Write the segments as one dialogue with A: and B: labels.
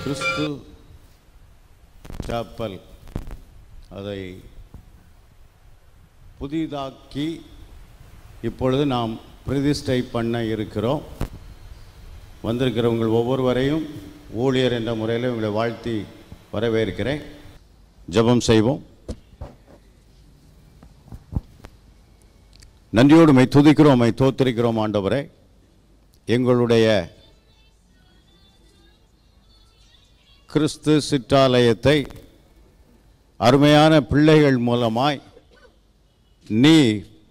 A: கிறிஸ்து Chappell அதை புதிதாக்கி இப்பொழுது நாம் பிரதிஷ்டை பண்ண இருக்கிறோம் வந்திருக்கிறவங்கள் ஒவ்வொருவரையும் ஊழியர் என்ற முறையில் உங்களை வாழ்த்தி வரவேற்கிறேன் ஜெபம் செய்வோம் நன்றியோடு மை துதிக்கிறோம் மை தோத்திருக்கிறோம் ஆண்டவரே எங்களுடைய கிறிஸ்து சிற்றாலயத்தை அருமையான பிள்ளைகள் மூலமாய் நீ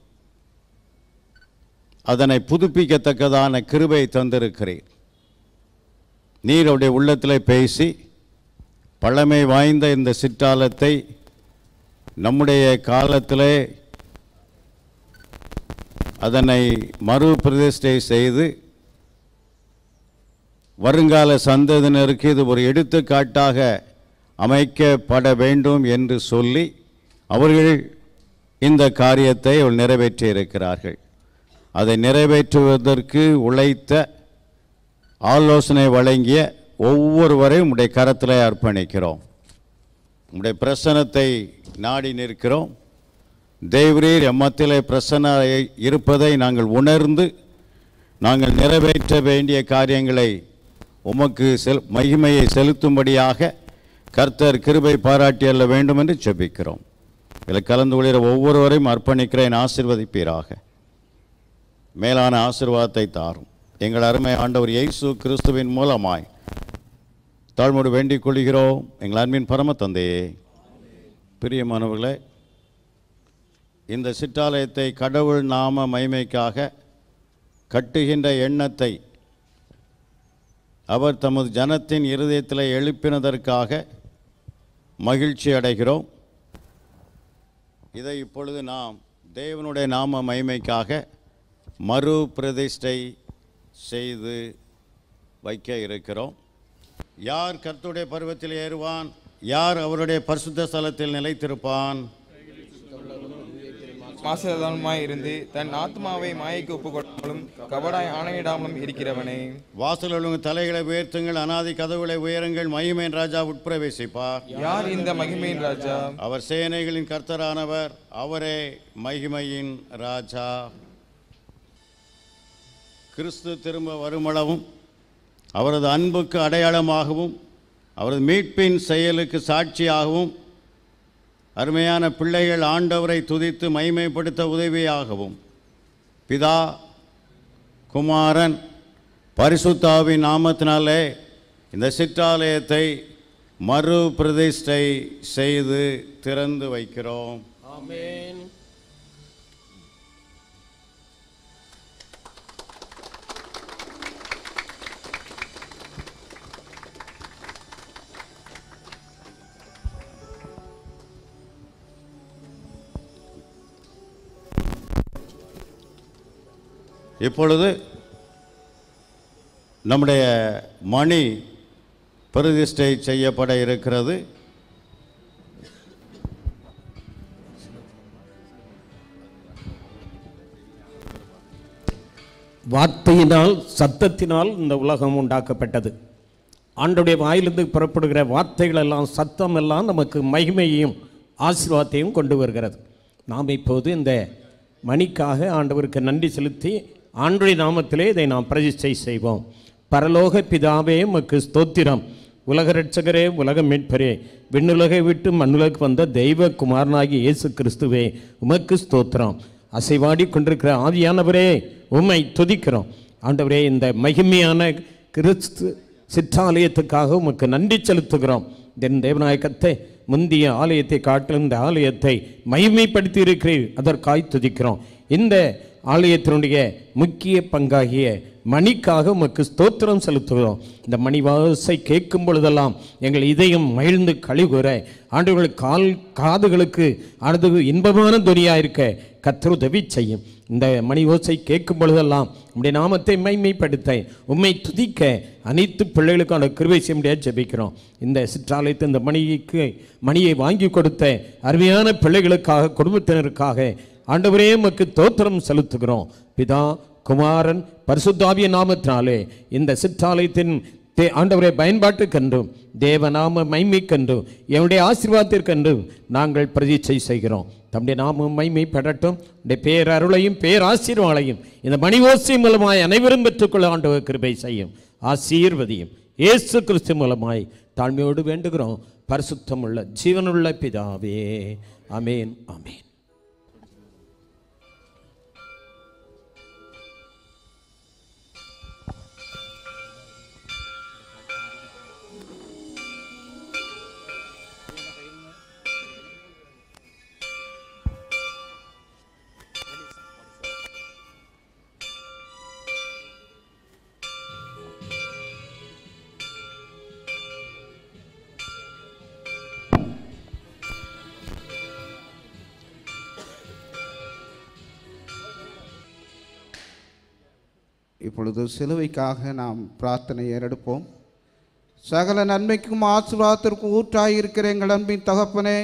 A: அதனை புதுப்பிக்கத்தக்கதான கிருபை தந்திருக்கிறீர் நீர் அவருடைய உள்ளத்தில் பேசி பழமை வாய்ந்த இந்த சிற்றாலத்தை நம்முடைய காலத்திலே அதனை மறு பிரதிஷ்டை செய்து வருங்கால சந்ததியினருக்கு இது ஒரு எடுத்துக்காட்டாக அமைக்கப்பட வேண்டும் என்று சொல்லி அவர்கள் இந்த காரியத்தை அவர்கள் நிறைவேற்றி இருக்கிறார்கள் அதை நிறைவேற்றுவதற்கு உழைத்த ஆலோசனை வழங்கிய ஒவ்வொருவரையும் உடைய கரத்தில் அர்ப்பணிக்கிறோம் உடைய பிரசனத்தை நாடி நிற்கிறோம் தேவரீர் எம்மத்திலே பிரசன்ன இருப்பதை நாங்கள் உணர்ந்து நாங்கள் நிறைவேற்ற வேண்டிய காரியங்களை உமக்கு செல் மகிமையை செலுத்தும்படியாக கர்த்தர் கிருபை பாராட்டி அல்ல வேண்டும் என்று ஜெபிக்கிறோம் இதில் கலந்து கொள்கிற ஒவ்வொருவரையும் அர்ப்பணிக்கிறேன் ஆசிர்வதிப்பீராக மேலான ஆசிர்வாதத்தை தாரும் எங்கள் அருமை ஆண்டவர் இயேசு கிறிஸ்துவின் மூலமாய் தாழ்மோடு வேண்டிக் கொள்கிறோம் எங்கள் அன்பின் பரம தந்தையே பிரியமானவர்களே இந்த சிற்றாலயத்தை கடவுள் நாம மைமைக்காக கட்டுகின்ற எண்ணத்தை அவர் தமது ஜனத்தின் இருதயத்தில் எழுப்பினதற்காக மகிழ்ச்சி அடைகிறோம் இதை இப்பொழுது நாம் தேவனுடைய நாம மைமைக்காக மறு பிரதிஷ்டை செய்து வைக்க இருக்கிறோம் யார் கர்த்தருடைய பருவத்தில் ஏறுவான் யார் அவருடைய பரிசுத்த ஸ்தலத்தில் நிலைத்திருப்பான்
B: மாசதானமாய் இருந்து தன் ஆத்மாவை மாயைக்கு ஒப்புக்கொள்ளாமலும் கபடாய் ஆணையிடாமலும் இருக்கிறவனே
A: வாசலுள்ள தலைகளை உயர்த்துங்கள் அனாதி கதவுகளை உயருங்கள் மகிமையின் ராஜா உட்பிரவேசிப்பார்
B: யார் இந்த மகிமையின் ராஜா
A: அவர் சேனைகளின் கர்த்தரானவர் அவரே மகிமையின் ராஜா கிறிஸ்து திரும்ப வருமளவும் அவரது அன்புக்கு அடையாளமாகவும் அவரது மீட்பின் செயலுக்கு சாட்சியாகவும் அருமையான பிள்ளைகள் ஆண்டவரை துதித்து மைமைப்படுத்த உதவியாகவும் பிதா குமாரன் பரிசுத்தாவின் நாமத்தினாலே இந்த சிற்றாலயத்தை மறு பிரதிஷ்டை செய்து திறந்து வைக்கிறோம் இப்பொழுது நம்முடைய மணி பிரதிஷ்டை செய்யப்பட இருக்கிறது
C: வார்த்தையினால் சத்தத்தினால் இந்த உலகம் உண்டாக்கப்பட்டது ஆண்டுடைய வாயிலிருந்து புறப்படுகிற வார்த்தைகள் எல்லாம் சத்தம் எல்லாம் நமக்கு மகிமையையும் ஆசீர்வாதத்தையும் கொண்டு வருகிறது நாம் இப்போது இந்த மணிக்காக ஆண்டவருக்கு நன்றி செலுத்தி ஆண்டுடைய நாமத்திலே இதை நாம் பிரதிஷ்டை செய்வோம் பரலோக பிதாவே உமக்கு ஸ்தோத்திரம் உலக ரட்சகரே உலக மீட்பரே விண்ணுலகை விட்டு மண்ணுலகு வந்த தெய்வ குமாரனாகிய இயேசு கிறிஸ்துவே உமக்கு ஸ்தோத்திரம் அசைவாடி கொண்டிருக்கிற ஆவியானவரே உம்மை துதிக்கிறோம் ஆண்டவரே இந்த மகிமையான கிறிஸ்து சிற்றாலயத்துக்காக உமக்கு நன்றி செலுத்துகிறோம் என் தேவநாயகத்தை முந்திய ஆலயத்தை காட்டிலும் இந்த ஆலயத்தை மகிமைப்படுத்தி இருக்கிறீர் அதற்காய் துதிக்கிறோம் இந்த ஆலயத்தினுடைய முக்கிய பங்காகிய மணிக்காக உமக்கு ஸ்தோத்திரம் செலுத்துகிறோம் இந்த மணி வாசை கேட்கும் பொழுதெல்லாம் எங்கள் இதயம் மகிழ்ந்து கழிவுற ஆண்டுகள் கால் காதுகளுக்கு ஆனது இன்பமான துணியாக இருக்க கத்தர் உதவி செய்யும் இந்த மணி ஓசை கேட்கும் பொழுதெல்லாம் உம்முடைய நாமத்தை மைமைப்படுத்த உம்மை துதிக்க அனைத்து பிள்ளைகளுக்கான கிருபை செய்ய முடியாது ஜெபிக்கிறோம் இந்த சிற்றாலயத்தை இந்த மணிக்கு மணியை வாங்கி கொடுத்த அருமையான பிள்ளைகளுக்காக குடும்பத்தினருக்காக ஆண்டவரே உமக்கு தோத்திரம் செலுத்துகிறோம் பிதா குமாரன் பரிசுத்தாவிய நாமத்தினாலே இந்த சிற்றாலயத்தின் தே ஆண்டவரை பயன்பாட்டுக்கென்றும் தேவநாம மைமைக்கென்றும் என்னுடைய ஆசீர்வாதத்திற்கென்றும் நாங்கள் பிரதிச்சை செய்கிறோம் தம்முடைய நாம மைமை பெறட்டும் உடைய பேரருளையும் பேராசீர்வாளையும் இந்த மணி ஓசை மூலமாய் அனைவரும் பெற்றுக்கொள்ள ஆண்டவர் கிருபை செய்யும் ஆசீர்வதியும் இயேசு கிறிஸ்து மூலமாய் தாழ்மையோடு வேண்டுகிறோம் பரிசுத்தமுள்ள ஜீவனுள்ள பிதாவே அமேன் அமேன்
D: இப்பொழுது சிலுவைக்காக நாம் பிரார்த்தனை ஏறெடுப்போம் சகல நன்மைக்கும் ஆசீர்வாதத்திற்கும் ஊற்றாயிருக்கிற எங்கள் அன்பின் தகப்பனே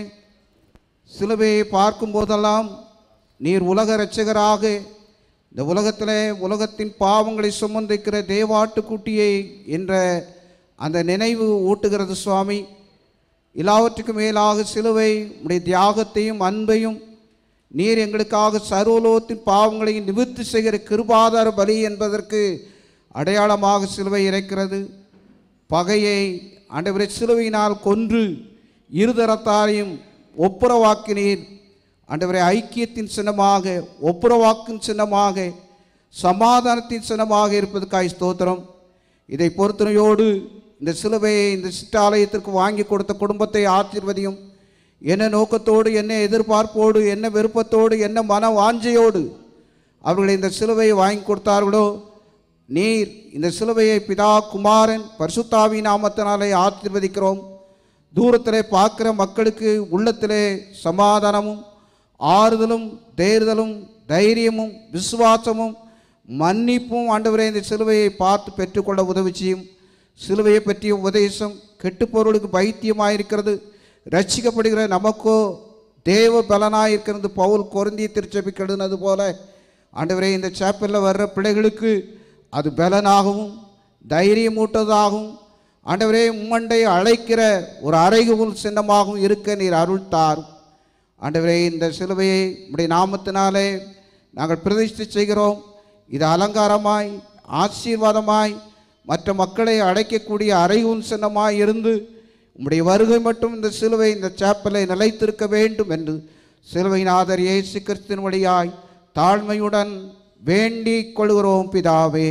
D: சிலுவையை பார்க்கும் போதெல்லாம் நீர் உலக இரட்சகராக இந்த உலகத்திலே உலகத்தின் பாவங்களை சுமந்திருக்கிற தேவாட்டுக்குட்டியை என்ற அந்த நினைவு ஊட்டுகிறது சுவாமி எல்லாவற்றுக்கும் மேலாக சிலுவை உடைய தியாகத்தையும் அன்பையும் நீர் எங்களுக்காக சர்வலோகத்தின் பாவங்களை நிவர்த்தி செய்கிற கிருபாதார பலி என்பதற்கு அடையாளமாக சிலுவை இறைக்கிறது பகையை ஆண்டவரை சிலுவையினால் கொன்று இருதரத்தாரையும் ஒப்புரவாக்கினீர் ஆண்டவரை ஐக்கியத்தின் சின்னமாக ஒப்புரவாக்கும் சின்னமாக சமாதானத்தின் சின்னமாக இருப்பதற்காய் ஸ்தோத்திரம் இதை பொறுத்தனையோடு இந்த சிலுவையை இந்த சிற்றாலயத்திற்கு வாங்கி கொடுத்த குடும்பத்தை ஆசீர்வதியும் என்ன நோக்கத்தோடு என்ன எதிர்பார்ப்போடு என்ன விருப்பத்தோடு என்ன மன வாஞ்சையோடு அவர்கள் இந்த சிலுவையை வாங்கி கொடுத்தார்களோ நீர் இந்த சிலுவையை பிதா குமாரன் பரிசுத்தாவி நாமத்தினாலே ஆசீர்வதிக்கிறோம் தூரத்திலே பார்க்குற மக்களுக்கு உள்ளத்திலே சமாதானமும் ஆறுதலும் தேறுதலும் தைரியமும் விசுவாசமும் மன்னிப்பும் ஆண்டவரே இந்த சிலுவையை பார்த்து பெற்றுக்கொள்ள உதவி செய்யும் சிலுவையை பற்றிய உபதேசம் கெட்டுப்பொருளுக்கு பைத்தியமாயிருக்கிறது ரட்சிக்கப்படுகிற நமக்கோ தேவ பலனாயிருக்கிறது பவுல் குருந்திய திருச்சபை கெடுனது போல ஆண்டவரே இந்த சேப்பலில் வர்ற பிள்ளைகளுக்கு அது பலனாகவும் தைரியமூட்டதாகவும் ஆண்டவரே உம்மண்டை அழைக்கிற ஒரு அறைகுல் சின்னமாகவும் இருக்க நீர் அருள் தாரும் ஆண்டவரே இந்த சிலுவையை உடைய நாமத்தினாலே நாங்கள் பிரதிஷ்டை செய்கிறோம் இது அலங்காரமாய் ஆசீர்வாதமாய் மற்ற மக்களை அழைக்கக்கூடிய அறைகுல் சின்னமாய் இருந்து உம்முடைய வருகை மட்டும் இந்த சிலுவை இந்த சேப்பலை நிலைத்திருக்க வேண்டும் என்று சிலுவைநாதர் இயேசு கிறிஸ்தின் வழியாய் தாழ்மையுடன் வேண்டிக் கொள்கிறோம் பிதாவே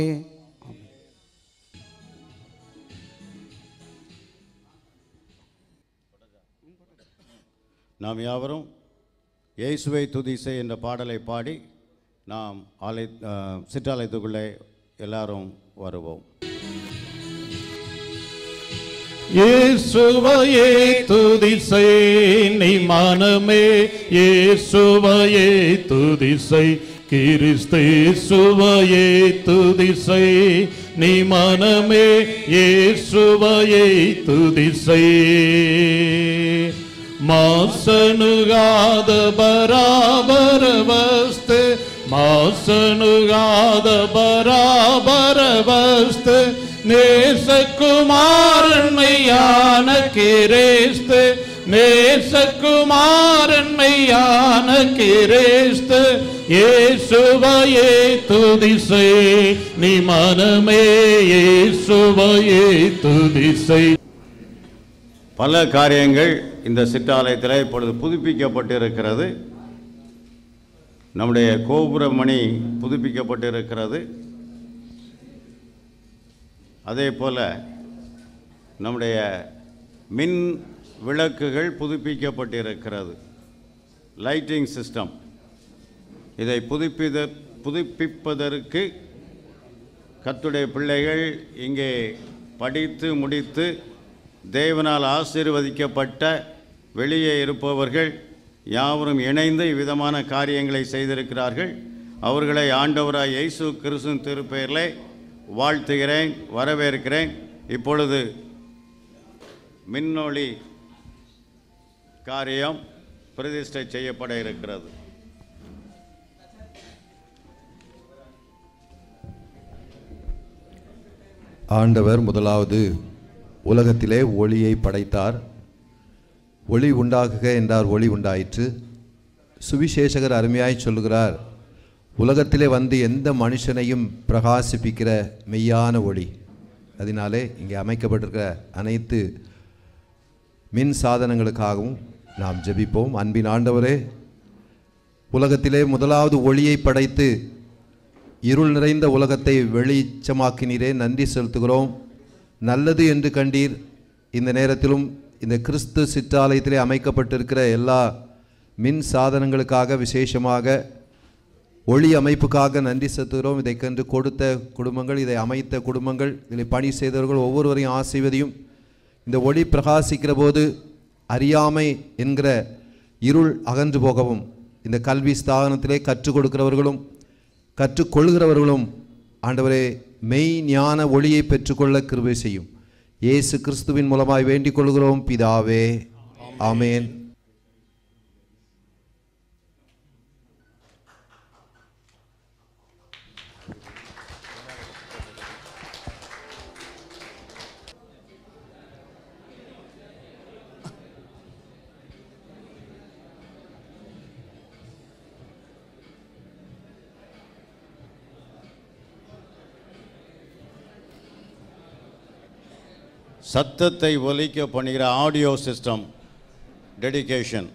A: நாம் யாவரும் இயேசுவை துதிசை என்ற பாடலை பாடி நாம் ஆலை அஹ், சிற்றாலயத்துக்குள்ளே எல்லாரும் வருவோம்
E: இயேசுவையே துதிசை நீ மனமே இயேசுவையே துதிசை கிறிஸ்தேசுவையே துதிசை நீ மனமே இயேசுவையே துதிசை மாசனுகாத பராபர வஸ்து மாசனுகாத பராபர வஸ்து நேசகுமாரன்மையான கிரேஸ்து நேசகுமாரன்மையான கிரேஸ்து இயேசுவையே துதிசை நீ மனமே இயேசுவையே துதிசை
A: பல காரியங்கள் இந்த சிற்றாலயத்தில் இப்பொழுது புதுப்பிக்கப்பட்டிருக்கிறது நம்முடைய கோபுரமணி புதுப்பிக்கப்பட்டிருக்கிறது அதே போல் நம்முடைய மின் விளக்குகள் புதுப்பிக்கப்பட்டிருக்கிறது லைட்டிங் சிஸ்டம் இதை புதுப்பித புதுப்பிப்பதற்கு கர்த்தருடைய பிள்ளைகள் இங்கே படித்து முடித்து தேவனால் ஆசீர்வதிக்கப்பட்ட வெளியே இருப்பவர்கள் யாவரும் இணைந்து இவ்விதமான காரியங்களை செய்திருக்கிறார்கள் அவர்களை ஆண்டவராய் இயேசு கிறிஸ்துவின் திருப்பெயரிலே வாழ்த்துகிறேன் வரவேற்கிறேன் இப்பொழுது மின்னொளி காரியம் பிரதிஷ்டை செய்யப்பட இருக்கிறது
F: ஆண்டவர் முதலாவது உலகத்திலே ஒளியை படைத்தார் ஒளி உண்டாகுக என்றார் ஒளி உண்டாயிற்று சுவிசேஷகர் அருமையாய் சொல்லுகிறார் உலகத்திலே வந்து எந்த மனுஷனையும் பிரகாசிப்பிக்கிற மெய்யான ஒளி அதனாலே இங்கே அமைக்கப்பட்டிருக்கிற அனைத்து மின் சாதனங்களுக்காகவும் நாம் ஜெபிப்போம் அன்பின் ஆண்டவரே உலகத்திலே முதலாவது ஒளியை படைத்து இருள் நிறைந்த உலகத்தை வெளிச்சமாக்கினீரே நன்றி செலுத்துகிறோம் நல்லது என்று கண்டீர் இந்த நேரத்திலும் இந்த கிறிஸ்து சிற்றாலயத்திலே அமைக்கப்பட்டிருக்கிற எல்லா மின் சாதனங்களுக்காக விசேஷமாக ஒளி அமைப்புக்காக நன்றி செலுத்துகிறோம் இதை கண்டு கொடுத்த குடும்பங்கள் இதை அமைத்த குடும்பங்கள் இதில் பணி செய்தவர்கள் ஒவ்வொருவரையும் ஆசைவதையும் இந்த ஒளி பிரகாசிக்கிற போது அறியாமை என்கிற இருள் அகன்று போகவும் இந்த கல்வி ஸ்தாபனத்திலே கற்றுக் கொடுக்கிறவர்களும் கற்றுக்கொள்கிறவர்களும் ஆண்டவரே மெய் ஞான ஒளியை பெற்றுக்கொள்ள கிருபை செய்யும் இயேசு கிறிஸ்துவின் மூலமாய் வேண்டிக் கொள்கிறோம் பிதாவே ஆமேன்
A: சத்தத்தை ஒலிக்க பண்ணுகிற ஆடியோ சிஸ்டம் டெடிகேஷன்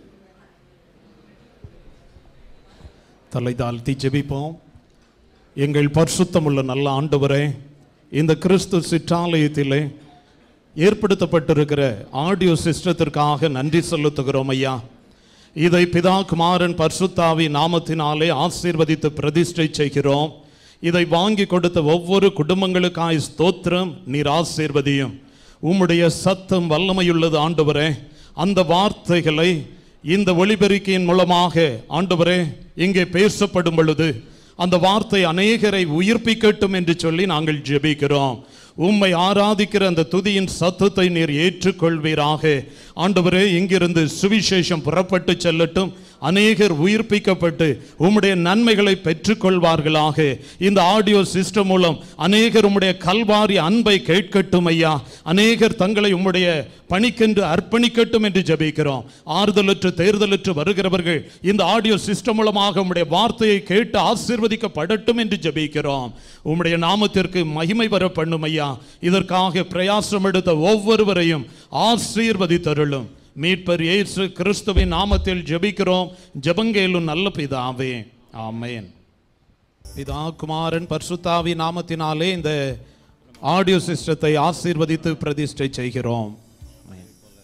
E: தலை தாழ்த்தி ஜெபிப்போம் எங்கள் பரிசுத்தமுள்ள நல்ல ஆண்டவரே இந்த கிறிஸ்து சிற்றாலயத்திலே ஏற்படுத்தப்பட்டிருக்கிற ஆடியோ சிஸ்டத்திற்காக நன்றி செலுத்துகிறோம் ஐயா இதை பிதா குமாரன் பர்சுத்தாவி நாமத்தினாலே ஆசீர்வதித்து பிரதிஷ்டை செய்கிறோம் இதை வாங்கி கொடுத்த ஒவ்வொரு குடும்பங்களுக்காய் ஸ்தோத்திரம் நீர் ஆசீர்வதியும் உம்முடைய சத்தம் வல்லமையுள்ளது ஆண்டவரே அந்த வார்த்தைகளை இந்த ஒளிபெருக்கியின் மூலமாக ஆண்டவரே இங்கே பேசப்படும் பொழுது அந்த வார்த்தை அநேகரை உயிர்ப்பிக்கட்டும் என்று சொல்லி நாங்கள் ஜெபிக்கிறோம் உம்மை ஆராதிக்கிற அந்த துதியின் சத்தத்தை நீர் ஏற்றுக்கொள்வீராக ஆண்டவரே இங்கிருந்து சுவிசேஷம் புறப்பட்டு செல்லட்டும் அநேகர் உயிர்ப்பிக்கப்பட்டு உம்முடைய நன்மைகளை பெற்றுக்கொள்வார்களாக இந்த ஆடியோ சிஸ்டம் மூலம் அநேகர் உம்முடைய கல்வாரி அன்பை கேட்கட்டும் ஐயா அநேகர் தங்களை உம்முடைய பணிக்கென்று அர்ப்பணிக்கட்டும் என்று ஜெபிக்கிறோம் ஆறுதலற்று தேர்தலற்று வருகிறவர்கள் இந்த ஆடியோ சிஸ்டம் மூலமாக உம்முடைய வார்த்தையை கேட்டு ஆசீர்வதிக்கப்படட்டும் என்று ஜெபிக்கிறோம் உம்முடைய நாமத்திற்கு மகிமை வர பண்ணும் ஐயா இதற்காக பிரயாசம் எடுத்த ஒவ்வொருவரையும் ஆசீர்வதித்தருளும் மீட்பர் இயேசு கிறிஸ்துவின் நாமத்தில் ஜெபிக்கிறோம் ஜெபங்கேலும் நல்ல பிதாவே ஆமென் பிதா குமாரன் பர்சுத்தாவி நாமத்தினாலே இந்த ஆடியோ சிஸ்டத்தை ஆசீர்வதித்து பிரதிஷ்டை செய்கிறோம் ஆமென்.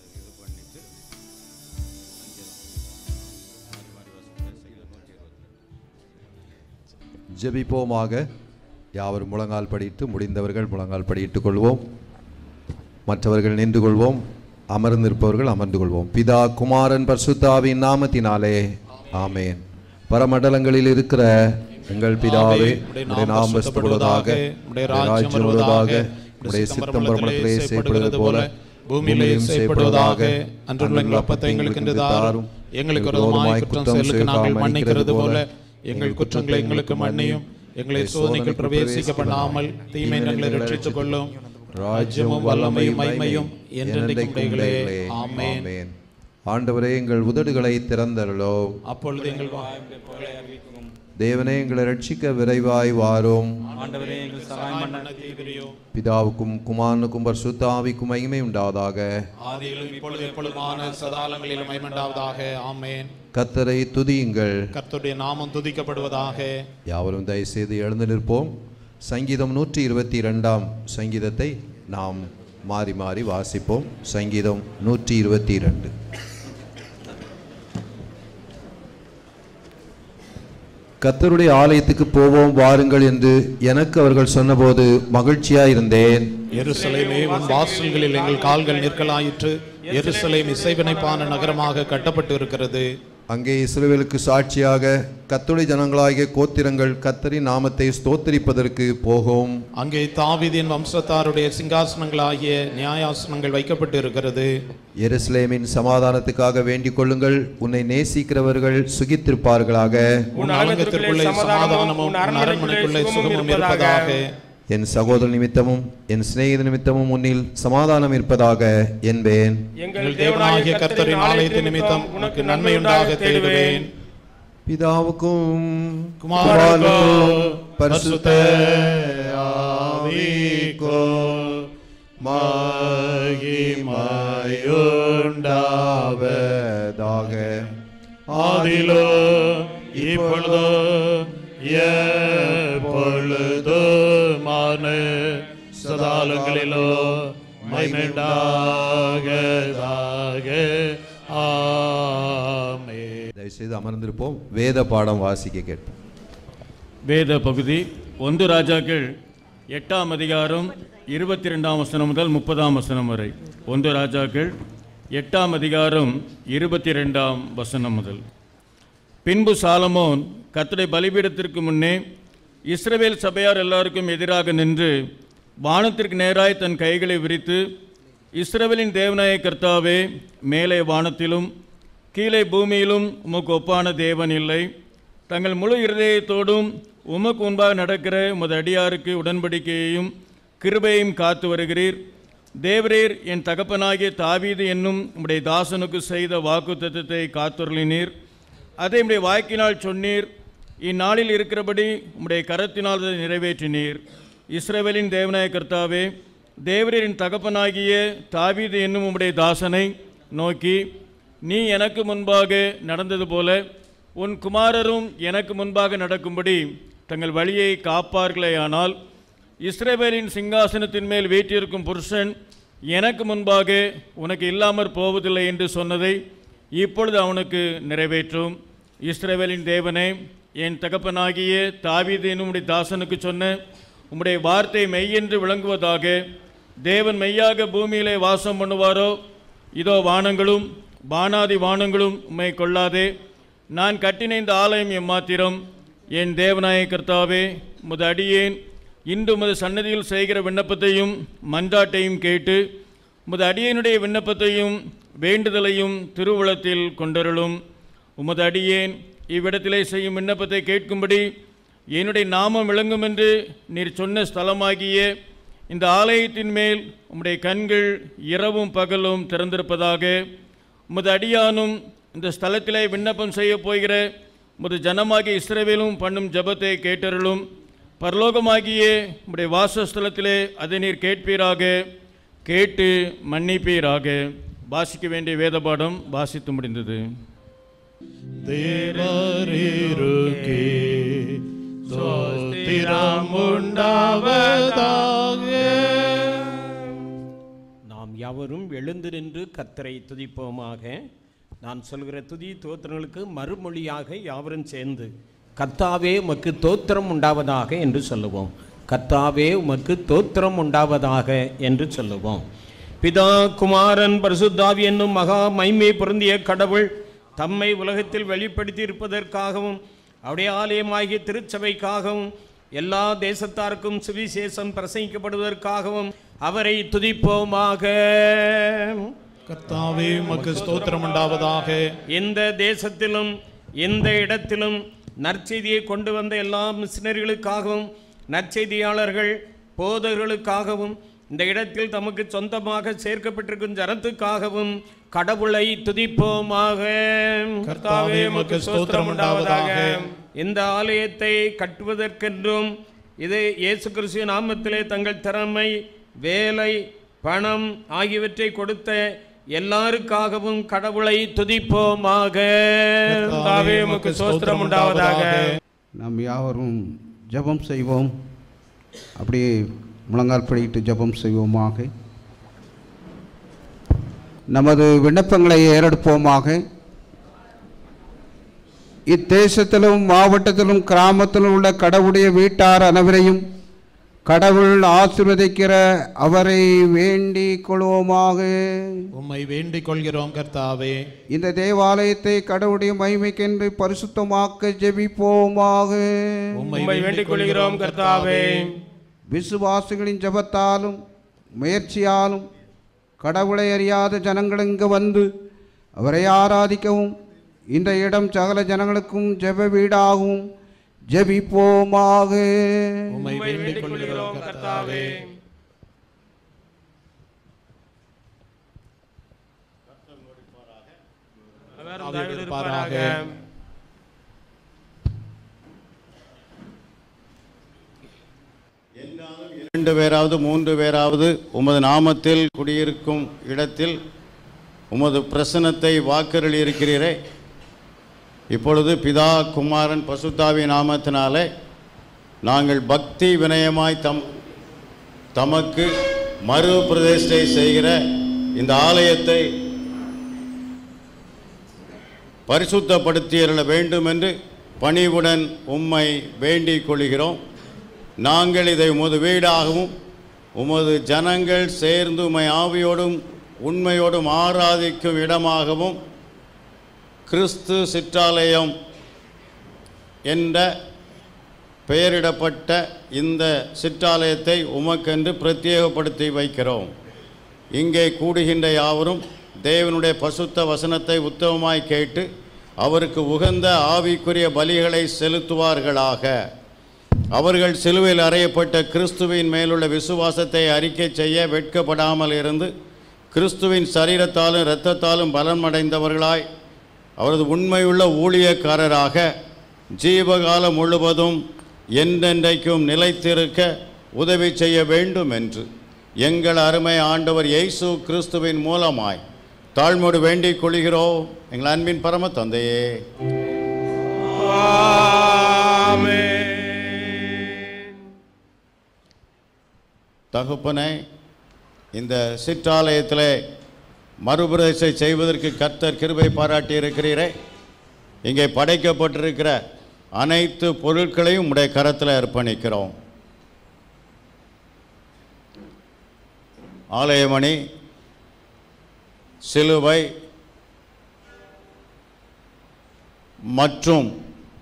F: ஜெபிப்போமாக யாவரும் முழங்கால் படிட்டு முடிந்தவர்கள் முழங்கால் படியிட்டுக் கொள்வோம் மற்றவர்கள் நின்று கொள்வோம் அமர்ந்திருப்பவர்கள் அமர்ந்து கொள்வோம் பிதா குமாரன் பர்சுத்தாவின் நாமத்தினாலே ஆமேன் பரமண்டலங்களில் இருக்கிற எங்கள் பிதாவே உடைய நாம் பரிசுத்தப்படுவதாக உடைய ராஜ்யம் வருவதாக உடைய சித்தம் பரமண்டலத்திலே செய்யப்படுவது போல
E: பூமியிலே செய்யப்படுவதாக அன்றுள்ள அப்பத்தை எங்களுக்கு இன்று தாரும் எங்களுக்கு விரோதமாய் குற்றம் செயலுக்கு நாங்கள் மன்னிக்கிறது போல எங்கள் குற்றங்களை எங்களுக்கு மன்னியும் எங்களை சோதனைக்கு பிரவேசிக்க பண்ணாமல் தீமை எங்களை ரட்சித்துக் கொள்ளும் ராஜ்யமும் வல்லமையும் மைமையும் என்றென்றைக்கும் உடையகளே. ஆமென்
F: ஆமென். ஆண்டவரே எங்கள் உதடுகளை திறந்தருளோ
E: அப்பொழுது எங்கள் வா-
F: தேவனே எங்களை ரட்சிக்க விரைவாய் வாரும்
G: ஆண்டவரே எங்கள் சகாயம் பண்ண
E: மன்ன தீவிரியோ
F: பிதாவுக்கும் குமாரனுக்கும் பரிசுத்தாவிக்கும் மகிமை உண்டாவதாக
E: ஆதியிலும் இப்பொழுது எப்பொழுதுமான சதாலங்களிலும் மைமண்டாவதாக ஆமென்
F: கத்தரை துதியுங்கள்
E: கர்த்தருடைய நாமம் துதிக்கப்படுவதாக
F: யாவரும் தயவுசெய்து எழுந்து நிற்போம் சங்கீதம் நூற்றி இருபத்தி ரெண்டாம் சங்கீதத்தை நாம் மாறி மாறி வாசிப்போம் சங்கீதம் நூற்றி இருபத்தி ரெண்டு கத்தருடைய ஆலயத்துக்கு போவோம் வாருங்கள் என்று எனக்கு அவர்கள் சொன்னபோது மகிழ்ச்சியாயிருந்தேன்
E: எருசலேமே உன் வாசல்களில் எங்கள் கால்கள் நிற்கலாயிற்று எருசலேம் இசைவினைப்பான நகரமாக கட்டப்பட்டு இருக்கிறது
F: அங்கே இஸ்ரவேலுக்கு சாட்சியாக கத்துடைய ஜனங்களாகிய கோத்திரங்கள் கத்தரின் நாமத்தை ஸ்தோத்தரிப்பதற்கு போகும்
E: அங்கே தாவீதின் வம்சத்தாருடைய சிங்காசனங்களாகிய நியாயாசனங்கள் வைக்கப்பட்டு இருக்கிறது
F: எருசலேமின் சமாதானத்துக்காக வேண்டிக் கொள்ளுங்கள் உன்னை நேசிக்கிறவர்கள் சுகித்திருப்பார்களாக
E: உன் அலங்கத்திற்குள்ளே சமாதானமும் உன் அரண்மனைக்குள்ளே சுகமும் இருப்பதாக
F: என் சகோதர நிமித்தமும் என் சிநேகித நிமித்தமும் முன்னில் சமாதானம் இருப்பதாக என்பேன்
E: எங்கள் தேவனாகிய கர்த்தரின் ஆலயத்தின் நிமித்தம் உனக்கு நன்மை உண்டாக தேடுவேன்
F: பிதாவுக்கும்
E: குமாரனுக்கும்
F: பரிசுத்த
E: ஆவிக்கும்
F: மகிமையுண்டாவதாக
E: ஆதிலோ இப்பொழுதோ எப்பொழுதுமான சதாலங்களிலோ மைமெண்டாகதாக ஆமே
F: தயவுசெய்து அமர்ந்திருப்போம் வேத பாடம் வாசிக்க கேட்போம்
G: வேத பகுதி ஒன்று ராஜாக்கள் எட்டாம் அதிகாரம் இருபத்தி ரெண்டாம் வசனம் முதல் முப்பதாம் வசனம் வரை ஒன்று ராஜாக்கள் எட்டாம் அதிகாரம் இருபத்தி ரெண்டாம் வசனம் முதல் பின்பு சாலமோன் கர்த்தருடைய பலிபீடத்திற்கு முன்னே இஸ்ரவேல் சபையார் எல்லாருக்கும் எதிராக நின்று வானத்திற்கு நேராய் தன் கைகளை விரித்து இஸ்ரவேலின் தேவனாய கர்த்தாவே மேலே வானத்திலும் கீழே பூமியிலும் உமக்கு ஒப்பான தேவன் இல்லை தங்கள் முழு இருதயத்தோடும் உமக்கு முன்பாக நடக்கிற உமது அடியாருக்கு உடன்படிக்கையையும் கிருபையையும் காத்து வருகிறீர் தேவரீர் என் தகப்பனாகிய தாவீது என்னும் உம்முடைய தாசனுக்கு செய்த வாக்குத்தத்தத்தை காத்துருளினீர் அதை உம்முடைய வாக்கினால் சொன்னீர் இந்நாளில் இருக்கிறபடி உம்முடைய கரத்தினால் அதை நிறைவேற்றினீர் இஸ்ரவேலின் தேவனாய கர்த்தாவே தேவரீரின் தகப்பனாகிய தாவீது என்னும் உம்முடைய தாசனை நோக்கி நீ எனக்கு முன்பாக நடந்தது போல உன் குமாரரும் எனக்கு முன்பாக நடக்கும்படி தங்கள் வழியை காப்பார்களேயானால் இஸ்ரவேலின் சிங்காசனத்தின் மேல் வீற்றிருக்கும் புருஷன் எனக்கு முன்பாக உனக்கு இல்லாமற் போவதில்லை என்று சொன்னதை இப்பொழுது அவனுக்கு நிறைவேற்றும் இஸ்ரவேலின் தேவனே என் தகப்பனாகிய தாவீது என்னும் உம்முடைய தாசனுக்கு சொன்ன உம்முடைய வார்த்தை மெய்யென்று விளங்குவதாக தேவன் மெய்யாக பூமியிலே வாசம் பண்ணுவாரோ இதோ வானங்களும் வானாதி வானங்களும் உம்மை கொள்ளாதே நான் கட்டின இந்த ஆலயம் எம்மாத்திரம் என் தேவநாய கர்த்தாவே உமது அடியேன் இன்று உமது சன்னதியில் செய்கிற விண்ணப்பத்தையும் மன்றாட்டையும் கேட்டு உமது அடியேனுடைய விண்ணப்பத்தையும் வேண்டுதலையும் திருவுளத்தில் கொண்டருளும் உமது அடியேன் இவ்விடத்திலே செய்யும் விண்ணப்பத்தை கேட்கும்படி என்னுடைய நாமம் விளங்கும் என்று நீர் சொன்ன ஸ்தலமாகிய இந்த ஆலயத்தின் மேல் உம்முடைய கண்கள் இரவும் பகலும் திறந்திருப்பதாக உமது அடியானும் இந்த ஸ்தலத்திலே விண்ணப்பம் செய்ய போகிற உமது ஜனமாகிய இஸ்ரவேலும் பண்ணும் ஜெபத்தை கேட்டருளும் பரலோகமாகிய உம்முடைய வாசஸ்தலத்திலே அதை நீர் கேட்பீராக கேட்டு மன்னிப்பீராக வாசிக்க வேண்டிய வேத பாடம் வாசித்து முடிந்தது
E: தேவரீருக்கே ஸ்தோத்திரம் உண்டாவதாக
C: நாம் யாவரும் எழுந்து நின்று கத்தரை துதிப்போமாக நான் சொல்கிற துதி தோத்திரங்களுக்கு மறுமொழியாக யாவரும் சேர்ந்து கர்த்தாவே உமக்கு தோத்திரம் உண்டாவதாக என்று சொல்லுவோம் கர்த்தாவே உமக்கு தோத்திரம் உண்டாவதாக என்று சொல்லுவோம் பிதா குமாரன் பரிசுத்தாவி என்னும் மகா மைமை பொருந்திய கடவுள் தம்மை உலகத்தில் வெளிப்படுத்தி இருப்பதற்காகவும் அவருடைய ஆலயமாகிய திருச்சபைக்காகவும் எல்லா தேசத்தாருக்கும் சுவிசேஷம் பிரசங்கிக்கப்படுவதற்காகவும் அவரை துதிப்போமாக
E: கர்த்தாவே உமக்கு ஸ்தோத்திரம் உண்டாவதாக
C: இந்த தேசத்திலும் இந்த இடத்திலும் நற்செய்தியை கொண்டு வந்த எல்லா மிஷினரிகளுக்காகவும் நற்செய்தியாளர்கள் போதகர்களுக்காகவும் இந்த இடத்தில் தமக்கு சொந்தமாக சேர்க்கப்பட்டிருக்கும் ஜனத்துக்காகவும் கடவுளை துதிப்போமாக
E: கர்த்தாவே, உமக்கு ஸ்தோத்திரம் உண்டாவதாக.
C: இந்த ஆலயத்தை கட்டுவதற்கென்றும் இது இயேசு கிறிஸ்துவின் நாமத்திலே தங்கள் திறமை வேலை பணம் ஆகியவற்றை கொடுத்த எல்லாருக்காகவும் கடவுளை துதிப்போமாக கர்த்தாவே, உமக்கு ஸ்தோத்திரம் உண்டாவதாக
D: நாம் யாவரும் ஜெபம் செய்வோம் அப்படியே முழங்கால் படியிட்டு ஜெபம் செய்வோமாக நமது விண்ணப்பங்களை ஏறெடுப்போமாக இத்தேசத்திலும் மாவட்டத்திலும் கிராமத்திலும் உள்ள கடவுளுடைய வீட்டார் அனைவரையும் கடவுள் ஆசீர்வதிக்கிற அவரை வேண்டிக் கொள்வோமாக
E: உம்மை வேண்டிக் கொள்கிறோம் கர்த்தாவே
D: இந்த தேவாலயத்தை கடவுளுடைய மகிமைக்கென்று பரிசுத்தமாக்க ஜெபிப்போமாக
C: உம்மை வேண்டிக் கொள்கிறோம் கர்த்தாவே
D: விசுவாசிகளின் ஜெபத்தாலும் முயற்சியாலும் கடவுளை அறியாத ஜனங்கள் இங்கு வந்து அவரை ஆராதிக்கவும் இந்த இடம் சகல ஜனங்களுக்கும் ஜெப வீடாகவும் ஜெபிப்போமாக
E: உம்மை வேண்டிக் கொள்கிறோம் கர்த்தாவே இருப்பாராக
A: இரண்டு பேராவது மூன்று பேராவது உமது நாமத்தில் குடியிருக்கும் இடத்தில் உமது பிரசனத்தை வாக்கருளி இருக்கிறீரே இப்பொழுது பிதா குமாரன் பசுத்தாவி நாமத்தினாலே நாங்கள் பக்தி வினயமாய் தம் தமக்கு மறு பிரதிஷ்டை செய்கிற இந்த ஆலயத்தை பரிசுத்தப்படுத்தியருள வேண்டும் என்று பணிவுடன் உம்மை வேண்டிக் கொள்கிறோம் நாங்கள் இதை உமது வீடாகவும் உமது ஜனங்கள் சேர்ந்து உம்மை ஆவியோடும் உண்மையோடும் ஆராதிக்கும் இடமாகவும் கிறிஸ்து சிற்றாலயம் என்ற பெயரிடப்பட்ட இந்த சிற்றாலயத்தை உமக்கென்று பிரத்யேகப்படுத்தி வைக்கிறோம் இங்கே கூடுகின்ற யாவரும் தேவனுடைய பசுத்த வசனத்தை உத்தமமாய் கேட்டு அவருக்கு உகந்த ஆவிக்குரிய பலிகளை செலுத்துவார்களாக அவர்கள் சிலுவையில் அறையப்பட்ட கிறிஸ்துவின் மேலுள்ள விசுவாசத்தை அறிக்கை செய்ய வெட்கப்படாமல் இருந்து கிறிஸ்துவின் சரீரத்தாலும் இரத்தத்தாலும் பலமடைந்தவர்களாய் அவரது உண்மையுள்ள ஊழியக்காரராக ஜீவகாலம் முழுவதும் என்றென்றைக்கும் நிலைத்திருக்க உதவி செய்ய வேண்டும் என்று எங்கள் அருமை ஆண்டவர் இயேசு கிறிஸ்துவின் மூலமாய் தாழ்மோடு வேண்டிக் கொள்கிறோம் எங்கள் அன்பின் பரம தந்தையே தகப்பனே இந்த சிற்றாலயத்தில் மறுபிரதிஷ்டை செய்வதற்கு கர்த்தர் கிருபை பாராட்டி இருக்கிறீரே இங்கே படைக்கப்பட்டிருக்கிற அனைத்து பொருட்களையும் உடைய கரத்தில் அர்ப்பணிக்கிறோம் ஆலயமணி சிலுவை மற்றும்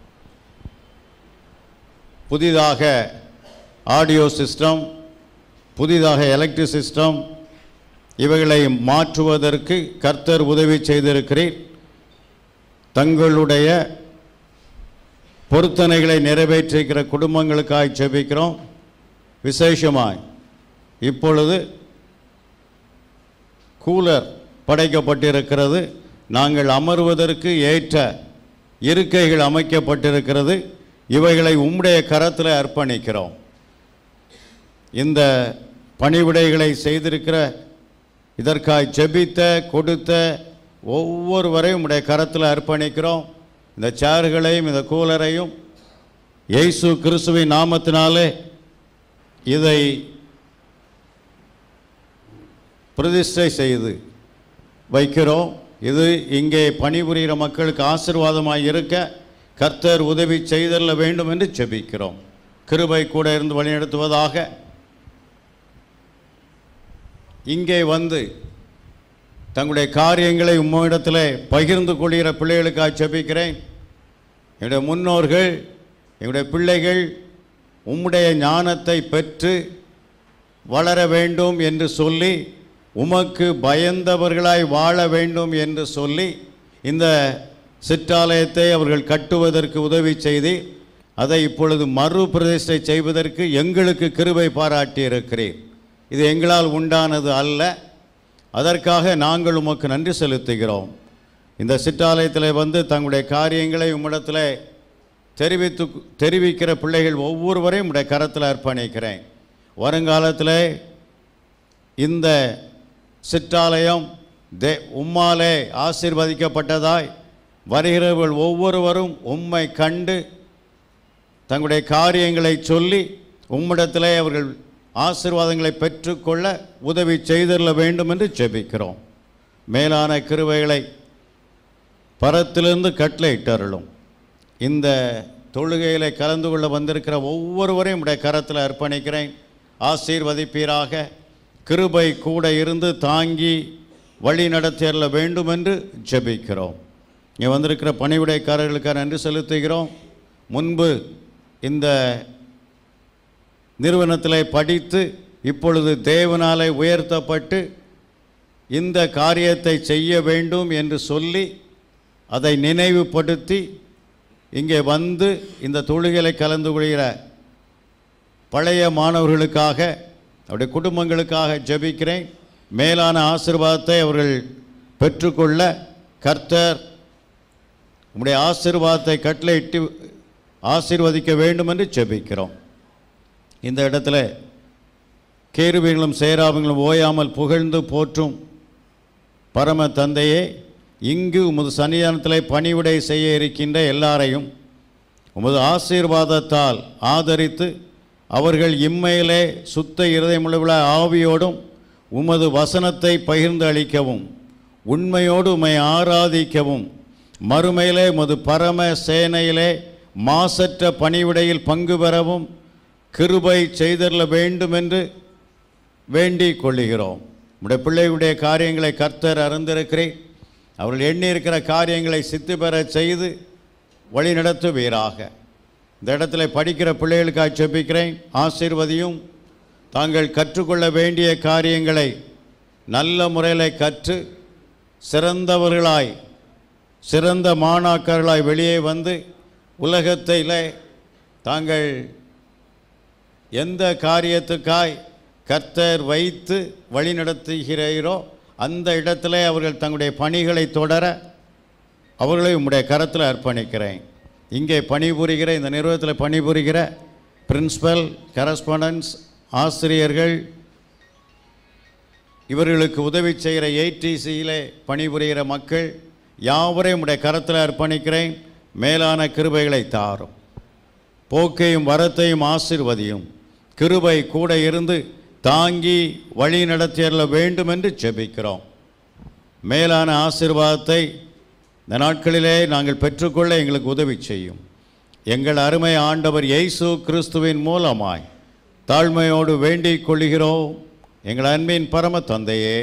A: புதிதாக ஆடியோ சிஸ்டம் புதிதாக எலக்ட்ரிக் சிஸ்டம் இவைகளை மாற்றுவதற்கு கர்த்தர் உதவி செய்திருக்கிறீர் தங்களுடைய பொருத்தனைகளை நிறைவேற்றிருக்கிற குடும்பங்களுக்காய் ஜெபிக்கிறோம் விசேஷமாய் இப்பொழுது கூலர் படைக்கப்பட்டிருக்கிறது நாங்கள் அமர்வதற்கு ஏற்ற இருக்கைகள் அமைக்கப்பட்டிருக்கிறது இவைகளை உம்முடைய கரத்தில் அர்ப்பணிக்கிறோம் இந்த பணிவிடைகளை செய்திருக்கிற இதற்காய் ஜெபித்த கொடுத்த ஒவ்வொருவரையும் உடைய கரத்தில் அர்ப்பணிக்கிறோம் இந்த சேர்களையும் இந்த கூலரையும் இயேசு கிறிஸ்துவின் நாமத்தினாலே இதை பிரதிஷ்டை செய்து வைக்கிறோம் இது இங்கே பணிபுரிகிற மக்களுக்கு ஆசீர்வாதமாய் இருக்க கர்த்தர் உதவி செய்தல்ல வேண்டும் என்று ஜெபிக்கிறோம் கிருபை கூட இருந்து வழிநடத்துவதாக இங்கே வந்து தங்களுடைய காரியங்களை உம்மிடத்தில் பகிர்ந்து கொள்கிற பிள்ளைகளுக்காக ஜெபிக்கிறேன் என்னுடைய முன்னோர்கள் என்னுடைய பிள்ளைகள் உம்முடைய ஞானத்தை பெற்று வளர வேண்டும் என்று சொல்லி உமக்கு பயந்தவர்களாய் வாழ வேண்டும் என்று சொல்லி இந்த சிற்றாலயத்தை அவர்கள் கட்டுவதற்கு உதவி செய்து அதை இப்பொழுது மறுபிரதிஷ்டை செய்வதற்கு எங்களுக்கு கிருபை பாராட்டி இருக்கிறீர் இது எங்களால் உண்டானது அல்ல அதற்காக நாங்கள் உமக்கு நன்றி செலுத்துகிறோம் இந்த சிற்றாலயத்தில் வந்து தங்களுடைய காரியங்களை உம்மிடத்தில் தெரிவித்து தெரிவிக்கிற பிள்ளைகள் ஒவ்வொருவரையும் உடைய கரத்தில் அர்ப்பணிக்கிறேன் வருங்காலத்தில் இந்த சிற்றாலயம் தே உம்மாலே ஆசீர்வதிக்கப்பட்டதாய் வருகிறவர்கள் ஒவ்வொருவரும் உம்மை கண்டு தங்களுடைய காரியங்களை சொல்லி உம்மிடத்திலே அவர்கள் ஆசீர்வாதங்களை பெற்றுக்கொள்ள உதவி செய்தள்ள வேண்டும் என்று ஜெபிக்கிறோம் மேலான கிருபைகளை பரத்திலிருந்து கட்டளையிட்டருளும் இந்த தொழுகையில் கலந்து கொள்ள வந்திருக்கிற ஒவ்வொருவரையும் உடைய கரத்தில் அர்ப்பணிக்கிறேன் ஆசீர்வதிப்பீராக கிருபை கூட இருந்து தாங்கி வழி நடத்தியல்ல வேண்டும் என்று ஜெபிக்கிறோம் இங்கே வந்திருக்கிற பணிவிடைக்காரர்களுக்காக நன்றி செலுத்துகிறோம் முன்பு இந்த நிறுவனத்தில் படித்து இப்பொழுது தேவனாலே உயர்த்தப்பட்டு இந்த காரியத்தை செய்ய வேண்டும் என்று சொல்லி அதை நினைவுபடுத்தி இங்கே வந்து இந்த தொழுகையில் கலந்து கொள்கிற பழைய மாணவர்களுக்காக அவருடைய குடும்பங்களுக்காக ஜெபிக்கிறேன் மேலான ஆசீர்வாதத்தை அவர்கள் பெற்றுக்கொள்ள கர்த்தர் உம்முடைய ஆசீர்வாதத்தை கட்டளையிட்டு ஆசீர்வதிக்க வேண்டும் என்று ஜெபிக்கிறோம் இந்த இடத்துல கேருபீங்களும் சேராபங்களும் ஓயாமல் புகழ்ந்து போற்றும் பரம தந்தையே இங்கு உமது சன்னிதானத்திலே பணிவிடை செய்ய இருக்கின்ற எல்லாரையும் உமது ஆசீர்வாதத்தால் ஆதரித்து அவர்கள் இம்மையிலே சுத்த இருதயமுள்ள ஆவியோடும் உமது வசனத்தை பகிர்ந்து அளிக்கவும் உண்மையோடு உம்மை ஆராதிக்கவும் மறுமையிலே உமது பரம சேனையிலே மாசற்ற பணிவிடையில் பங்கு பெறவும் கிருபை செய்தரல வேண்டும் என்று வேண்டிக் கொள்ளுகிறோம் உடைய பிள்ளைகளுடைய காரியங்களை கர்த்தர் அறிந்திருக்கிறேன் அவர்கள் எண்ணியிருக்கிற காரியங்களை சித்து பெறச் செய்து வழி நடத்துவீராக இந்த இடத்துல படிக்கிற பிள்ளைகளுக்காக செபிக்கிறேன் ஆசீர்வதியும் தாங்கள் கற்றுக்கொள்ள வேண்டிய காரியங்களை நல்ல முறையில் கற்று சிறந்தவர்களாய் சிறந்த மாணாக்கர்களாய் வெளியே வந்து உலகத்திலே தாங்கள் எந்த காரியத்துக்காய் கர்த்தர் வைத்து வழி நடத்துகிறீரோ அந்த இடத்திலே அவர்கள் தங்களுடைய பணிகளை தொடர அவர்களை உம்முடைய கரத்தில் அர்ப்பணிக்கிறேன் இங்கே பணிபுரிகிற இந்த நிறுவனத்தில் பணிபுரிகிற பிரின்சிபல் கரஸ்பாண்டன்ஸ் ஆசிரியர்கள் இவர்களுக்கு உதவி செய்கிற ஏடிசியிலே பணிபுரிகிற மக்கள் யாவரையும் உடைய கரத்தில் அர்ப்பணிக்கிறேன் மேலான கிருபைகளை தாரும் போக்கையும் வரத்தையும் ஆசிர்வதியும் கிருபை கூட இருந்து தாங்கி வழி நடத்தியறல வேண்டும் என்று ஜெபிக்கிறோம் மேலான ஆசீர்வாதத்தை இந்த நாட்களிலே நாங்கள் பெற்றுக்கொள்ள எங்களுக்கு உதவி செய்யும் எங்கள் அருமை ஆண்டவர் இயேசு கிறிஸ்துவின் மூலமாய் தாழ்மையோடு வேண்டிக் கொள்கிறோம் எங்கள் அன்பின் பரம தந்தையே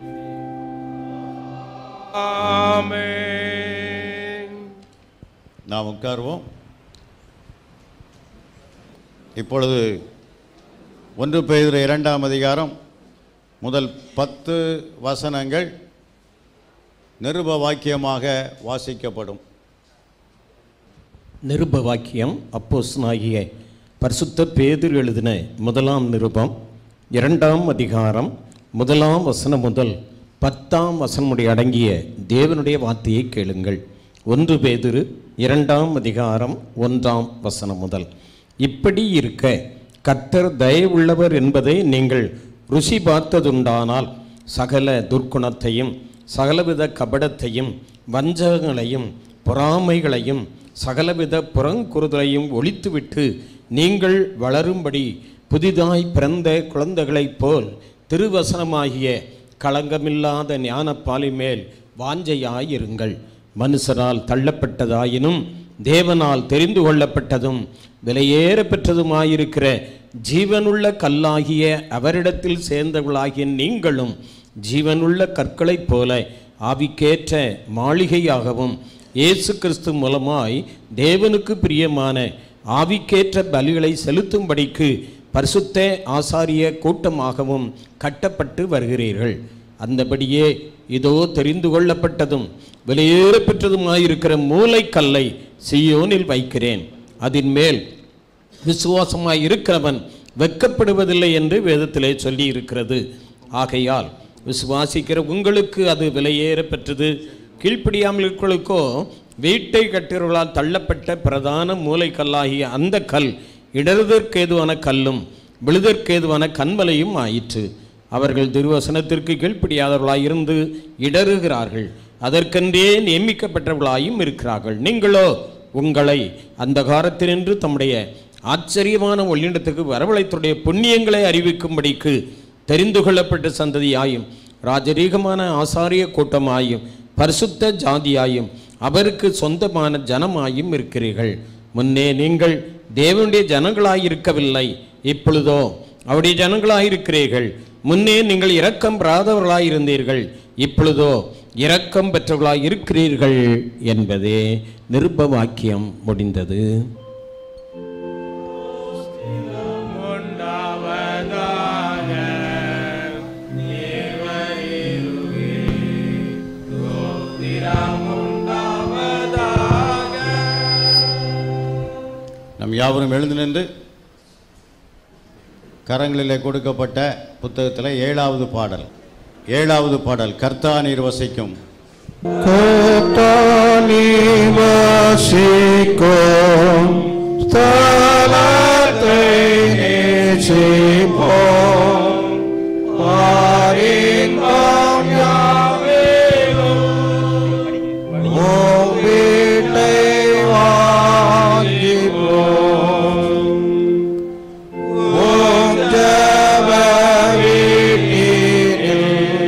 A: நாம் உட்காருவோம் இப்பொழுது ஒன்று பெய்கிற இரண்டாம் அதிகாரம் முதல் பத்து வசனங்கள் நிருப வாக்கியமாக வாசிக்கப்படும்
C: நிருப வாக்கியம் அப்போஸ்தலனாகிய பரிசுத்த பேதுரு எழுதின முதலாம் நிருபம் இரண்டாம் அதிகாரம் முதலாம் வசனம் முதல் பத்தாம் வசனம் முடிய அடங்கிய தேவனுடைய வார்த்தையை கேளுங்கள் ஒன்று பேதுரு இரண்டாம் அதிகாரம் ஒன்றாம் வசனம் முதல் இப்படி இருக்க கர்த்தர் தயவுள்ளவர் என்பதை நீங்கள் ருசி பார்த்ததுண்டானால் சகல துர்க்குணத்தையும் சகலவித கபடத்தையும் வஞ்சகங்களையும் பொறாமைகளையும் சகலவித புறங்குறுதலையும் ஒழித்துவிட்டு நீங்கள் வளரும்படி புதிதாய் பிறந்த குழந்தைகளைப் போல் திருவசனமாகிய களங்கமில்லாத ஞானப்பாலி மேல் வாஞ்சையாயிருங்கள் மனுஷரால் தள்ளப்பட்டதாயினும் தேவனால் தெரிந்து கொள்ளப்பட்டதும் விலையேற பெற்றதுமாயிருக்கிற ஜீவனுள்ள கல்லாகிய அவரிடத்தில் சேர்ந்தவர்களாகிய நீங்களும் ஜீவனுள்ள கற்களைப் போல ஆவிக்கேற்ற மாளிகையாகவும் இயேசு கிறிஸ்து மூலமாய் தேவனுக்கு பிரியமான ஆவிக்கேற்ற பலிகளை செலுத்தும்படிக்கு பரிசுத்த ஆசாரிய கூட்டமாகவும் கட்டப்பட்டு வருகிறீர்கள் அந்தபடியே இதோ தெரிந்து கொள்ளப்பட்டதும் விலையேற பெற்றதுமாயிருக்கிற மூளைக்கல்லை சியோனில் வைக்கிறேன் அதின் மேல் விசுவாசமாய் இருக்கிறவன் வெட்கப்படுவதில்லை என்று வேதத்திலே சொல்லி இருக்கிறது ஆகையால் விசுவாசிக்கிற உங்களுக்கு அது விலையேற பெற்றது கீழ்ப்படியாமல் இருக்கிறவர்களுக்கோ வீட்டை கட்டுறவர்களால் தள்ளப்பட்ட பிரதான மூளைக்கல்லாகிய அந்த கல் இடறுதற்கேதுவான கல்லும் விழுதற்கேதுவான கண்மலையும் ஆயிற்று அவர்கள் திருவசனத்திற்கு கீழ்ப்படியாதவர்களாய் இருந்து இடறுகிறார்கள் அதற்கென்றே நியமிக்கப்பட்டவர்களாயும் இருக்கிறார்கள் நீங்களோ உங்களை அந்த காலத்தினின்று தம்முடைய ஆச்சரியமான ஒளியிடத்துக்கு வரவழைத்துடைய புண்ணியங்களை அறிவிக்கும்படிக்கு தெரிந்து கொள்ளப்பட்ட சந்ததியாயும் ராஜரீகமான ஆசாரிய கூட்டமாயும் பரிசுத்த ஜாதியாயும் அவருக்கு சொந்தமான ஜனமாயும் இருக்கிறீர்கள் முன்னே நீங்கள் தேவனுடைய ஜனங்களாயிருக்கவில்லை இப்பொழுதோ அவருடைய ஜனங்களாயிருக்கிறீர்கள் முன்னே நீங்கள் இரக்கம் பெறாதவர்களாயிருந்தீர்கள் இப்பொழுதோ இரக்கம் பெற்றவர்களாய் இருக்கிறீர்கள் என்பதே நிருப வாக்கியம் முடிந்தது
A: நம் யாவரும் எழுந்து நின்று கரங்களிலே கொடுக்கப்பட்ட புத்தகத்தில் ஏழாவது பாடல் ஏழாவது பாடல் கர்த்தா நீர் வசிக்கும்
H: கர்த்தானி வசிக்கும் ஸ்தலத்தை நேசிப்போம். பாரின்பம் யாவிலும் உம் வீட்டை வாஞ்சிப்போம். உம் ஜெப வீட்டினில்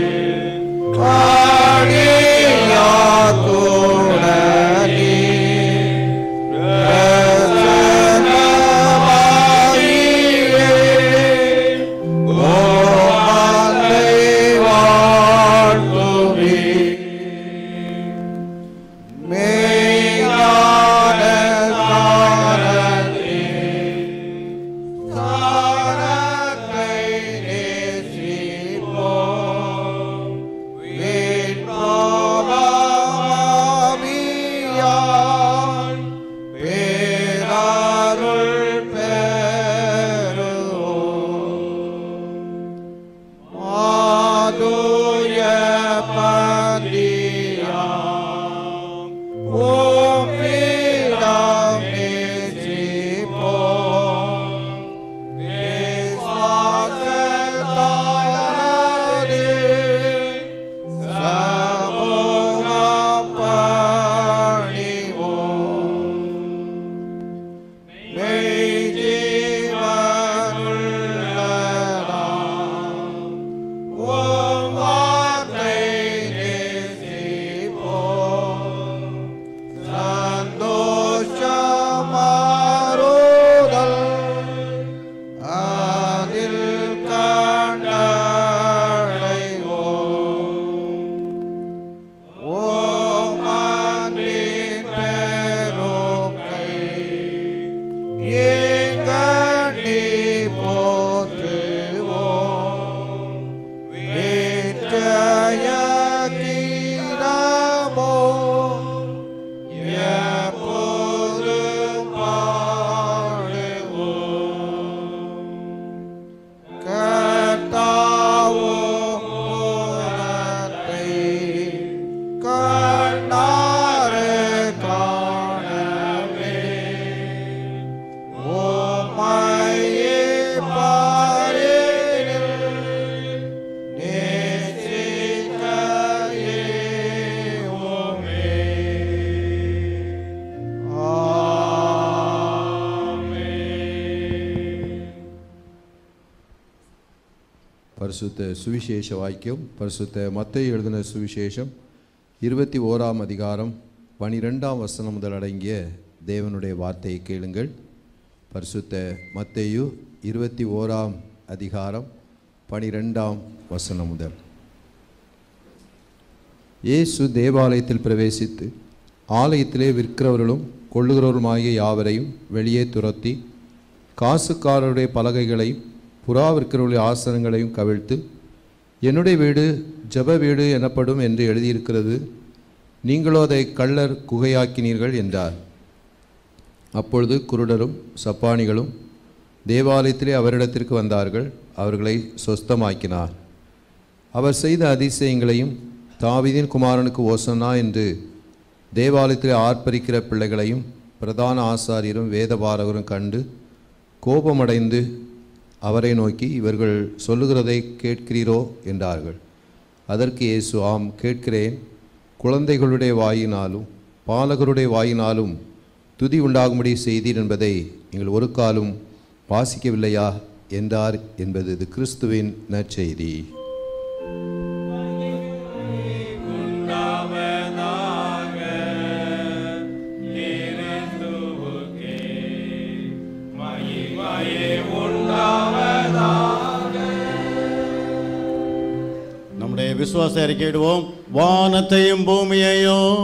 F: பரிசுத்த சுவிசேஷ வாக்கியம் பரிசுத்த மத்தேயு எழுதின சுவிசேஷம் இருபத்தி ஓராம் அதிகாரம் பனிரெண்டாம் வசனம் முதல் அடங்கிய தேவனுடைய வார்த்தையை கேளுங்கள் பரிசுத்த மத்தேயு இருபத்தி ஓராம் அதிகாரம் பனிரெண்டாம் வசனம் முதல் இயேசு தேவாலயத்தில் பிரவேசித்து ஆலயத்திலே விற்கிறவர்களும் கொள்ளுகிறவருமாகிய யாவரையும் வெளியே துரத்தி காசுக்காரருடைய பலகைகளையும் புறா விற்கிறவருடைய ஆசனங்களையும் கவிழ்த்து என்னுடைய வீடு ஜெப வீடு எனப்படும் என்று எழுதியிருக்கிறது நீங்களோ அதை கள்ளர் குகையாக்கினீர்கள் என்றார் அப்பொழுது குருடரும் சப்பானிகளும் தேவாலயத்திலே அவரிடத்திற்கு வந்தார்கள் அவர்களை சொஸ்தமாக்கினார் அவர் செய்த அதிசயங்களையும் தாவீதின் குமாரனுக்கு ஓசனா என்று தேவாலயத்திலே ஆர்ப்பரிக்கிற பிள்ளைகளையும் பிரதான ஆசாரியரும் வேதபாரகரும் கண்டு கோபமடைந்து அவரை நோக்கி இவர்கள் சொல்லுகிறதை கேட்கிறீரோ என்றார்கள் அதற்கு இயேசு ஆம் கேட்கிறேன் குழந்தைகளுடைய வாயினாலும் பாலகருடைய வாயினாலும் துதி உண்டாகும்படி செய்தீர் என்பதை நீங்கள் ஒரு காலும் வாசிக்கவில்லையா என்றார் என்பது இது கிறிஸ்துவின் நற்செய்தி
A: நம்முடைய விசுவாச அறிக்கையிடுவோம் வானத்தையும் பூமியையும்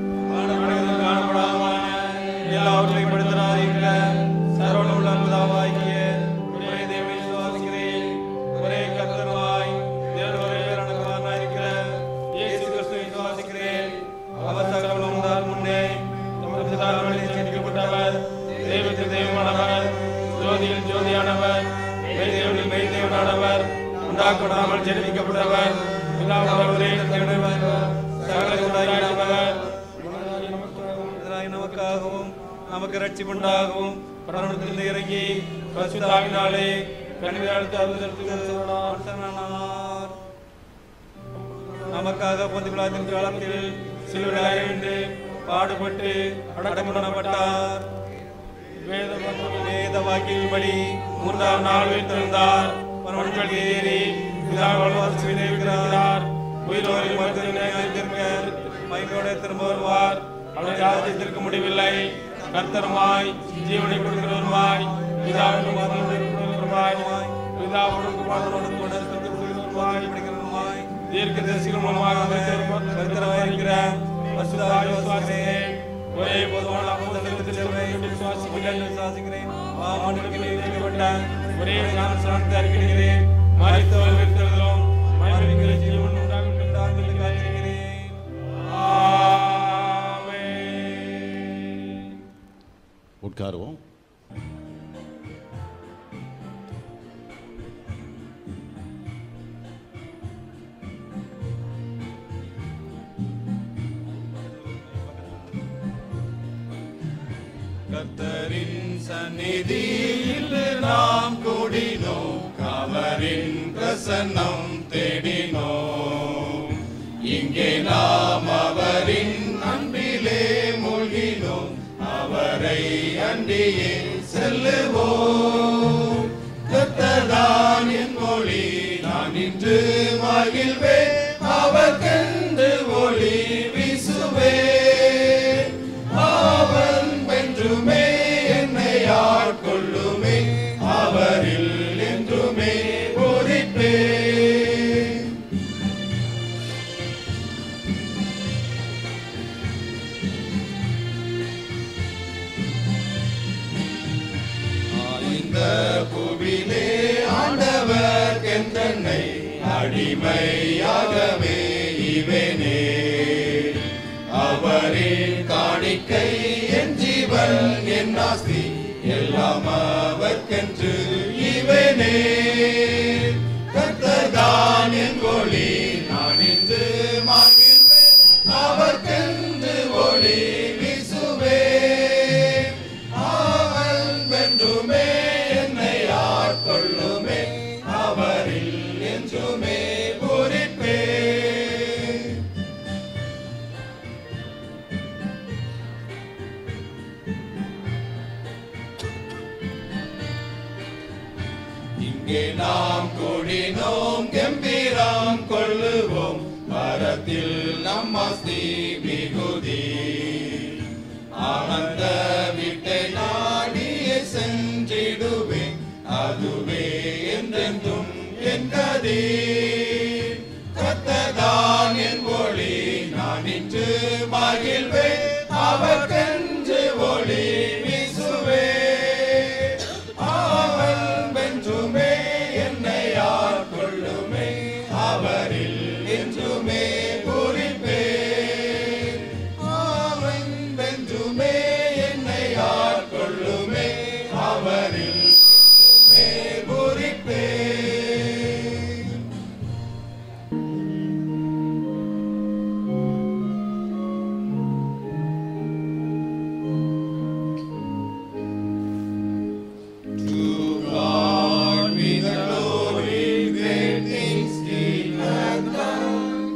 B: எல்லாவற்றையும் படுத்தராதீங்க சரவண உள்ள அமுதாவாகிய ஒரே தேவனை விசுவாசிக்கிறேன் ஒரே கர்த்தருவாய் தேவன் ஒரே பேரானவராயிருக்கிற இயேசு கிறிஸ்துவை விசுவாசிக்கிறேன் அவர் சகல உண்டால் முன்னே நமது பிதாக்களில் ஜெனிக்கப்பட்டவர் தெய்வத்தில் தெய்வமானவர்
H: தடைப்படாமல் ஜெனிக்கப்பட்டவர் பிதாவுடனே தேடுவர் சகல உண்டாகினவர் நமக்காகவும் நமக்கு ரட்சிப்புண்டாகவும் பரமத்தில் இறங்கி பசுதாவினாலே கனிவாழ்த்து அருள்தருத்துகிறார் நமக்காக பொந்திபிலாத்தின் காலத்தில் சிலுவையாயிருந்து பாடுபட்டு அடக்கமுடப்பட்டார் வேத வேத வாக்கின்படி மூன்றாம் நாள் உயிர்த்தெழுந்தார் மரணங்கள் ஏறி விதைவிக்கிறார் உயிரோரில் மருத்துவ மைக்கோட திரும்ப வருவார் அவர் ராஜ்யத்திற்கு முடிவில்லை கர்த்தருமாய் ஜீவனை கொடுக்கிறவருமாய் பிதாவின் வருவாய் பிதாவுடன் குமாரனோடும் கூட வருவாய் படிக்கிறவருமாய் தீர்க்க தரிசிகமாக கர்த்தராய் இருக்கிற பசுதாய் விசுவாசிக்கிறேன் ஒரே பொதுவான அப்போஸ்தலத்தில் விசுவாசிக்கிறேன் விசுவாசிக்கிறேன் பாவங்களுக்கு நீக்கப்பட்ட ஒரே ஞான சார்ந்த அறிக்கிறேன் மரித்தவர் விருத்தலும் மனிதர்களை ஜீவன் உண்டாகும் என்று காட்சிக்கிறேன் ஆமென்
A: உட்காருவோம்
H: கர்த்தரின் சந்நிதியில் நாம் கூடினோம் அவரின் பிரசன்னம் தேடினோம் இங்கே நாம் அவரின் அன்பிலே மூழ்கினோம் அவரை அண்டியே செல்லுவோம் கர்த்தர்தான் என் மொழி நான் இன்று மகிழ்வேன் அவர் கண்டு ஒளி வீசுவேன் அவன் வென்றுமே என்னை ஆட்கொள்ளுமே அவரில் என்றுமே பூரிப்பே இந்த புவிலே ஆண்டவர் கெந்தன்னை அடிமையாகவே இவனே அவரின் காணிக்கை என் ஜீவன் என் ஆஸ்தி எல்லாம் அவர்க்கென்று இவனே கர்த்தர்தான் என் ஒளி நான் இன்று மகிழ்வேன் அவர்க்கென்று ஒளி வீசுவேன் அவன் வென்றுமே என்னை ஆட்கொள்ளுமே அவரில் என்றுமே பூரிப்பேன் இங்கே நாம் கூடினோம் கம்பீரம் கொள்ளுவோம் மரத்தில் நம் அஸ்தி மிகுதி ஆனந்த வீட்டை நாடியே சென்றிடுவேன் அதுவே என்றென்றும் என் கதி கத்ததான் என் ஒளி நான் இன்று மகிழ்வேன் அவர்கென்று ஒளி வீசுவே அவன் வென்றுமே என்னை ஆட்கொள்ளுமே அவரில் என்றுமே பூரிப்பே அவன் வென்றுமே என்னை ஆட்கொள்ளுமே அவரில் என்றுமே பூரிப்பே To God be the glory, great things He hath done.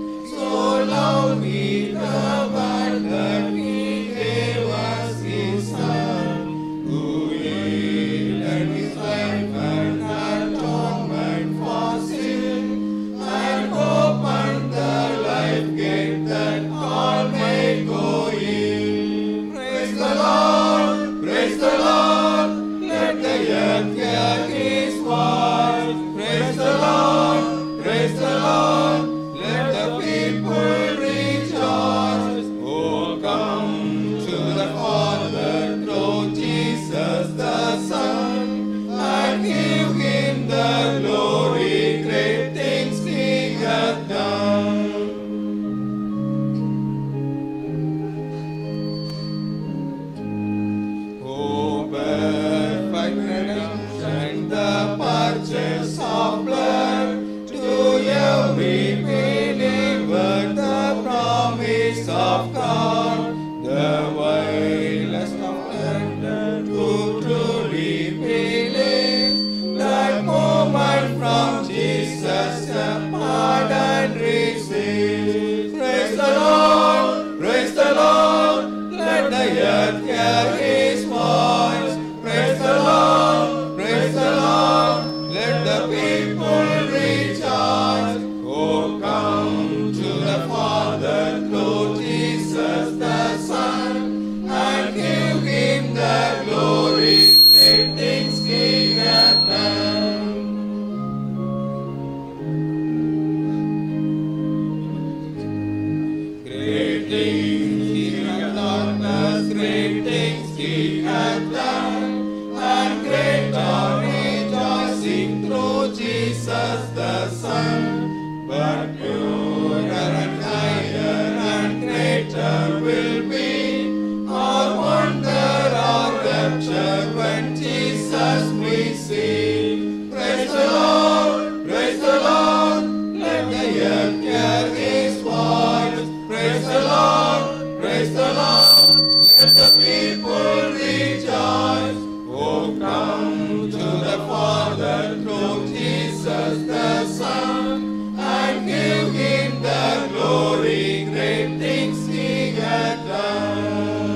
H: things he hath done, as great things he hath done, and great are rejoicing through Jesus the Son. But purer and higher and greater will be our wonder, our rapture when Jesus we see. Praise the Lord, praise the Lord, let the earth hear His voice. Praise the Lord, praise the Lord, let the people rejoice. Oh, come to the Father through Jesus the Son, and give Him the glory, great things He hath done.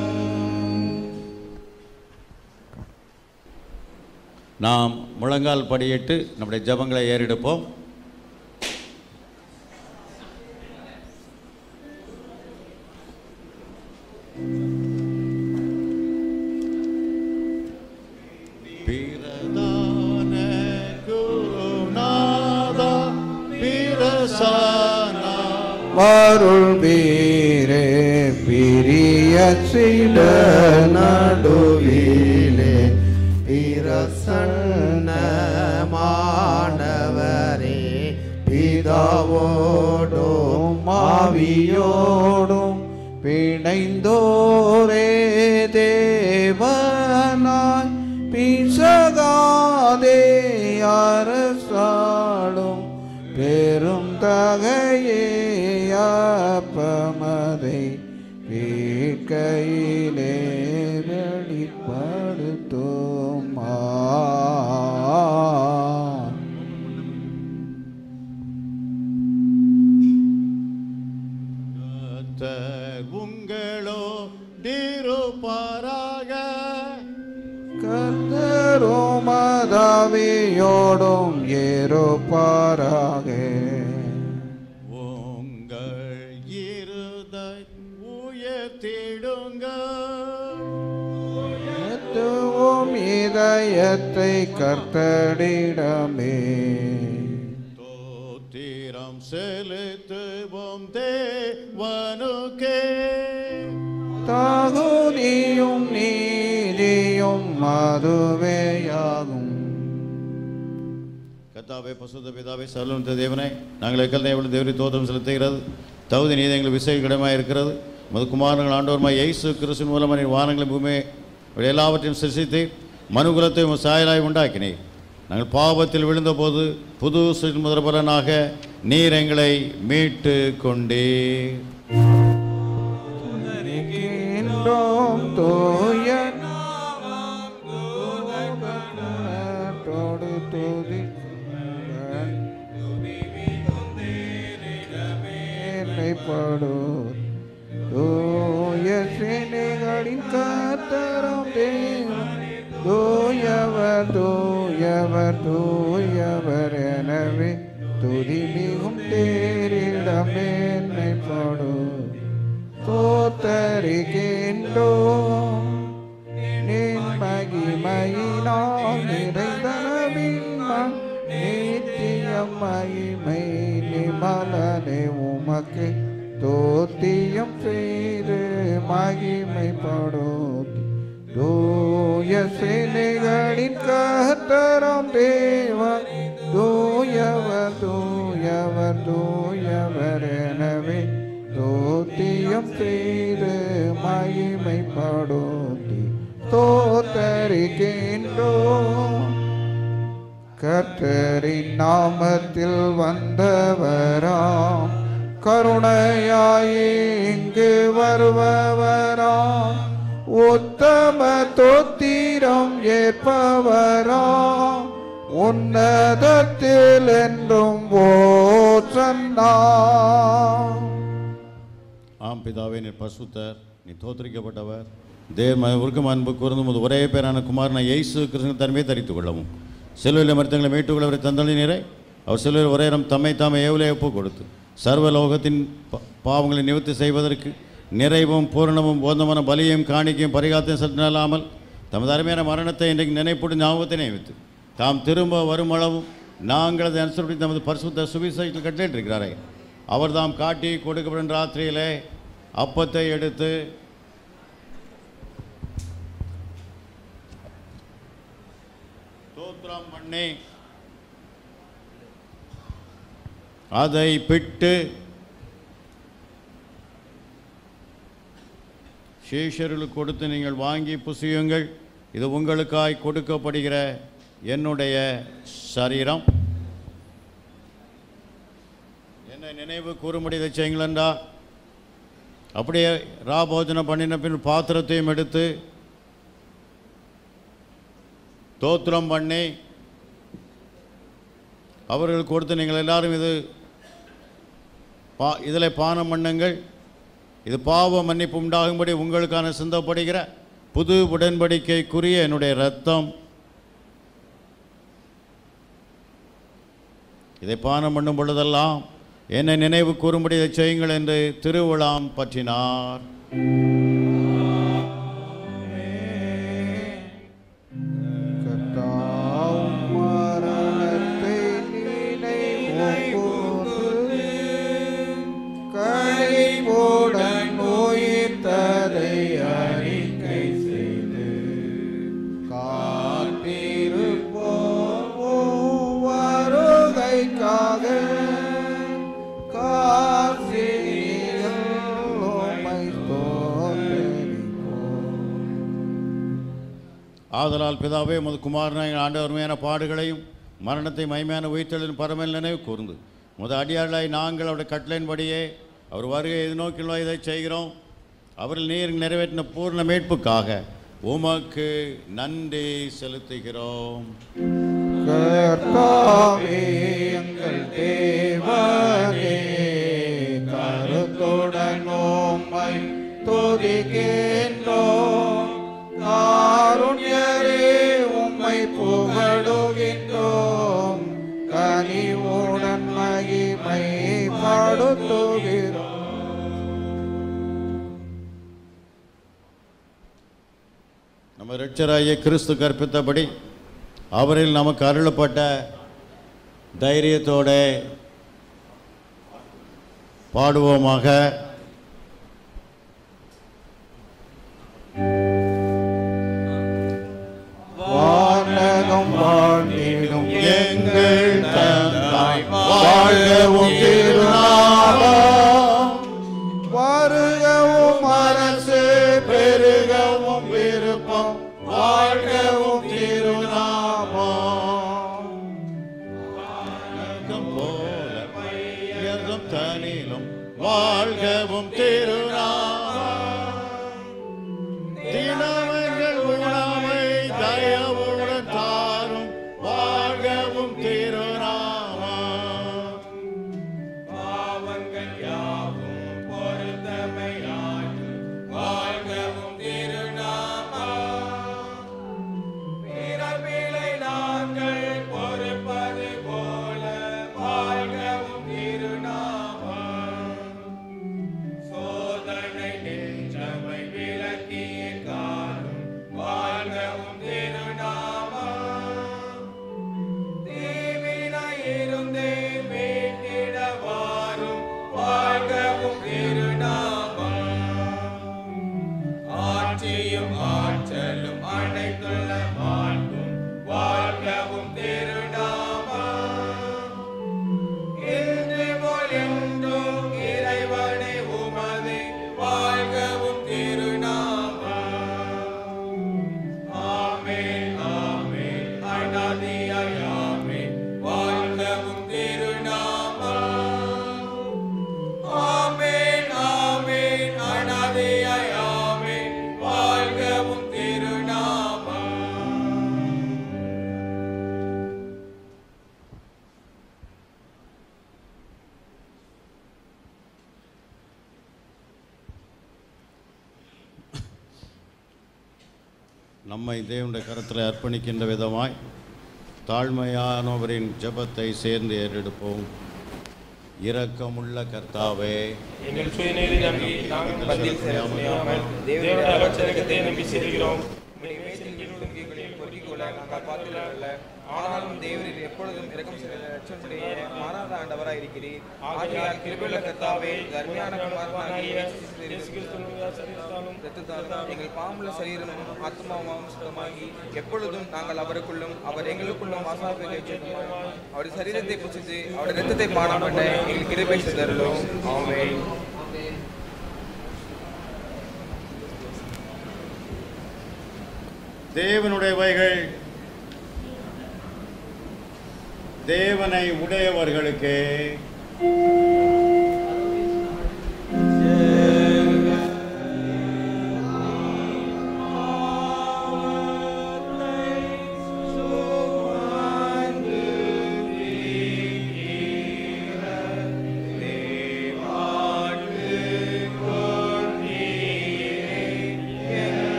A: நாம் முழங்கால் படியிட்டு நம்முடைய ஜெபங்களை ஏறெடுப்போம் பிரதான குருநாதா, பிரசன்னா
D: வருள் வீரே பிரிய சிட நடுவிலே பிரசன்ன மாணவரே பிதாவோடும் ஆவியோடும் பிணைந்தோரே தேவனாய் பிசகாதே அரசாளும் பெரும் தகையே அப்பமதை வீட்கையிலே வெளிப்படுத்தும்
A: கர்த்தர் உங்களோடிருப்பாராக
D: கர்த்தரும் மதாவியோடும் ஏறுப்பாராக
A: உங்கள் இருதை உயர்த்திடுங்க
D: எத்துவும் இதயத்தை கர்த்தடிடமே
A: தோத்திரம் செலுத்துவோம் தேவனுக்கே
D: தகுதியும் நீதியும் மதுவேயாகும்
A: கத்தாவே பசுத்த பிதாவே சர்வந்த தேவனே நாங்கள் எக்கல் தேவன் தேவரி தோற்றம் செலுத்துகிறது தகுதி நீதி எங்களுக்கு விசேஷமாக இருக்கிறது மதுக்குமாரங்கள் ஆண்டோர்மாய் இயேசு கிறிஸ்துவின் மூலமாக நீர் வானங்களை பூமி எல்லாவற்றையும் சிருஷ்டித்து மனுகுலத்தை உம் சாயலாய் உண்டாக்கினீர் நாங்கள் பாவத்தில் விழுந்தபோது புது முதற்பலனாக நீர் எங்களை மீட்டு கொண்டீர்
D: துதிக்கின்றோம் தூய நாமம் தூதகணத்தோடு துதிக்கிறேன். மேன்மைப்படு தூய சேனைகளின் கர்த்தரும் தேவன் தூயவர் தூயவர் தூயவர் எனவே துதி மிகும் தேரிட மேன்மைப்படு தோத்தரிக்கின்றோம் நின் மகிமையினால் நிறைந்தனவின் மண் நித்தியம் மகிமை நிமலனே உமக்கு தோத்தியம் செய்து மகிமைப்படும் தூய சேனைகளின் கர்த்தரம் தேவன் தூயவர் தூயவர் தூயவர் எனவே தோத்தியம் செய்து மகிமைப்படுத்தி தோத்தரிக்கின்றோம் கர்த்தரின் நாமத்தில் வந்தவராம் கருணையாயே இங்கு வருபவராம் உத்தம தோத்திரம் ஏற்பவராம் உன்னதத்தில் என்றும் ஓசன்னா
A: ஆம் பிதாவே நீர் பசுத்தர் நீ தோத்தரிக்கப்பட்டவர் தேவ உருக்கும் அன்பு கூர்ந்து உமது ஒரே பேரான குமாரனை இயேசு கிருஷ்ணன் தன்மையை தரித்துக் கொள்ளவும் செல்வையில் மருத்துவங்களை மீட்டுக்கொள்ளவரை தந்தளி நீரை அவர் செல்வையில் ஒரே இடம் தம்மை தாமே ஏவலே ஒப்பு கொடுத்து சர்வ லோகத்தின் ப- பாவங்களை நிவர்த்தி செய்வதற்கு நிறைவும் பூரணமும் போந்தமான பலியையும் காணிக்கையும் பரிகாத்தையும் செலுத்தினாலாமல் தமது அருமையான மரணத்தை இன்றைக்கு நினைப்போடு ஞாபகத்தை நியமித்து தாம் திரும்ப வருமளவும் நாங்கள் அதை அனுசரித்து தமது பரிசுத்த சுவிசேஷத்தில் கட்டளையிட்டிருக்கிறாரே அவர் தாம் காட்டி கொடுக்கப்படும் ராத்திரியிலே அப்பத்தை எடுத்து ஸ்தோத்திரம் பண்ணி அதை பிட்டு சீஷர்களுக்கு கொடுத்து நீங்கள் வாங்கி புசியுங்கள் இது உங்களுக்காய் கொடுக்கப்படுகிற என்னுடைய சரீரம் என்னை நினைவு கூறும்படி இதை செய்யுங்களா அப்படியே ராபோஜனம் பண்ணின பின் பாத்திரத்தையும் எடுத்து தோத்திரம் பண்ணி அவர்களுக்கு கொடுத்து நீங்கள் எல்லாரும் இது பா இதில் பானம் பண்ணுங்கள் இது பாவ மன்னிப்பு உண்டாகும்படி உங்களுக்கான சிந்தப்படுகிற புது உடன்படிக்கைக்குரிய என்னுடைய ரத்தம் இதை பானம் பண்ணும் பொழுதெல்லாம் என்னை நினைவு கூறும்படி இதை செய்யுங்கள் என்று திருவிழாம் பற்றினார்
D: கர்த்தாவும் மரணத்தை நினைவுகூர்ந்து, களிப்புடன் உயிர்த்ததை அறிக்கை செய்து, காத்திருப்போம் உம் வருகைக்காக காசினிகள் உம்மை ஸ்தோத்திரிப்போம்.
A: ஆதலால் பிதாவே உமது குமாரனாய் ஆண்டவருமையான பாடுகளையும் மரணத்தை மைமையான உயிர்த்தெழும் பரமல் நினைவு கூர்ந்து முத அடியாளாய் நாங்கள் அவருடைய கட்டளையின்படியே அவர் வருகை எதிர்நோக்கில் இதை செய்கிறோம் அவரில் நீர் நிறைவேற்றின பூர்ண மீட்புக்காக உமக்கு நன்றி செலுத்துகிறோம்
D: கர்த்தாவே எங்கள் தேவனே கருத்துடன் உம்மை துதிக்கின்றோம் காருண்யரே உம்மை புகழுகின்றோம் கனிவுடன் மகிமை படுத்துகிறோம்
A: நம்ம இரட்சராகிய கிறிஸ்து கற்பித்தபடி அவரில் நமக்கு அருளப்பட்ட தைரியத்தோட பாடுவோமாக
D: வானகம் வாழ்ந்திடும் எங்கள் தந்தாய் வாழ்கவும் திருநாமம் வருகவும் அரசு பெருகவும் விருப்பம் வாழ்கவும் திருநாமம்
A: உலகம் போல உயர்ந்தும் தனிலும் வாழ்கவும் திருநாமம் தினவங்கள் உணவை தயவுடன் தாரும் வாழ்கவும் திருநாமம்
H: பாவங்கள் யாவும் பொருத்தமையாற்றும் வாழ்கவும் திருநாமம் பிறப்பிலை நாங்கள் பொறுப்பது போல வாழ்கவும் திருநாமம் சோதனை நின்றமை விலக்கிய காலம் வாழ்கவும் திருநாமம் தீவினையிருந்தே மீட்டிட வாரும் வாழ்கவும் திருநாமம் ஆட்சியும் ஆற்றலும் அனைத்துள்ள மாண்பும் வாழ்கவும் திருநாமம் இன்று போல் என்றும் இறைவனை உமது வாழ்கவும் திருநாமம் ஆமென் ஆமென் அநாதியாய் ஆமென் வாழ்கவும் திருநாமம் ஆமென் ஆமென் அநாதியாய் ஆமென் வாழ்கவும் திருநாமம்
A: நம்மை தேவனுடைய கரத்தில் அர்ப்பணிக்கின்ற விதமாய் தாழ்மையானவரின் ஜெபத்தை சேர்ந்து ஏறெடுப்போம் இரக்கமுள்ள கர்த்தாவே
I: எங்கள் சுயநீதி நம்பி நாங்கள் பதில் செலுத்தாமல் தேவனுடைய அலட்சணத்தை நம்பி செல்கிறோம்
B: கொள்ள நாங்கள் பார்த்துள்ளல ஆனாலும் தேவரில் எப்பொழுதும் இரக்கம் ரட்சனுடைய மாறாத ஆண்டவராய் இருக்கிறீர் ஆகையால் கிருபையுள்ள கர்த்தாவே தர்மியான குமாரனாகிய இயேசு கிறிஸ்துவின் இரத்தத்தாலும் எங்கள் பாம்புல சரீரமும் ஆத்மாவும் சுத்தமாகி எப்பொழுதும் நாங்கள் அவருக்குள்ளும் அவர் எங்களுக்குள்ளும் வாசாப்பை அவருடைய சரீரத்தை புசித்து அவருடைய இரத்தத்தை பானம் பண்ண எங்கள் கிருபை சிதறலும் ஆமென்
A: தேவனுடையவைகள் தேவனை உடையவர்களுக்கு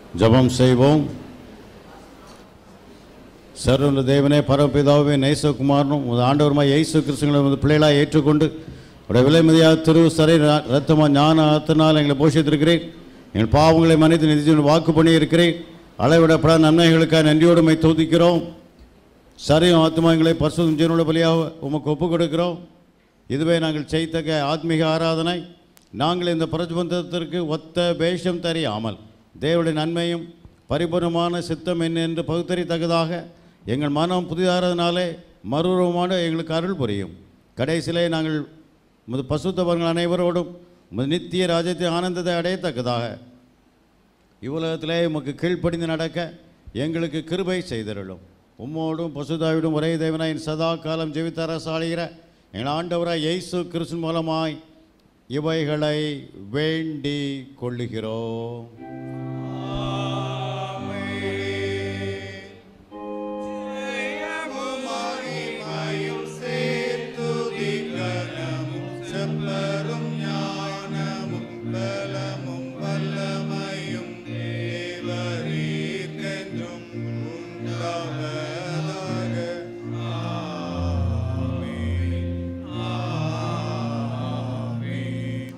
A: ஜெபம் செய்வோம் சர்வந்த தேவனே பரமபிதாவே நேசகுமாரனும் உமது ஆண்டவருமாய் இயேசு கிறிஸ்துங்களை உமது பிள்ளைகளாக ஏற்றுக்கொண்டு உடைய விலை மதியாக திரு சரை ரத்தமா ஞான ஆத்தினால் எங்களை போஷித்திருக்கிறேன் எங்கள் பாவங்களை மன்னித்து நிதிச்சு வாக்கு பண்ணியிருக்கிறேன் அளவிடப்பட நன்மைகளுக்காக நன்றியோடு உம்மை துதிக்கிறோம் சரியும் ஆத்மா எங்களை பரிசுத்தம் ஜீவனுள்ள பலியாக உமக்கு ஒப்புக் கொடுக்கிறோம் இதுவே நாங்கள் செய்தக்க ஆத்மீக ஆராதனை நாங்கள் இந்த பிரஜபந்தத்திற்கு ஒத்த வேஷம் தெரியாமல் தேவனுடைய நன்மையும் பரிபூர்ணமான சித்தம் என்ன என்று பகுத்தறித்தக்கதாக எங்கள் மனம் புதிதாரதுனாலே மறுரூபமான எங்களுக்கு அருள் புரியும் கடைசியிலே நாங்கள் உமது பசுத்தவர்கள் அனைவரோடும் உமது நித்திய ராஜ்யத்தை ஆனந்தத்தை அடையத்தக்கதாக இவ்வுலகத்திலே உமக்கு கீழ்ப்படிந்து நடக்க எங்களுக்கு கிருபை செய்தருளும் உம்மோடும் பசுதாவிடும் ஒரே தேவனாய் சதா காலம் ஜெபித்தர சாடுகிற எங்கள் ஆண்டவராய் இயேசு கிறிஸ்து மூலமாய் இவைகளை வேண்டி கொள்ளுகிறோம்
D: செப்பரும் ஞானமும் பலமும் வல்லமையும் தேவரீர்க்கென்றும் உண்டாவதாக ஆமென். ஆமென்.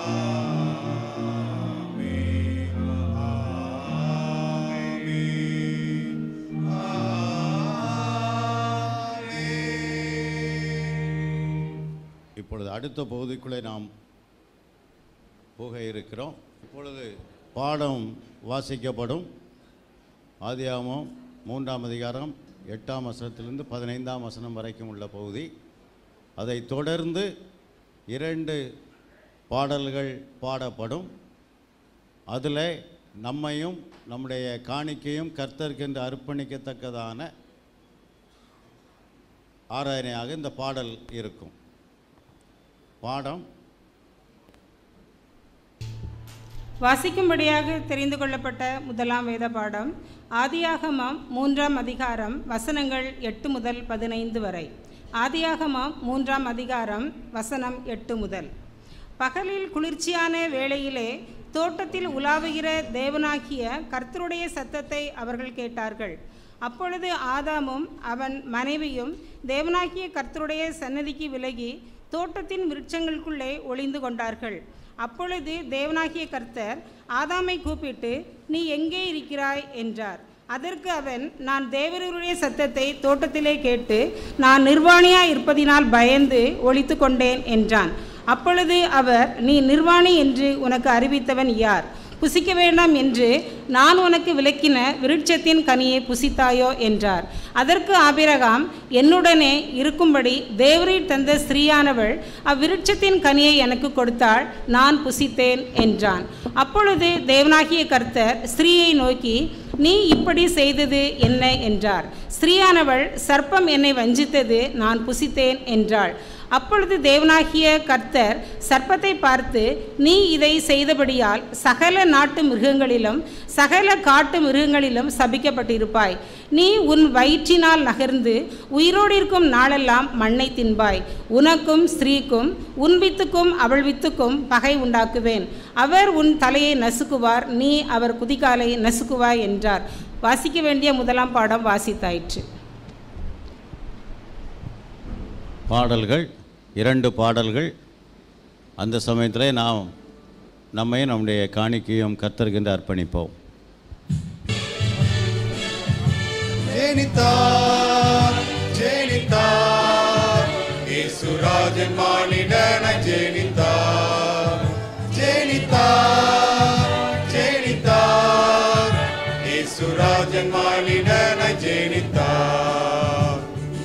A: இப்பொழுது அடுத்த பகுதிக்குள்ளே நாம் போக இருக்கிறோம் இப்பொழுது பாடம் வாசிக்கப்படும் ஆதியாகமம் மூன்றாம் அதிகாரம் எட்டாம் வசனத்திலிருந்து பதினைந்தாம் வசனம் வரைக்கும் உள்ள பகுதி அதைத் தொடர்ந்து இரண்டு பாடல்கள் பாடப்படும் அதில் நம்மையும் நம்முடைய காணிக்கையும் கர்த்தருக்கென்று அர்ப்பணிக்கத்தக்கதான ஆராதனையாக இந்த பாடல் இருக்கும் பாடம்
J: வாசிக்கும்படியாக தெரிந்து கொள்ளப்பட்ட முதலாம் வேத பாடம் ஆதியாகமம் மூன்றாம் அதிகாரம் வசனங்கள் எட்டு முதல் பதினைந்து வரை ஆதியாகமம் மூன்றாம் அதிகாரம் வசனம் எட்டு முதல் பகலில் குளிர்ச்சியான வேளையிலே தோட்டத்தில் உலாவுகிற தேவனாகிய கர்த்தருடைய சத்தத்தை அவர்கள் கேட்டார்கள் அப்பொழுது ஆதாமும் அவன் மனைவியும் தேவனாகிய கர்த்தருடைய சன்னதிக்கு விலகி தோட்டத்தின் விருட்சங்களுக்குள்ளே ஒளிந்து கொண்டார்கள் அப்பொழுது தேவனாகிய கர்த்தர் ஆதாமை கூப்பிட்டு நீ எங்கே இருக்கிறாய் என்றார் அதற்கு அவன் நான் தேவருடைய சத்தத்தை தோட்டத்திலே கேட்டு நான் நிர்வாணியா இருப்பதினால் பயந்து ஒளித்து கொண்டேன் என்றான் அப்பொழுது அவர் நீ நிர்வாணி என்று உனக்கு அறிவித்தவன் யார் புசிக்க வேண்டாம் என்று நான் உனக்கு விளக்கின விருட்சத்தின் கனியை புசித்தாயோ என்றார் அதற்கு ஆபிரகாம் என்னுடனே இருக்கும்படி தேவரீர் தந்த ஸ்திரீயானவள் அவ்விருட்சத்தின் கனியை எனக்கு கொடுத்தாள் நான் புசித்தேன் என்றான் அப்பொழுது தேவனாகிய கர்த்தர் ஸ்திரீயை நோக்கி நீ இப்படி செய்தது என்ன என்றார் ஸ்திரீயானவள் சர்ப்பம் என்னை வஞ்சித்தது நான் புசித்தேன் என்றாள் அப்பொழுது தேவனாகிய கர்த்தர் சர்ப்பத்தை பார்த்து நீ இதை செய்தபடியால் சகல நாட்டு மிருகங்களிலும் சகல காட்டு மிருகங்களிலும் சபிக்கப்பட்டிருப்பாய் நீ உன் வயிற்றினால் நகர்ந்து உயிரோடு இருக்கும் நாளெல்லாம் மண்ணை தின்பாய் உனக்கும் ஸ்திரீக்கும் உன் வித்துக்கும் அவள் வித்துக்கும் பகை உண்டாக்குவேன் அவர் உன் தலையை நசுக்குவார் நீ அவர் குதிகாலை நசுக்குவாய் என்றார் வாசிக்க வேண்டிய முதலாம் பாடம் வாசித்தாயிற்று
A: பாடல்கள் இரண்டு பாடல்கள் அந்த சமயத்தில் நாம் நம்மையும் நம்முடைய காணிக்கையும் கர்த்தருக்கென்று அர்ப்பணிப்போம்
D: ஜெனித்தார் ஜெனித்தார் இயேசுராஜன் மானிடன ஜெனித்தார் ஜெனித்தார் ஜெனித்தார் இயேசுராஜன் மானிடன ஜெனித்தார்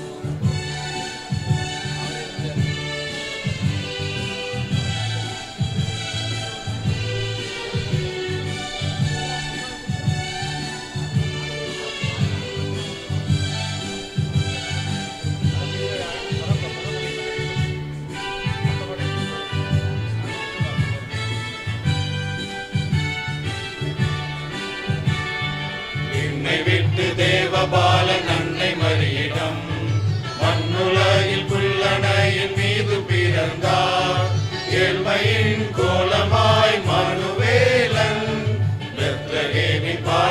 D: என்னை விட்டு தேவபாலன் அன்னை மரியிடம் மண்ணுலகில் புல்லணையின் மீது பிறந்தார் ஏழ்மையின் கோலமாய் மனுவேலன் பெத்லகேமி பா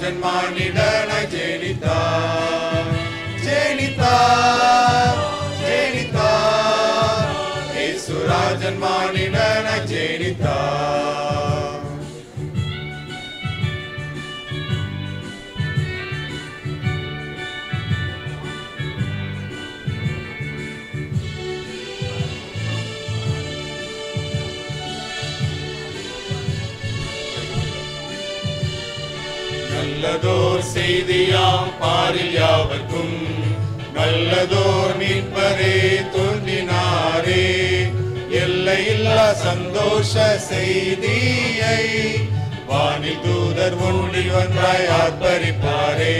D: இயேசுராஜன் மானிடன ஜெனித்தார் ஜெனித்தார் ஜெனித்தார் இயேசுராஜன் மானிடன ஜெனித்தார் நல்லதோர் செய்தியாம் பாரில் யாவர்க்கும் நல்லதோர் மீட்பரே தோன்றினாரே எல்லையில்லா சந்தோஷ செய்தியை வானில் தூதர் ஒன்றி ஒன்றாய் ஆர்ப்பரிப்பாரே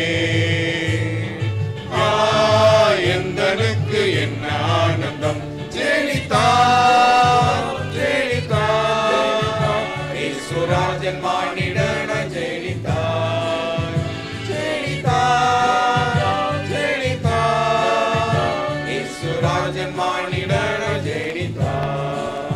D: ஆ, எந்தனுக்கு என்ன ஆனந்தம் ஜெனித்தார் ஜெனித்தார் ஈஸ்வராஜன் மானிடன ஜெனித்தார் ஜெனித்தார் ஜெனித்தார் ஈஸ்வராஜன் மானிடன ஜெனித்தார்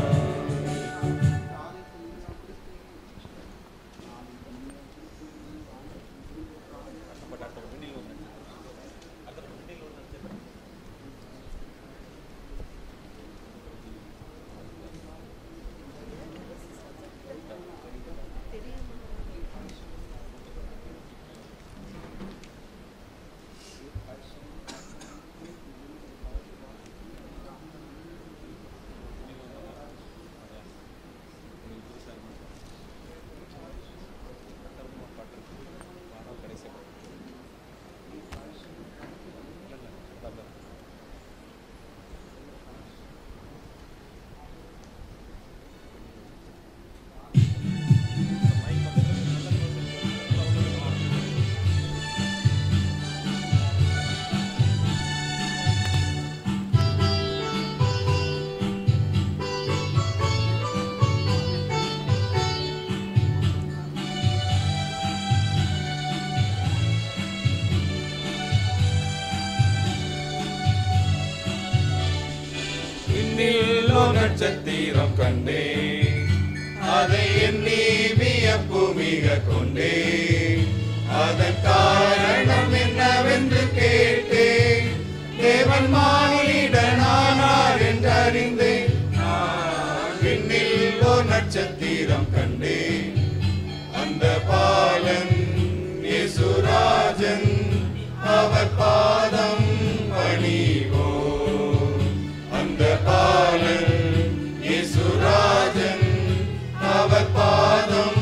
D: விண்ணிலோ நட்சத்திரம் கண்டே அதை எண்ணி வியப்பு மிக கொண்டே அதன் காரணம் என்னவென்று கேட்டேன் தேவன் மானிடனானார் என்று அறிந்தேன் நான் விண்ணில் ஓர் நட்சத்திரம் கண்டேன் அந்த பாலன் இயேசுராஜன் அவர் பாதம் பணிவோம் அந்த பாலன் இயேசுராஜன் அவர் பாதம்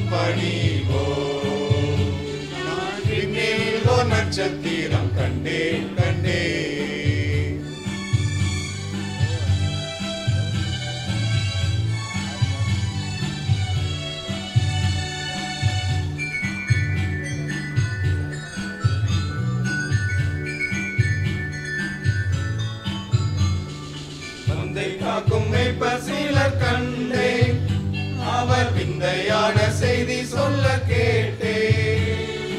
D: பணிவோம் நான் விண்ணில் ஓர் நட்சத்திரம் கண்டேன் கண்டேன் மந்தை காக்கும் மேய்ப்பர் சிலர் கண்டேன் அவர் விந்தையான செய்தி சொல்ல கேட்டேன்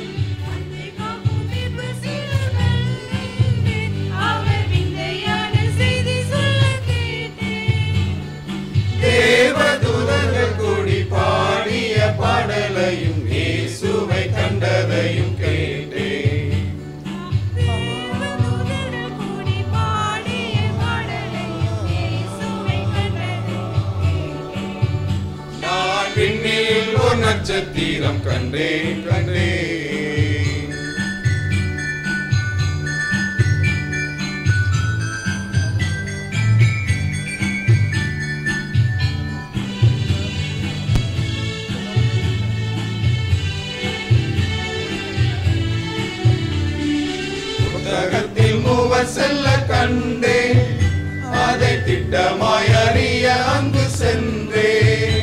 D: தேவதூதர்கள் கூடி பாடிய பாடலையும் இயேசுவை கண்டதையும் கேட்டேன் நான் விண்ணில் ஒரு நட்சத்திரம் கண்டேன் கண்டேன் புத்தகத்தில் மூவர் செல்ல கண்டேன் அதை திட்டமாய் அறிய அங்கு சென்றேன்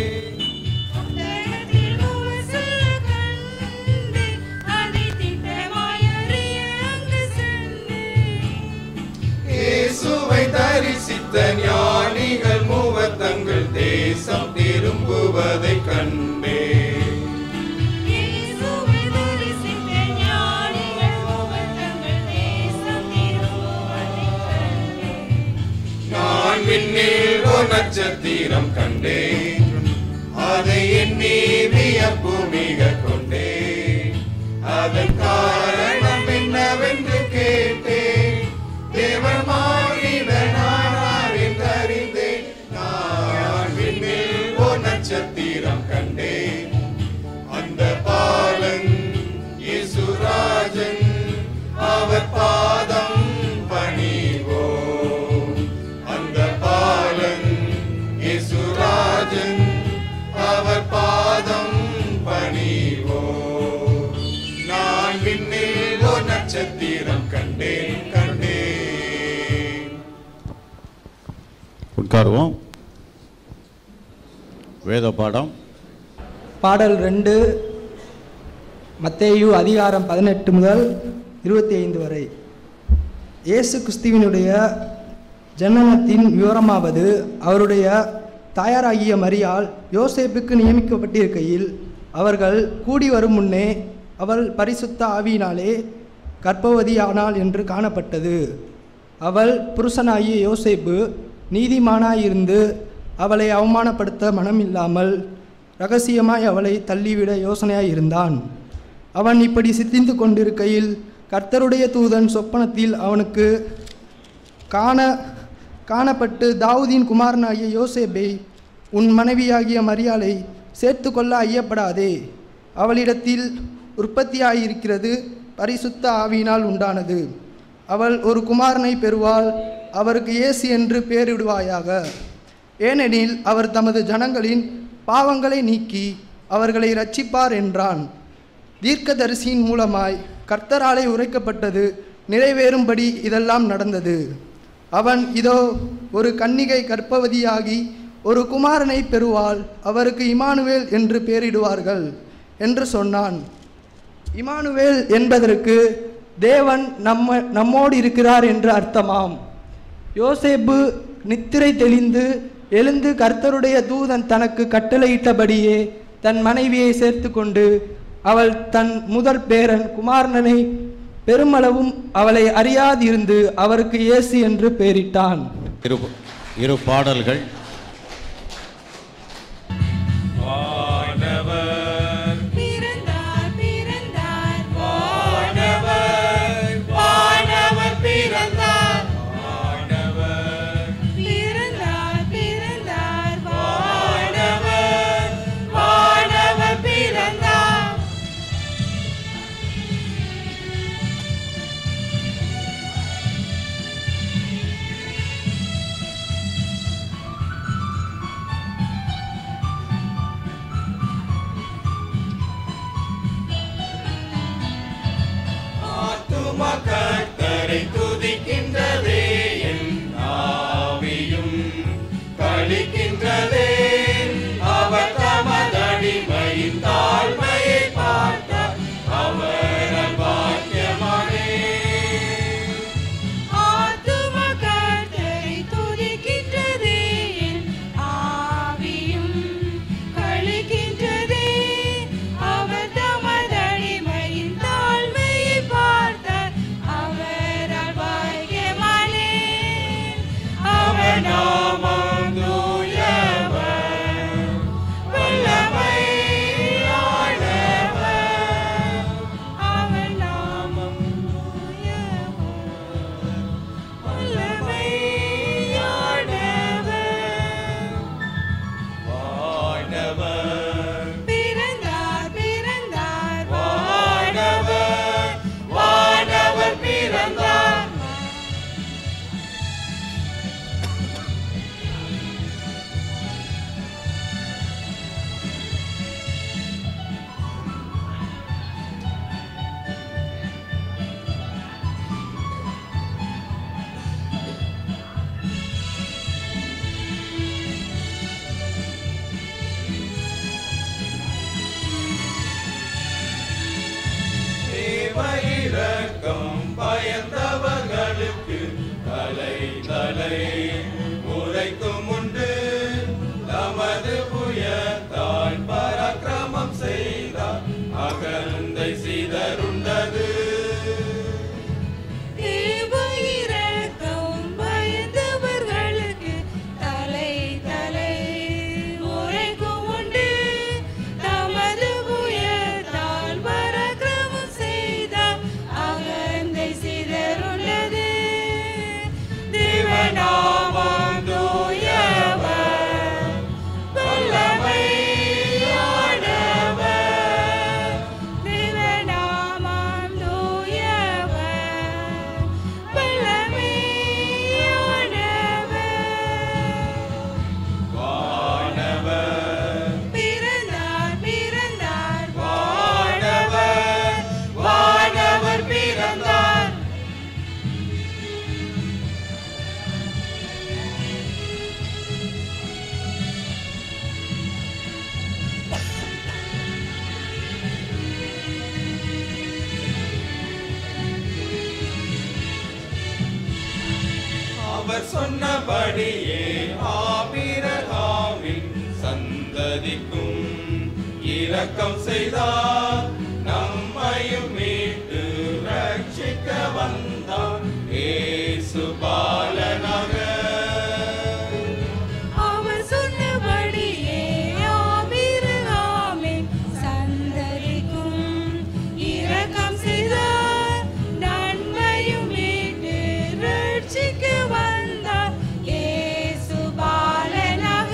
D: இயேசுவை தரிசித்த ஞானிகள் மூவர் தங்கள் தேசம் திரும்புவதை கண்டேன் நான் விண்ணில் ஒரு நட்சத்திரம் கண்டேன் அதை எண்ணி வியப்பு மிக கொண்டேன் அதன் காரணம் என்னவென்று கேட்டேன் தேவன் மாறிடனானார் என்று அறிந்தேன் நான் விண்ணில் ஓர் நட்சத்திரம் கண்டேன் அந்த பாலன் இயேசுராஜன் அவர் பாதம் பணிவோம் அந்த பாலன் இயேசுராஜன் அவர் பாதம் பணிவோம் நான் விண்ணில் ஓர் நட்சத்திரம் கண்டேன் கண்டேன்
A: உட்காருவோம் வேத பாடம்
K: பாடல் ரெண்டு மத்தேயு அதிகாரம் பதினெட்டு முதல் இருபத்தி ஐந்து வரை இயேசு கிறிஸ்துவினுடைய ஜனனத்தின் விவரமாவது அவருடைய தாயாராகிய மரியாள் யோசேப்புக்கு நியமிக்கப்பட்டிருக்கையில் அவர்கள் கூடி வரும் முன்னே அவள் பரிசுத்த ஆவியினாலே கர்ப்பவதியானாள் என்று காணப்பட்டது அவள் புருஷனாகிய யோசேப்பு நீதிமானாயிருந்து அவளை அவமானப்படுத்த மனமில்லாமல் ரகசியமாய் அவளை தள்ளிவிட யோசனையாய் இருந்தான் அவன் இப்படி சித்திந்து கொண்டிருக்கையில் கர்த்தருடைய தூதன் சொப்பனத்தில் அவனுக்கு காண காணப்பட்டு தாவூதின் குமாரனாகிய யோசேப்பை உன் மனைவியாகிய மரியாளை சேர்த்து கொள்ள ஐயப்படாதே அவளிடத்தில் உற்பத்தியாயிருக்கிறது பரிசுத்த ஆவியினால் உண்டானது அவள் ஒரு குமாரனை பெறுவாள் அவருக்கு இயேசு என்று பெயரிடுவாயாக ஏனெனில் அவர் தமது ஜனங்களின் பாவங்களை நீக்கி அவர்களை இரட்சிப்பார் என்றான் தீர்க்கதரிசியின் மூலமாய் கர்த்தராலே உரைக்கப்பட்டது நிறைவேறும்படி இதெல்லாம் நடந்தது அவன் இதோ ஒரு கன்னிகை கர்ப்பவதியாகி ஒரு குமாரனை பெறுவாள் அவருக்கு இமானுவேல் என்று பெயரிடுவார்கள் என்று சொன்னான் இமானுவேல் என்பதற்கு தேவன் நம்ம நம்மோடு இருக்கிறார் என்று அர்த்தமாம் யோசேப்பு நித்திரை தெளிந்து எழுந்து கர்த்தருடைய தூதன் தனக்கு கட்டளையிட்டபடியே தன் மனைவியை சேர்த்து கொண்டு அவள் தன் முதல் பேரன் குமாரனனை பெருமளவும் அவளை அறியாதிருந்து அவருக்கு இயேசு என்று பெயரிட்டான்
A: இரு இரு பாடல்கள்
D: வானவர்
H: பிறந்தார் பிறந்தார்
D: வானவர் வானவர் பிறந்தார் வானவர்
H: பிறந்தார் பிறந்தார்
D: வானவர் வானவர் பிறந்தார் ஆத்துமா கர்த்தரை துதிக்கின்றதே என் ஆவியும் களிக்கின்றதே அவர் தமதடிமையின் தாழ்மையை பார்த்தார் அவர் பாக்கியமானே
H: ஆத்தும கர்த்தரை துதிக்கின்றதே என் ஆவியும் களிக்கின்றதே அவர் தமதடிமையின் தாழ்மையை பார்த்தார் அவரால் பாக்கியமானே அவர் நாமம் தூயவர் வல்லமை ஆளவர் அவர் நாமம் தூயவர் வல்லமை ஆளவர்
D: வானவர்
H: பிறந்தார் பிறந்தார்
D: வானவர் வானவர் பிறந்தார் தேவ இரக்கம் பயந்தவர்களுக்கு தலை தலை முறைக்கும் உண்டு தமது புயத்தால் பராக்கிரமம் செய்தார் அகந்தை சிதறுண்டது
H: தேவ இரக்கம் பயந்தவர்களுக்கு தலை தலை உரைக்கும் உண்டு தமது புயத்தால் பராக்கிரமம் செய்தார்
D: அவர் சொன்னபடியே ஆபிரகாமின் சந்ததிக்கும் இரக்கம் செய்தார் நம்மையும் மீட்டு ரட்சிக்க வந்தார் ஏசு பாலனாக
L: அவர் சொன்னபடியே ஆபிரகாமின் சந்ததிக்கும் இரக்கம் செய்தார் நன்மையும் மீட்டு ரட்சிக்க வந்தார் இயேசு பாலனாக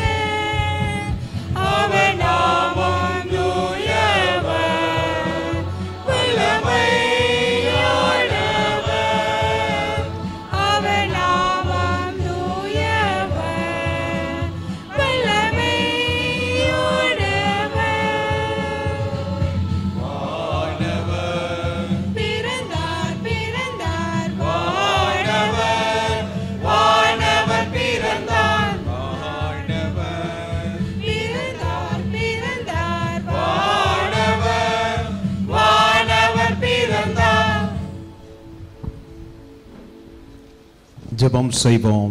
L: அவர் நாமம் தூயவர் வல்லமையானவர் அவர் நாமம் தூயவர் வல்லமையானவர் பிறந்தார் பிறந்தார் வானவர் வானவர் பிறந்தார் பிறந்தார் பிறந்தார் வானவர் வானவர் பிறந்தார்
E: ஜெபம் செய்வோம்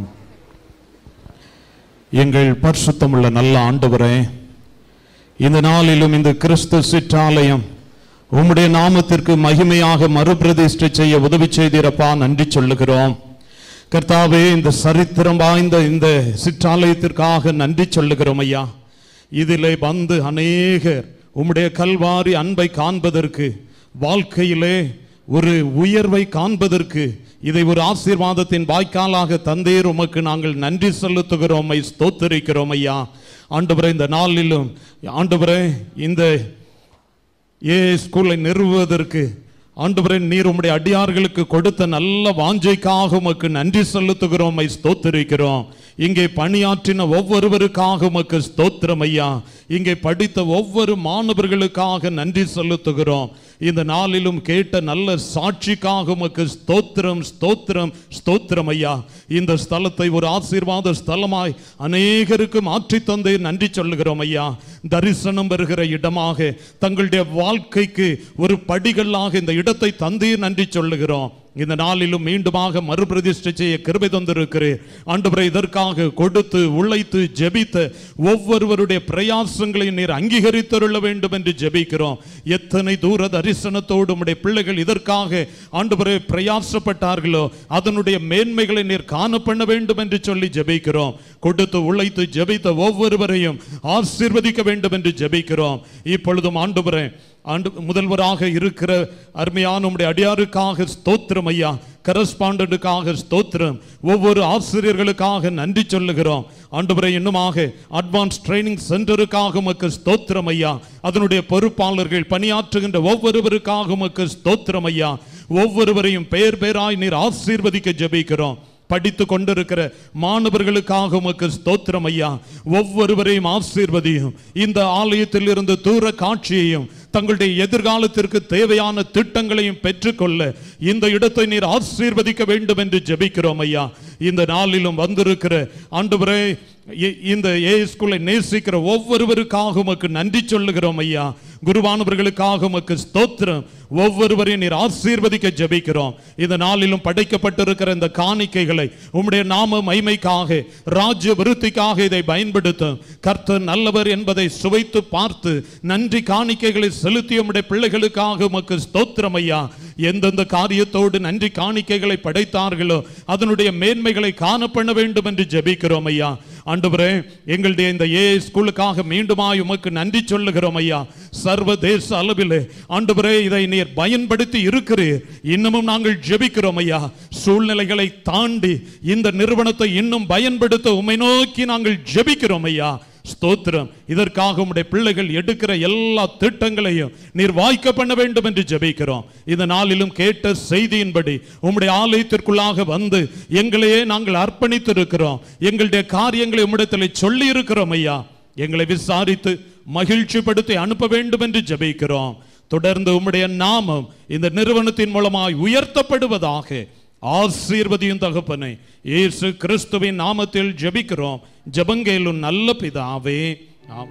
E: எங்கள் பரிசுத்தமுள்ள நல்ல ஆண்டவரே இந்த நாளிலும் இந்த கிறிஸ்து சிற்றாலயம் உம்முடைய நாமத்திற்கு மகிமையாக மறுபிரதிஷ்டை செய்ய உதவி செய்திருப்பா நன்றி சொல்லுகிறோம் கர்த்தாவே இந்த சரித்திரம் வாய்ந்த இந்த சிற்றாலயத்திற்காக நன்றி சொல்லுகிறோம் ஐயா இதிலே வந்து அநேகர் உம்முடைய கல்வாரி அன்பை காண்பதற்கு வாழ்க்கையிலே ஒரு உயர்வை காண்பதற்கு இதை ஒரு ஆசீர்வாதத்தின் வாய்க்காலாக தந்தேர் உமக்கு நாங்கள் நன்றி செலுத்துகிறோம் ஐ ஸ்தோத்தரிக்கிறோம் ஐயா ஆண்டவரே இந்த நாளிலும் ஆண்டவரே இந்த ஏ ஸ்கூலை நிறுவுவதற்கு ஆண்டவரே நீர் உம்முடைய அடியார்களுக்கு கொடுத்த நல்ல வாஞ்சைக்காக உமக்கு நன்றி செலுத்துகிறோம் ஐ ஸ்தோத்திரிக்கிறோம் இங்கே பணியாற்றின ஒவ்வொருவருக்காக உமக்கு ஸ்தோத்திரம் ஐயா இங்கே படித்த ஒவ்வொரு மாணவர்களுக்காக நன்றி செலுத்துகிறோம் இந்த நாளிலும் கேட்ட நல்ல சாட்சிக்காக உமக்கு ஸ்தோத்திரம் ஸ்தோத்திரம் ஸ்தோத்திரம் ஐயா இந்த ஸ்தலத்தை ஒரு ஆசீர்வாத ஸ்தலமாய் அநேகருக்கு மாற்றி தந்தே நன்றி சொல்லுகிறோம் ஐயா தரிசனம் வருகிற இடமாக தங்களுடைய வாழ்க்கைக்கு ஒரு படிகளாக இந்த இடத்தை தந்தீர் நன்றி சொல்லுகிறோம் இந்த நாளிலும் மீண்டுமாக மறுபிரதிஷ்டை செய்ய கிருபை தந்திருக்கிறேன் ஆண்டவரை இதற்காக கொடுத்து உழைத்து ஜெபித்த ஒவ்வொருவருடைய பிரயாசங்களையும் நீர் அங்கீகரித்தருள வேண்டும் என்று ஜெபிக்கிறோம் எத்தனை தூர தரிசனத்தோடு உம்முடைய பிள்ளைகள் இதற்காக ஆண்டவரை பிரயாசப்பட்டார்களோ அதனுடைய மேன்மைகளை நீர் காண பண்ண வேண்டும் என்று சொல்லி ஜெபிக்கிறோம் கொடுத்து உழைத்து ஜெபித்த ஒவ்வொருவரையும் ஆசீர்வதிக்க வேண்டும் என்று ஜெபிக்கிறோம் இப்பொழுதும் ஆண்டவரே ஆண்டு முதல்வராக இருக்கிற அருமையான உம்முடைய அடியாருக்காக ஸ்தோத்திரம் ஐயா கரஸ்பாண்டனுக்காக ஸ்தோத்திரம் ஒவ்வொரு ஆசிரியர்களுக்காக நன்றி சொல்லுகிறோம் ஆண்டவரை இன்னுமாக அட்வான்ஸ் ட்ரைனிங் சென்டருக்காக உமக்கு ஸ்தோத்திரம் ஐயா அதனுடைய பொறுப்பாளர்கள் பணியாற்றுகின்ற ஒவ்வொருவருக்காக உமக்கு ஸ்தோத்திரம் ஐயா ஒவ்வொருவரையும் பெயர் பெயராய் நீர் ஆசீர்வதிக்க ஜெபிக்கிறோம் படித்து கொண்டிருக்கிற மாணவர்களுக்காக உமக்கு ஸ்தோத்திரம் ஐயா ஒவ்வொருவரையும் ஆசீர்வதியும் இந்த ஆலயத்தில் இருந்து தூர காட்சியையும் தங்களுடைய எதிர்காலத்திற்கு தேவையான திட்டங்களையும் பெற்றுக்கொள்ள இந்த இடத்தை நீர் ஆசீர்வதிக்க வேண்டும் என்று ஜெபிக்கிறோம் ஐயா இந்த நாளிலும் வந்திருக்கிற ஆண்டவரே இ- இந்த ஏ ஸ்கூலை நேசிக்கிற ஒவ்வொருவருக்காக உமக்கு நன்றி சொல்லுகிறோம் ஐயா குருவானவர்களுக்காக உமக்கு ஸ்தோத்திரம் ஒவ்வொருவரையும் நீர் ஆசீர்வதிக்க ஜெபிக்கிறோம் இந்த நாளிலும் படைக்கப்பட்டிருக்கிற இந்த காணிக்கைகளை உம்முடைய நாம மைமைக்காக ராஜ்ய விருத்திக்காக இதை பயன்படுத்தும் கர்த்தர் நல்லவர் என்பதை சுவைத்து பார்த்து நன்றி காணிக்கைகளை செலுத்திய உம்முடைய பிள்ளைகளுக்காக உமக்கு ஸ்தோத்திரம் ஐயா எந்தெந்த காரியத்தோடு நன்றி காணிக்கைகளை படைத்தார்களோ அதனுடைய மேன்மைகளை காணப்பண்ண வேண்டும் என்று ஜெபிக்கிறோம் ஐயா ஆண்டவரே எங்களுடைய இந்த ஏ ஸ்கூலுக்காக மீண்டுமாய் உமக்கு நன்றி சொல்லுகிறோம் ஐயா சர்வதேச அளவிலே ஆண்டவரே இதை நீர் பயன்படுத்தி இருக்கிறீர் இன்னமும் நாங்கள் ஜெபிக்கிறோம் ஐயா சூழ்நிலைகளை தாண்டி இந்த நிறுவனத்தை இன்னும் பயன்படுத்த உம்மை நோக்கி நாங்கள் ஜெபிக்கிறோம் ஐயா ஸ்தோத்திரம் இதற்காக உம்முடைய பிள்ளைகள் எடுக்கிற எல்லா திட்டங்களையும் நீர் வாய்க்க பண்ண வேண்டும் என்று ஜெபிக்கிறோம் இந்த நாளிலும் கேட்ட செய்தியின்படி உம்முடைய ஆலயத்திற்குள்ளாக வந்து எங்களையே நாங்கள் அர்ப்பணித்திருக்கிறோம் எங்களுடைய காரியங்களை உம்மிடத்தில் சொல்லி இருக்கிறோம் ஐயா எங்களை விசாரித்து மகிழ்ச்சிப்படுத்தி அனுப்ப வேண்டும் என்று ஜெபிக்கிறோம் தொடர்ந்து உம்முடைய நாமம் இந்த நிறுவனத்தின் மூலமாய் உயர்த்தப்படுவதாக ஆசீர்வதியும் தகப்பனை இயேசு கிறிஸ்துவின் நாமத்தில் ஜெபிக்கிறோம் ஜெபங்கேலும் நல்ல பிதாவே ஆம்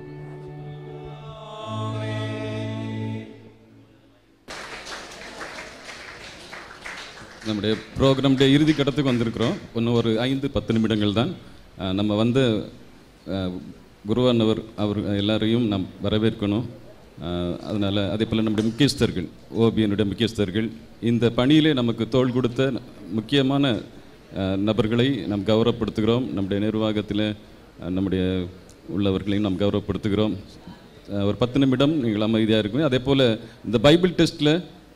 M: நம்முடைய ப்ரோக்ராமுடைய இறுதி கட்டத்துக்கு வந்திருக்கிறோம் இன்னும் ஒரு ஐந்து பத்து நிமிடங்கள் தான் அஹ், நம்ம வந்து அஹ், குருவானவர் அவர் எல்லாரையும் நாம் வரவேற்கணும் அஹ், அதனால அதே போல் நம்முடைய முக்கியஸ்தர்கள் ஓபியனுடைய முக்கியஸ்தர்கள் இந்த பணியிலே நமக்கு தோள் கொடுத்த முக்கியமான அஹ், நபர்களை நாம் கௌரவப்படுத்துகிறோம் நம்முடைய நிர்வாகத்தில் அஹ், நம்முடைய உள்ளவர்களையும் நாம் கௌரவப்படுத்துகிறோம் அஹ், ஒரு பத்து நிமிடம் நீங்கள் அமைதியாக இருக்கும் அதே போல் இந்த பைபிள் டெஸ்ட்டில்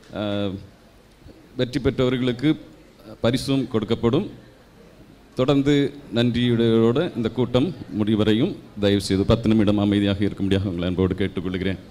M: வெற்றி பெற்றவர்களுக்கு பரிசும் கொடுக்கப்படும் தொடர்ந்து நன்றியோட இந்த கூட்டம் முடிவரையும் தயவு செய்து பத்து நிமிடம் அமைதியாக இருக்கும்படியாக உங்களை அன்போடு கேட்டுக்கொள்கிறேன்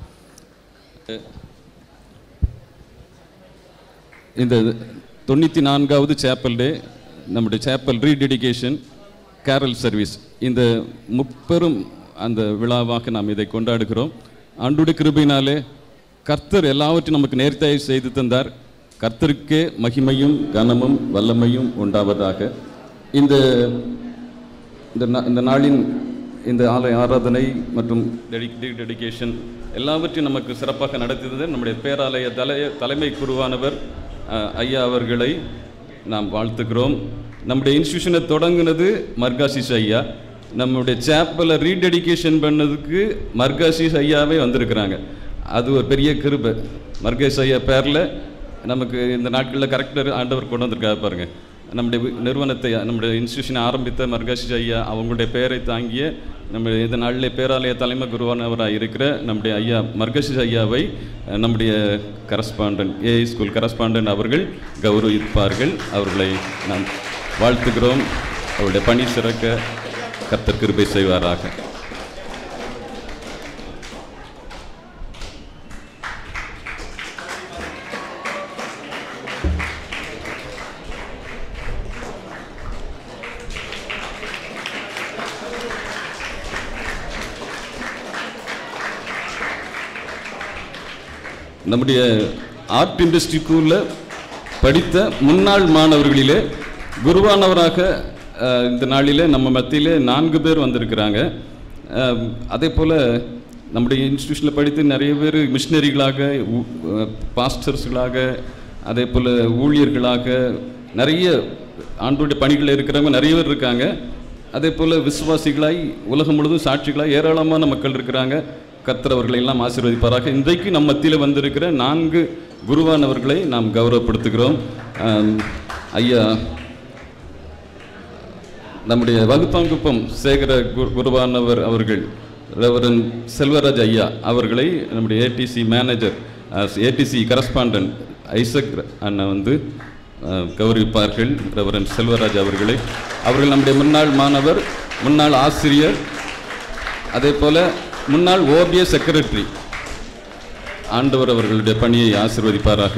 M: இந்த தொண்ணூற்றி நான்காவது சேப்பல் டே நம்முடைய சேப்பல் ரீடெடிகேஷன் கேரல் சர்வீஸ் இந்த முப்பெரும் அந்த விழாவாக நாம் இதை கொண்டாடுகிறோம் ஆண்டுடைய கிருபையினாலே கர்த்தர் எல்லாவற்றையும் நமக்கு நேர்த்தாய் செய்து தந்தார் கர்த்தருக்கே மகிமையும் கனமும் வல்லமையும் உண்டாவதாக இந்த இந்த நா- இந்த நாளின் இந்த ஆலய ஆராதனை மற்றும் டெடி டெடிகேஷன் எல்லாவற்றையும் நமக்கு சிறப்பாக நடத்தியது நம்முடைய பேராலய தலை தலைமை குருவானவர் அஹ், ஐயா அவர்களை நாம் வாழ்த்துக்கிறோம் நம்முடைய இன்ஸ்டியூஷனை தொடங்கினது மர்காசிஸ் ஐயா நம்முடைய சேப்பலை ரீடெடிகேஷன் பண்ணதுக்கு மர்காசிஸ் ஐயாவே வந்திருக்கிறாங்க அது ஒரு பெரிய கிருபை மர்கேஷ் ஐயா பேரில் நமக்கு இந்த நாட்களில் கரெக்டாக ஆண்டவர் கொண்டு வந்திருக்காரு பாருங்க நம்முடைய வி- நிறுவனத்தை நம்முடைய இன்ஸ்டியூஷனை ஆரம்பித்த மர்காஷி ஐயா அவங்களுடைய பெயரை தாங்கிய நம்ம இந்த நாளிலே பேராலய தலைமை குருவானவராக இருக்கிற நம்முடைய ஐயா மர்கஷி ஐயாவை அஹ், நம்முடைய கரஸ்பாண்டன் ஏஐ ஸ்கூல் கரஸ்பாண்டன் அவர்கள் கௌரவிப்பார்கள் அவர்களை நாம் வாழ்த்துகிறோம் அவருடைய பணி சிறக்க கர்த்தர் கிருபை செய்வாராக நம்முடைய ஆர்ட் இண்டஸ்ட்ரி ஸ்கூலில் படித்த முன்னாள் மாணவர்களிலே குருவானவராக அஹ், இந்த நாளிலே நம்ம மத்தியிலே நான்கு பேர் வந்திருக்கிறாங்க அஹ், அதே போல் நம்முடைய இன்ஸ்டியூஷனில் படித்து நிறைய பேர் மிஷினரிகளாக பாஸ்டர்ஸ்களாக அதே போல் ஊழியர்களாக நிறைய ஆண்டோடைய பணிகளில் இருக்கிறவங்க நிறைய பேர் இருக்காங்க அதே போல் விசுவாசிகளாய் உலகம் முழுவதும் சாட்சிகளாய் ஏராளமான மக்கள் இருக்கிறாங்க கர்த்தர் அவர்களை எல்லாம் ஆசீர்வதிப்பாராக இன்றைக்கு நம் மத்தியில் வந்திருக்கிற நான்கு குருவானவர்களை நாம் கௌரவப்படுத்துகிறோம் ஆம், ஐயா நம்முடைய வகுப்பாங்குப்பம் சேகர குரு- குருவானவர் அவர்கள் ரெவரன் செல்வராஜ் ஐயா அவர்களை நம்முடைய ADC manager ADC correspondent Isaac அண்ணன் வந்து அஹ், கௌரவிப்பார்கள் ரெவரன் செல்வராஜ் அவர்களை அவர்கள் நம்முடைய முன்னாள் மாணவர் முன்னாள் ஆசிரியர் அதே போல முன்னாள் ஓபிய செக்ரட்டரி ஆண்டவர் அவர்களுடைய பணியை ஆசிர்வதிப்பாராக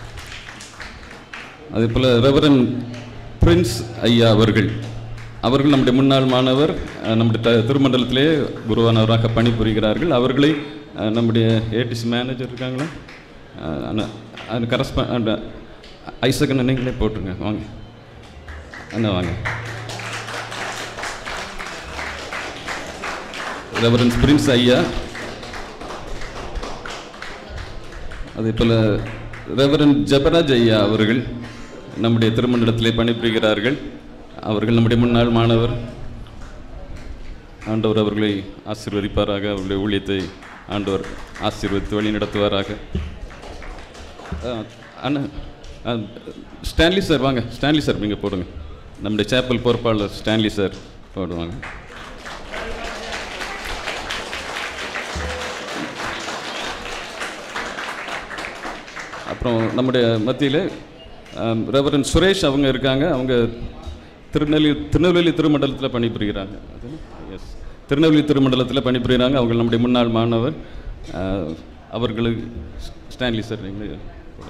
M: அதே போல் ரெவரன் பிரின்ஸ் ஐயா அவர்கள் அவர்கள் நம்முடைய முன்னாள் மாணவர் அஹ், நம்முடைய த- திருமண்டலத்திலே குருவானவராக பணிபுரிகிறார்கள் அவர்களை அஹ், நம்முடைய ஏடிசி மேனேஜர் இருக்காங்களா அஹ், அண்ணா அந்த கரஸ்பா அந்த ஐசக் நீங்களே போட்டுருங்க வாங்க அண்ணா வாங்க ரெவரன்ஸ் பிரின்ஸ் ஐயா அதே போல் ரெவரன் ஜபராஜ் ஐயா அவர்கள் நம்முடைய திருமண்டலத்திலே பணிபுரிகிறார்கள் அவர்கள் நம்முடைய முன்னாள் மாணவர் ஆண்டவர் அவர்களை ஆசீர்வதிப்பாராக அவருடைய ஊழியத்தை ஆண்டவர் ஆசீர்வதித்து வழி நடத்துவாராக அஹ், அண்ணா அஹ், ஸ்டான்லி சார் வாங்க ஸ்டான்லி சார் நீங்கள் போடுங்க நம்முடைய சேப்பல் பொறுப்பாளர் ஸ்டான்லி சார் போடுவாங்க அப்புறம் நம்முடைய மத்தியில் ரெவரன் சுரேஷ் அவங்க இருக்காங்க அவங்க திருநெல்வேலி திருநெல்வேலி திருமண்டலத்தில் பணிபுரிகிறாங்க எஸ் திருநெல்வேலி திருமண்டலத்தில் பணிபுரிகிறாங்க அவங்க நம்முடைய முன்னாள் மாணவர் அஹ், அவர்களுக்கு ஸ்டான்லி சார் நீங்கள்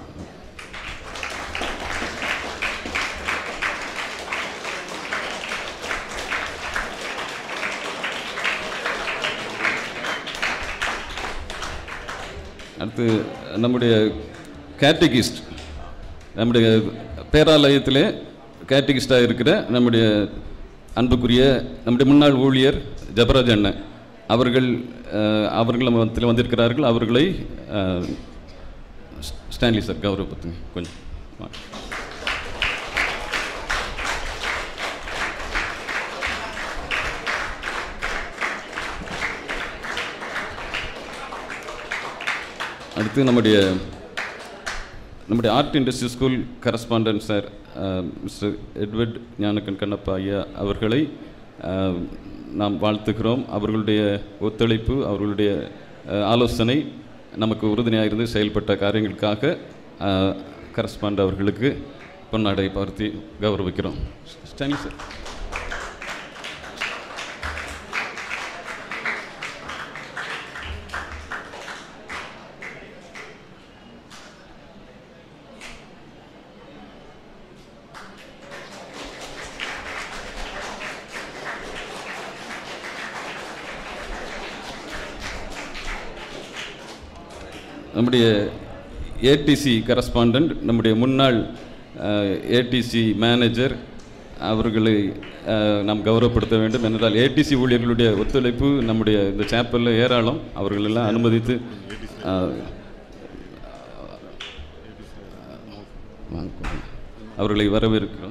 M: அடுத்து நம்முடைய கேட்டகிஸ்ட் நம்முடைய பேராலயத்திலே கேட்டகிஸ்டாக இருக்கிற நம்முடைய அன்புக்குரிய நம்முடைய முன்னாள் ஊழியர் ஜபராஜ் அண்ணன் அவர்கள் அஹ், அவர்கள் நம்ம மத்தியில் வந்திருக்கிறார்கள் அவர்களை அஹ், ஸ்டான்லி சார் கௌரவப்படுத்துங்க கொஞ்சம் வாங்க. அடுத்து நம்முடைய நம்முடைய art industry school correspondent sir mister Edward Gnanakkan Kannappa ஐயா அவர்களை அஹ், நாம் வாழ்த்துகிறோம் அவர்களுடைய ஒத்துழைப்பு அவர்களுடைய அஹ், ஆலோசனை நமக்கு உறுதுணையாக இருந்து செயல்பட்ட காரியங்களுக்காக கரஸ்பாண்ட் அவர்களுக்கு பொன்னாடை பார்த்தி கௌரவிக்கிறோம் ஸ்டாலின் சார் நம்முடைய ஏடிசி கரஸ்பாண்டன்ட் நம்முடைய முன்னாள் ஏடிசி மேனேஜர் அவர்களை அஹ், நாம் கௌரவப்படுத்த வேண்டும் என்றால் ஏடிசி ஊழியர்களுடைய ஒத்துழைப்பு நம்முடைய இந்த சேப்பலில் ஏராளம் அவர்களெல்லாம் அனுமதித்து அஹ், அவர்களை வரவேற்கிறோம்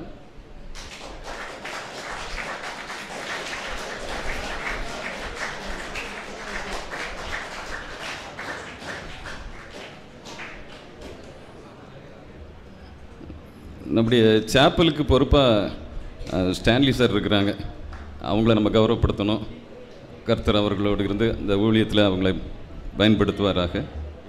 M: நம்முடைய சேப்பலுக்கு பொறுப்பாக ஸ்டான்லி சார் இருக்கிறாங்க அவங்கள நம்ம கௌரவப்படுத்தணும் கர்த்தர் அவர்களோடு இருந்து இந்த ஊழியத்தில் அவங்களை பயன்படுத்துவாராக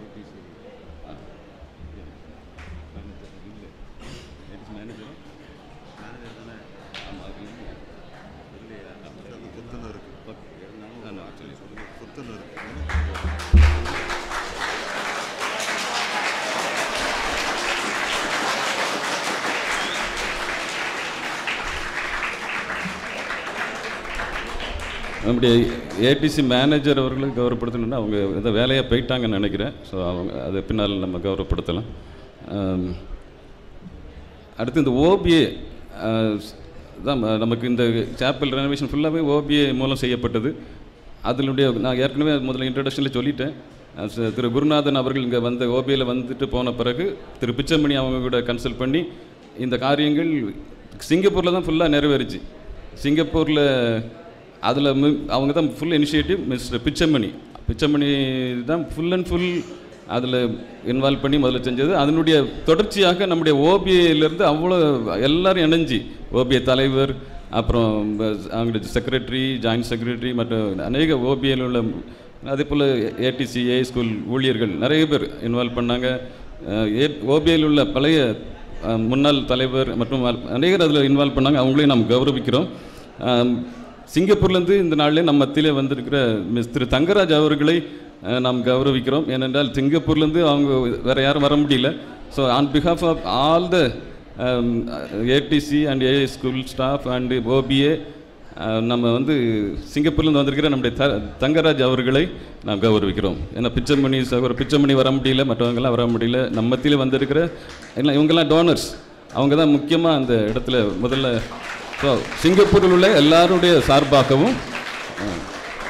M: நம்முடைய ஏடிசி மேனேஜர் அவர்களை கௌரவப்படுத்தணும்னா அவங்க ஏதோ வேலையாக போயிட்டாங்கன்னு நினைக்கிறேன் ஸோ அவங்க அதை பின்னால் நம்ம கௌரவப்படுத்தலாம் ஆம், அடுத்து இந்த ஓபிஏ தான் ம- நமக்கு இந்த சேப்பல் ரெனோவேஷன் ஃபுல்லாகவே ஓபிஏ மூலம் செய்யப்பட்டது அதனுடைய நான் ஏற்கனவே முதல்ல இன்ட்ரடக்ஷனில் சொல்லிட்டேன் அஹ் ச- திரு குருநாதன் அவர்கள் இங்கே வந்த ஓபியில் வந்துட்டு போன பிறகு திரு பிச்சமணி அவங்க கூட கன்சல்ட் பண்ணி இந்த காரியங்கள் சிங்கப்பூரில் தான் ஃபுல்லாக நிறைவேறுச்சு சிங்கப்பூரில் அதில் அவங்க தான் full initiative mister Pichamani Pichamani தான் ஃபுல் அண்ட் ஃபுல் அதில் இன்வால்வ் பண்ணி முதல்ல செஞ்சது அதனுடைய தொடர்ச்சியாக நம்முடைய ஓபிஏலேருந்து அவ்வளோ எல்லாரும் இணைஞ்சு ஓபிஏ தலைவர் அப்புறம் அவங்களுடைய செக்ரட்டரி ஜாயின்ட் செக்ரட்டரி மற்றும் அநேக ஓபிஏல உள்ள அதே போல் ஏடிசி ஏ ஸ்கூல் ஊழியர்கள் நிறைய பேர் இன்வால்வ் பண்ணாங்க ஓபிஏல உள்ள பழைய அஹ், முன்னாள் தலைவர் மற்றும் அநேகர் அதில் இன்வால்வ் பண்ணாங்க அவங்களையும் நாம் கௌரவிக்கிறோம் அஹ், சிங்கப்பூர்லேருந்து இந்த நாளில் நம்ம மத்தியிலே வந்திருக்கிற மிஸ் திரு தங்கராஜ் அவர்களை அஹ், நாம் கௌரவிக்கிறோம் ஏனென்றால் சிங்கப்பூர்லேருந்து அவங்க வேறு யாரும் வர முடியல so on behalf of all the ADC and A school staff and OPA நம்ம வந்து சிங்கப்பூர்லேருந்து வந்திருக்கிற நம்முடைய த தங்கராஜ் அவர்களை நாம் கௌரவிக்கிறோம் ஏன்னா பிச்சமணி சகோதர பிச்சமணி வர முடியல மற்றவங்கெல்லாம் வர முடியல நம்ம மத்தியில் வந்திருக்கிற எல்லாம் இவங்கெல்லாம் டோனர்ஸ் அவங்க தான் முக்கியமாக அந்த இடத்துல முதல்ல ஸோ சிங்கப்பூரில் உள்ள எல்லாருடைய சார்பாகவும் அஹ்,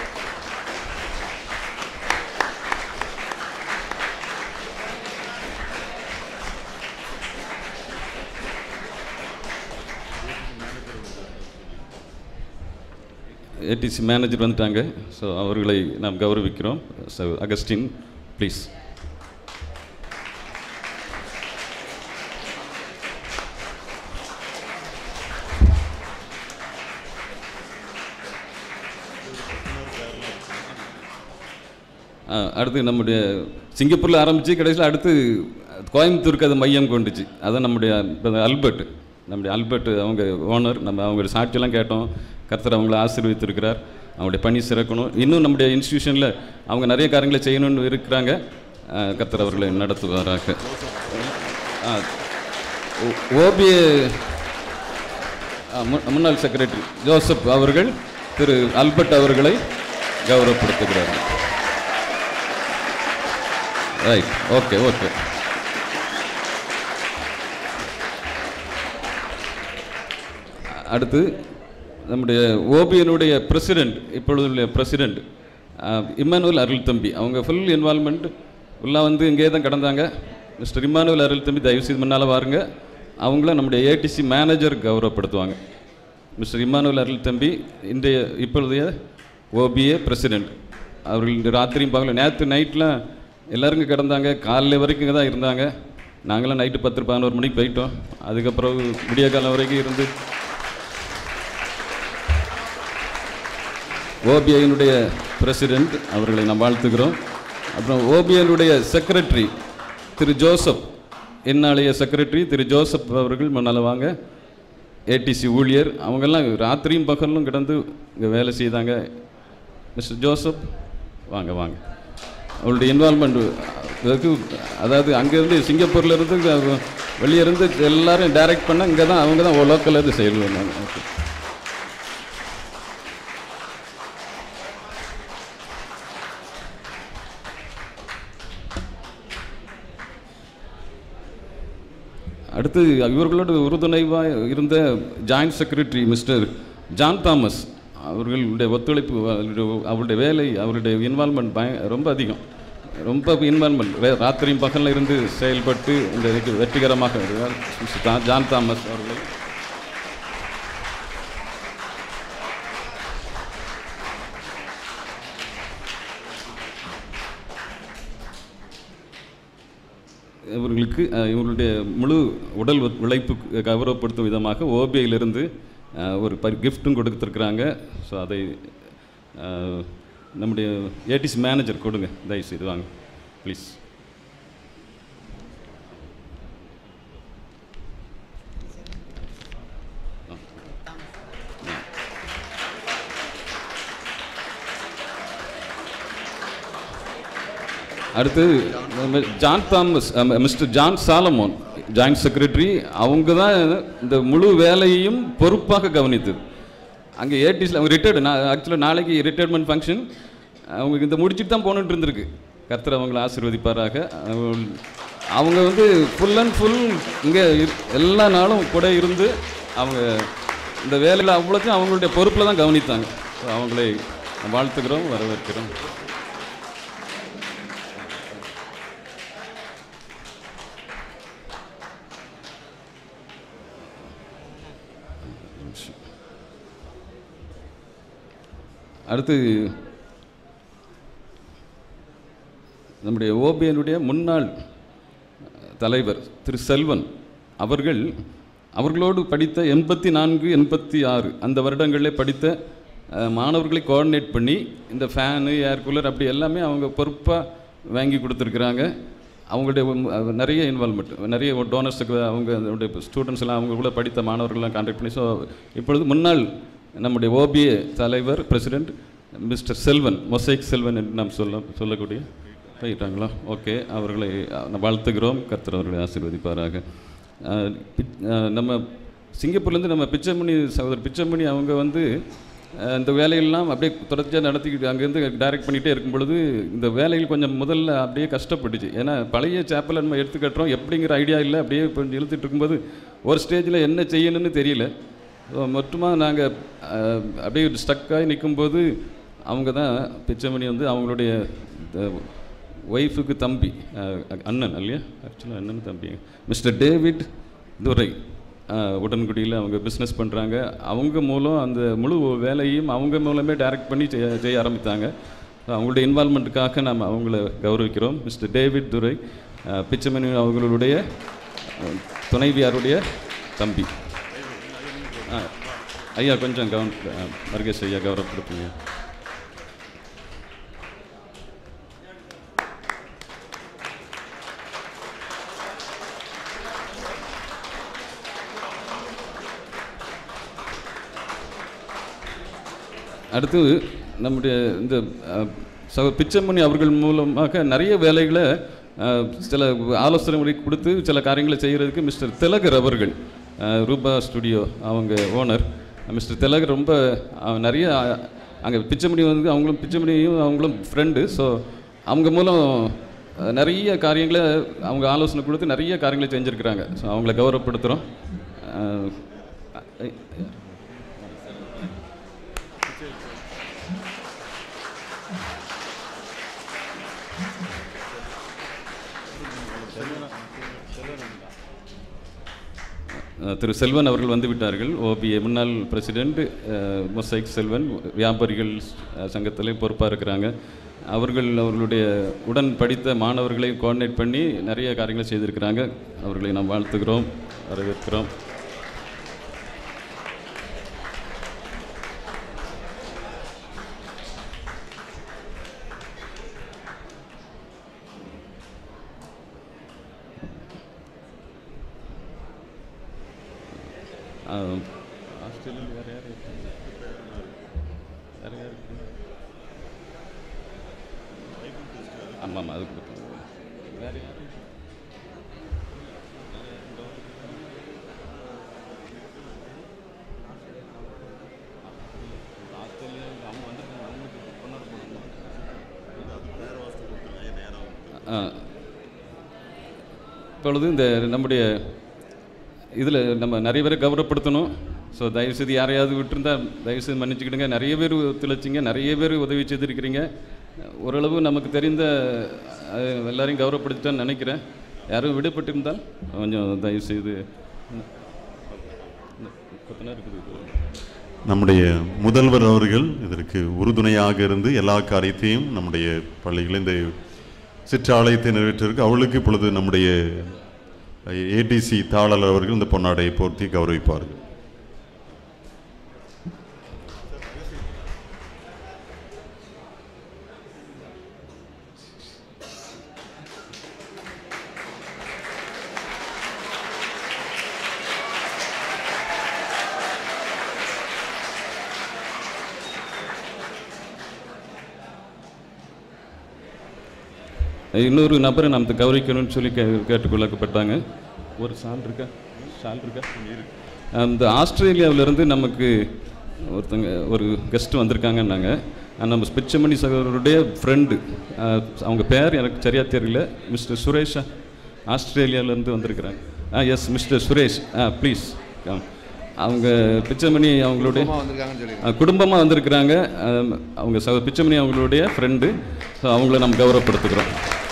M: ஏடிசி மேனேஜர் வந்துட்டாங்க ஸோ அவர்களை நாம் கௌரவிக்கிறோம் ஸோ அகஸ்டின் ப்ளீஸ் அடுத்து நம்முடைய சிங்கப்பூரில் ஆரம்பித்து கடைசியில் அடுத்து கோயம்புத்தூருக்கு அது மையம் கொண்டுச்சு அதான் நம்முடைய brother அல்பர்ட் நம்முடைய அல்பர்ட் அவங்க ஓனர் நம்ம அவங்களுடைய சாட்சியெல்லாம் கேட்டோம் கர்த்தர் அவங்கள ஆசீர்வதித்திருக்கிறார் அவங்களுடைய பணி சிறக்கணும் இன்னும் நம்முடைய இன்ஸ்டியூஷனில் அவங்க நிறைய காரியங்களை செய்யணும்னு இருக்கிறாங்க அஹ், கர்த்தர் அவர்களை நடத்துவாராக ஓபிஏ முன்னாள் செக்ரட்டரி ஜோசப் அவர்கள் திரு அல்பர்ட் அவர்களை கௌரவப்படுத்துகிறார்கள் ரைட் ஓகே ஓகே அடுத்து நம்முடைய ஓபியனுடைய பிரசிடெண்ட் இப்பொழுதுள்ள பிரசிடெண்ட் இம்மானுவல் அருள் தம்பி அவங்க ஃபுல் இன்வால்மெண்ட் ஃபுல்லாக வந்து இங்கே தான் கடந்தாங்க மிஸ்டர் இம்மானுவல் அருள் தம்பி தயவு செய்து முன்னால் பாருங்க அவங்கள நம்முடைய ஏடிசி மேனேஜர் கௌரவப்படுத்துவாங்க மிஸ்டர் இம்மானுவல் அருள் தம்பி இன்றைய இப்பொழுதைய ஓபிஏ பிரசிடெண்ட் அவர்கள் இந்த ராத்திரியும் பார்க்கல நேற்று நைட்லாம் எல்லாரும் இங்க கிடந்தாங்க காலையில் வரைக்கும் இங்கே தான் இருந்தாங்க நாங்களாம் நைட்டு பத்து பதினோரு மணிக்கு போயிட்டோம் அதுக்கப்புறம் விடிய காலம் வரைக்கும் இருந்து ஓபிஐனுடைய பிரசிடெண்ட் அவர்களை நாம் வாழ்த்துகிறோம் அப்புறம் ஓபிஐனுடைய செக்ரட்டரி திரு ஜோசப் என்னாளைய செக்ரட்டரி திரு ஜோசப் அவர்கள் முன்னால் வாங்க ஏடிசி ஊழியர் அவங்கெல்லாம் ராத்திரியும் பகலும் கிடந்து இங்கே வேலை செய்தாங்க மிஸ்டர் ஜோசப் வாங்க வாங்க அவருடைய இன்வால்மெண்ட் வெகு அதாவது அங்கேருந்து சிங்கப்பூர்லேருந்து வெளியே இருந்து எல்லாரும் டைரக்ட் பண்ண இங்கே தான் அவங்க தான் லோக்கலில் இருந்து செயல் பண்ணாங்க ஓகே அடுத்து இவர்களோடு உறுதுணைவாக இருந்த joint secretary mister John Thomas அவர்களுடைய ஒத்துழைப்பு அவருடைய- அவருடைய வேலை அவருடைய இன்வால்மெண்ட் பய ரொம்ப அதிகம் ரொம்ப இன்வால்மெண்ட் ராத்திரியும் பகலில் இருந்து செயல்பட்டு இந்த இதுக்கு வெற்றிகரமாக இருக்கிறார். மிஸ்டர் ஜா- ஜான் தாமஸ் அவர்களை இவர்களுக்கு அஹ், இவர்களுடைய முழு உடல் ஒத்- உழைப்பு கௌரவப்படுத்தும் விதமாக ஓபிஐயிலிருந்து ஒரு பரி கிஃப்ட்டும் கொடுத்துருக்குறாங்க ஸோ அதை அஹ், நம்முடைய ஏடிசி மேனேஜர் கொடுங்க தயவுசெய்து வாங்க ப்ளீஸ் அடுத்து நம்ம ஜான் தாமஸ் அஹ், mister John Solomon joint secretary அவங்க தான் இந்த முழு வேலையையும் பொறுப்பாக கவனித்தது அங்கே ஏடிஸில் அவங்க ரிட்டையர்டு நான் ஆக்சுவலாக நாளைக்கு ரிட்டையர்மெண்ட் ஃபங்க்ஷன் அவங்க இந்த முடிச்சுட்டு தான் போகணுன்ட்டு இருந்திருக்கு கர்த்தர் அவங்களை ஆசீர்வதிப்பாராக அவங்க- அவங்க வந்து ஃபுல் அண்ட் ஃபுல் இங்கே எல்லா நாளும் கூட இருந்து அவங்க இந்த வேலையில் அவ்வளோத்தையும் அவங்களுடைய பொறுப்பில் தான் கவனித்தாங்க So, அவங்களை வாழ்த்துக்கிறோம் வரவேற்கிறோம் அடுத்து நம்முடைய ஓபியனுடைய முன்னாள் தலைவர் திரு செல்வன் அவர்கள் அவர்களோடு படித்த எண்பத்தி நான்கு எண்பத்தி ஆறு அந்த வருடங்களிலே படித்த அஹ், மாணவர்களை கோஆர்டினேட் பண்ணி இந்த ஃபேனு ஏர் கூலர் அப்படி எல்லாமே அவங்க பொறுப்பாக வாங்கி கொடுத்துருக்குறாங்க அவங்களுடைய உம், அஹ், நிறைய இன்வால்மெண்ட் நிறைய டோனர்ஸுக்கு அவங்க அதனுடைய ஸ்டூடெண்ட்ஸ் எல்லாம் அவங்க கூட படித்த மாணவர்கள்லாம் கான்டாக்ட் பண்ணி ஸோ இப்பொழுது முன்னாள் நம்முடைய ஓபிஏ தலைவர் பிரசிடெண்ட் மிஸ்டர் செல்வன் மொசைக் செல்வன் என்று நாம் சொல்ல சொல்லக்கூடிய போயிட்டாங்களா ஓகே அவர்களை அஹ், வாழ்த்துகிறோம் கர்த்தர் அவர்களை ஆசீர்வதிப்பாராக அஹ், பிச்- அஹ், நம்ம சிங்கப்பூர்லேருந்து நம்ம பிச்சைமணி சகோதரர் பிச்சைமணி அவங்க வந்து அஹ், இந்த வேலையெல்லாம் அப்படியே தொடர்ச்சியாக நடத்திக்கிட்டு அங்கேருந்து டைரக்ட் பண்ணிகிட்டே இருக்கும் பொழுது இந்த வேலைகள் கொஞ்சம் முதல்ல அப்படியே கஷ்டப்பட்டுச்சு ஏன்னா பழைய சேப்பலை நம்ம எடுத்து கட்டுறோம் எப்படிங்கிற ஐடியா இல்லை அப்படியே கொஞ்சம் இழுத்துட்டு இருக்கும்போது ஒரு ஸ்டேஜில் என்ன செய்யணும்னு தெரியல ஸோ மொத்தமாக நாங்கள் அப்படியே ஸ்டக்காகி நிற்கும்போது அவங்க தான் பிச்சைமணி வந்து அவங்களுடைய ஒய்ஃபுக்கு தம்பி அஹ், அண்ணன் இல்லையா ஆக்சுவலாக அண்ணன் தம்பி மிஸ்டர் டேவிட் துரை அஹ், உடன்குடியில் அவங்க பிஸ்னஸ் பண்ணுறாங்க அவங்க மூலம் அந்த முழு வேலையும் அவங்க மூலமே டைரக்ட் பண்ணி செய்ய செய்ய ஆரம்பித்தாங்க அவங்களுடைய இன்வால்மெண்ட்டுக்காக நாம் அவங்கள கௌரவிக்கிறோம் மிஸ்டர் டேவிட் துரை அஹ், பிச்சைமணி அவங்களுடைய அஹ், துணைவியாருடைய தம்பி ஆ, ஐயா கொஞ்சம் கவன் மருகேஷ் ஐயா கௌரவப்படுத்துங்க அடுத்து நம்முடைய இந்த அஹ், சகோ பிச்சைமணி அவர்கள் மூலமாக நிறைய வேலைகளை அஹ், சில ஆலோசனை கொடுத்து சில காரியங்களை செய்கிறதுக்கு மிஸ்டர் திலகர் அவர்கள் அஹ், ரூபா ஸ்டுடியோ அவங்க ஓனர் மிஸ்டர் திலகர் ரொம்ப அஹ், நிறைய அங்கே பிச்சைமணி வந்து அவங்களும் பிச்சைமணியும் அவங்களும் ஃப்ரெண்டு ஸோ அவங்க மூலம் அஹ், நிறைய காரியங்களை அவங்க ஆலோசனை கொடுத்து நிறைய காரியங்களை செஞ்சுருக்கிறாங்க ஸோ அவங்கள கௌரவப்படுத்துகிறோம் அஹ், ஐ- அஹ் திரு செல்வன் அவர்கள் வந்து விட்டார்கள் ஓபிஏ முன்னாள் பிரசிடெண்ட் மொசைக் செல்வன் வியாபாரிகள் அஹ், சங்கத்திலே பொறுப்பாக இருக்கிறாங்க அவர்கள் அவர்களுடைய உடன் படித்த மாணவர்களை கோஆர்டினேட் பண்ணி நிறைய காரியங்களை செய்திருக்கிறாங்க அவர்களை நாம் வாழ்த்துகிறோம் வரவேற்கிறோம் ஆஹ், ஆஸ்திரேலியாவில் வேறு யார் இருக்காங்க வேறு யார் இருக்காங்க ஆமாம் ஆமாம் அதுக்கு கொடுத்தாங்க. வேறு யார் ஆ. இப்பொழுது இந்த நம்முடைய இதில் நம்ம நிறைய பேரை கௌரவப்படுத்தணும் ஸோ தயவுசெய்து யாரையாவது விட்டுருந்தா தயவுசெய்து மன்னிச்சுக்கிடுங்க நிறைய பேர் ஒத்துழைச்சிங்க நிறைய பேர் உதவி செய்திருக்கிறீங்க ஓரளவு நமக்கு தெரிந்த அஹ், எல்லாரையும் கௌரவப்படுத்திட்டேன்னு நினைக்கிறேன் யாரும் விடுபட்டிருந்தால் கொஞ்சம் தயவுசெய்து கொத்தனா இருக்குது
N: நம்முடைய முதல்வர் அவர்கள் இதற்கு உறுதுணையாக இருந்து எல்லா காரியத்தையும் நம்முடைய பள்ளியில் இந்த சிற்றாலயத்தை நிறைவேற்றிருக்கு அவளுக்கு இப்பொழுது நம்முடைய ஏடிசி தாளர் அவர்கள் இந்த பொன்னாடையை போர்த்தி கௌரவிப்பார்கள்
M: இன்னொரு நபரை நாம் கௌரவிக்கணும்னு சொல்லி கே கேட்டுக்கொள்ளப்பட்டாங்க ஒரு சால் இருக்கா சால் இருக்கா அந்த ஆஸ்திரேலியாவிலேருந்து நமக்கு ஒருத்தங்க ஒரு கெஸ்ட் வந்திருக்காங்கன்னாங்க அஹ் நம்ம பிச்சமணி சகோதரருடைய ஃப்ரெண்டு அவங்க பேர் எனக்கு சரியாக தெரியல மிஸ்டர் சுரேஷா ஆஸ்திரேலியாவிலேருந்து வந்திருக்கிறாங்க ஆ எஸ் மிஸ்டர் சுரேஷ் ஆ ப்ளீஸ் அவங்க பிச்சமணி அவங்களுடைய
F: குடும்பமா வந்திருக்காங்கன்னு சொல்லிருக்காங்க.
M: அஹ் குடும்பமாக வந்திருக்கிறாங்க அஹ் அவங்க சக பிச்சமணி அவங்களுடைய ஃப்ரெண்டு ஸோ அவங்கள நம்ம கௌரவப்படுத்துகிறோம்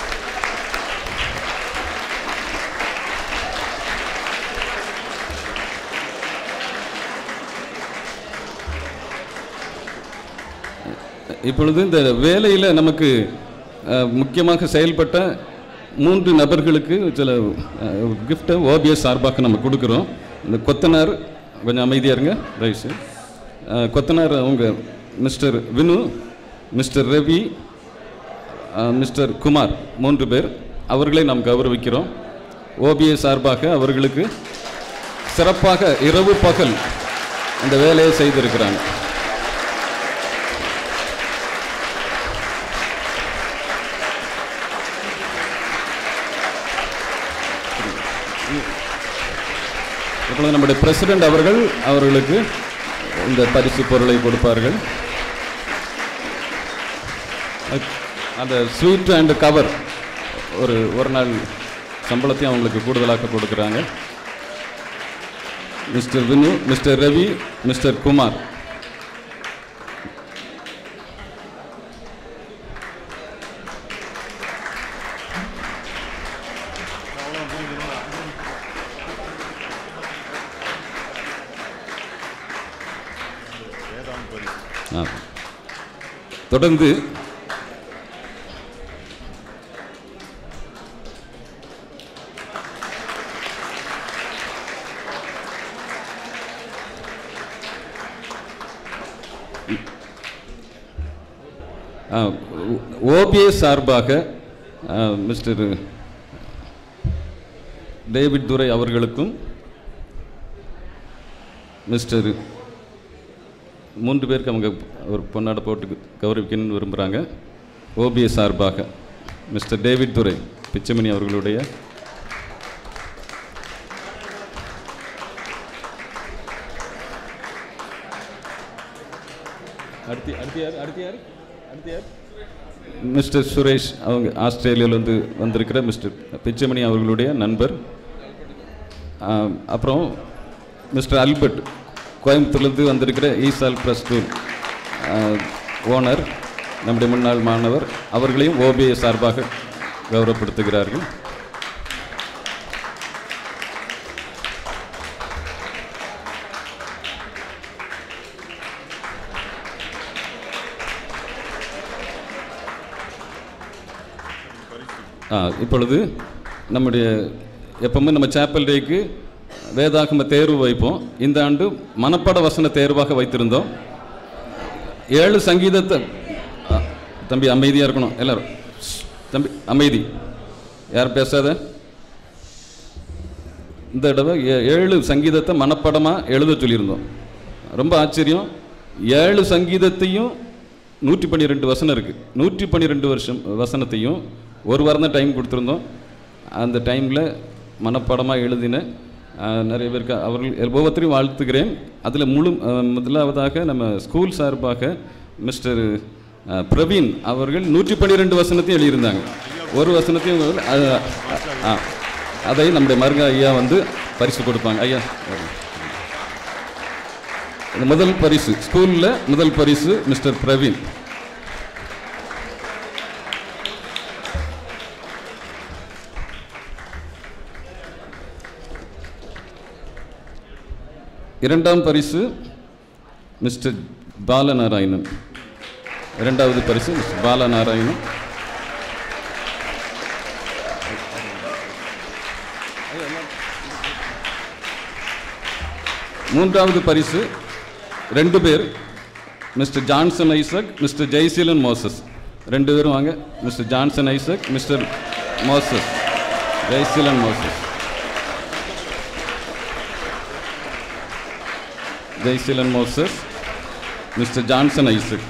M: இப்பொழுது இந்த வேலையில் நமக்கு அஹ், முக்கியமாக செயல்பட்ட மூன்று நபர்களுக்கு சில கிஃப்ட்டை ஓபிஎஸ் சார்பாக நம்ம கொடுக்குறோம் இந்த கொத்தனார் கொஞ்சம் அமைதியாக இருங்க ரைஸு கொத்தனார் அவங்க மிஸ்டர் வினு மிஸ்டர் ரவி அஹ், மிஸ்டர் குமார் மூன்று பேர் அவர்களை நாம் கௌரவிக்கிறோம் ஓபிஎஸ் சார்பாக அவர்களுக்கு சிறப்பாக இரவு பகல் அந்த வேலையை செய்திருக்கிறாங்க இப்பொழுது நம்முடைய பிரசிடென்ட் அவர்கள் அவர்களுக்கு இந்த பரிசு பொருளை கொடுப்பார்கள் அ- அந்த ஸ்வீட் அண்ட் கவர் ஒரு ஒரு நாள் சம்பளத்தையும் அவங்களுக்கு கூடுதலாக கொடுக்குறாங்க mister Vinu mister Ravi mister Kumar ஆ. தொடர்ந்து ஓபிஎஸ் சார்பாக ஆ, மிஸ்டர் டேவிட் துரை அவர்களுக்கும் மிஸ்டர் மூன்று பேருக்கு அவங்க ஒரு பொன்னாடை போட்டு கௌரவிக்கணும்னு விரும்புகிறாங்க ஓபிஎஸ் சார்பாக மிஸ்டர் டேவிட் துரை பிச்சமணி அவர்களுடைய அடுத்து அடுத்து யார் அடுத்து யார் அடுத்து யார் மிஸ்டர் சுரேஷ் அவங்க ஆஸ்திரேலியாவிலேருந்து வந்திருக்கிற மிஸ்டர் பிச்சமணி அவர்களுடைய நண்பர் ஆம், அப்புறம் மிஸ்டர் அல்பர்ட் கோயம்புத்தூர்லேருந்து வந்திருக்கிற ஈசால் ப்ளஸ் டூ ஓனர் நம்முடைய முன்னாள் மாணவர் அவர்களையும் ஓபிஏ சார்பாக கௌரவப்படுத்துகிறார்கள் ஆ இப்பொழுது நம்முடைய எப்பவுமே நம்ம சேப்பல் டேக்கு வேதாகம தேர்வு வைப்போம் இந்த ஆண்டு மனப்பாட வசன தேர்வாக வைத்திருந்தோம் ஏழு சங்கீதத்தை ஆ, தம்பி அமைதியாக இருக்கணும் எல்லாரும் ஷ், தம்பி அமைதி யார் பேசாத இந்த தடவை ஏ- ஏழு சங்கீதத்தை மனப்பாடமாக எழுத சொல்லியிருந்தோம் ரொம்ப ஆச்சரியம் ஏழு சங்கீதத்தையும் நூற்றி பன்னிரெண்டு வசனம் இருக்குது நூற்றி பன்னிரெண்டு வருஷம் வசனத்தையும் ஒரு வாரம் தான் டைம் கொடுத்துருந்தோம் அந்த டைமில் மனப்பாடமாக எழுதின ஆஹ், நிறைய பேருக்கு அவர்கள் ஒவ்வொருத்தரையும் வாழ்த்துக்கிறேன் அதில் முழு ஆஹ், முதலாவதாக நம்ம ஸ்கூல் சார்பாக மிஸ்டர் ஆஹ், பிரவீன் அவர்கள் நூற்றி பன்னிரெண்டு வசனத்தையும் எழுதியிருந்தாங்க ஒரு வசனத்தையும் அவர், ஆஹ், ஆ, அதை நம்முடைய மருங்க ஐயா வந்து பரிசு கொடுப்பாங்க ஐயா வாங்க. இந்த முதல் பரிசு ஸ்கூலில் முதல் பரிசு மிஸ்டர் பிரவீன் இரண்டாம் பரிசு மிஸ்டர் பாலநாராயணன் இரண்டாவது பரிசு மிஸ்டர் பாலநாராயணன் மூன்றாவது பரிசு ரெண்டு பேர் mister Johnson Isaac mister Jeyaseelan Moses ரெண்டு பேரும் வாங்க mister Johnson Isaac mister Moses Jeyaseelan Moses Jeyaseelan Moses mister Johnson Isaac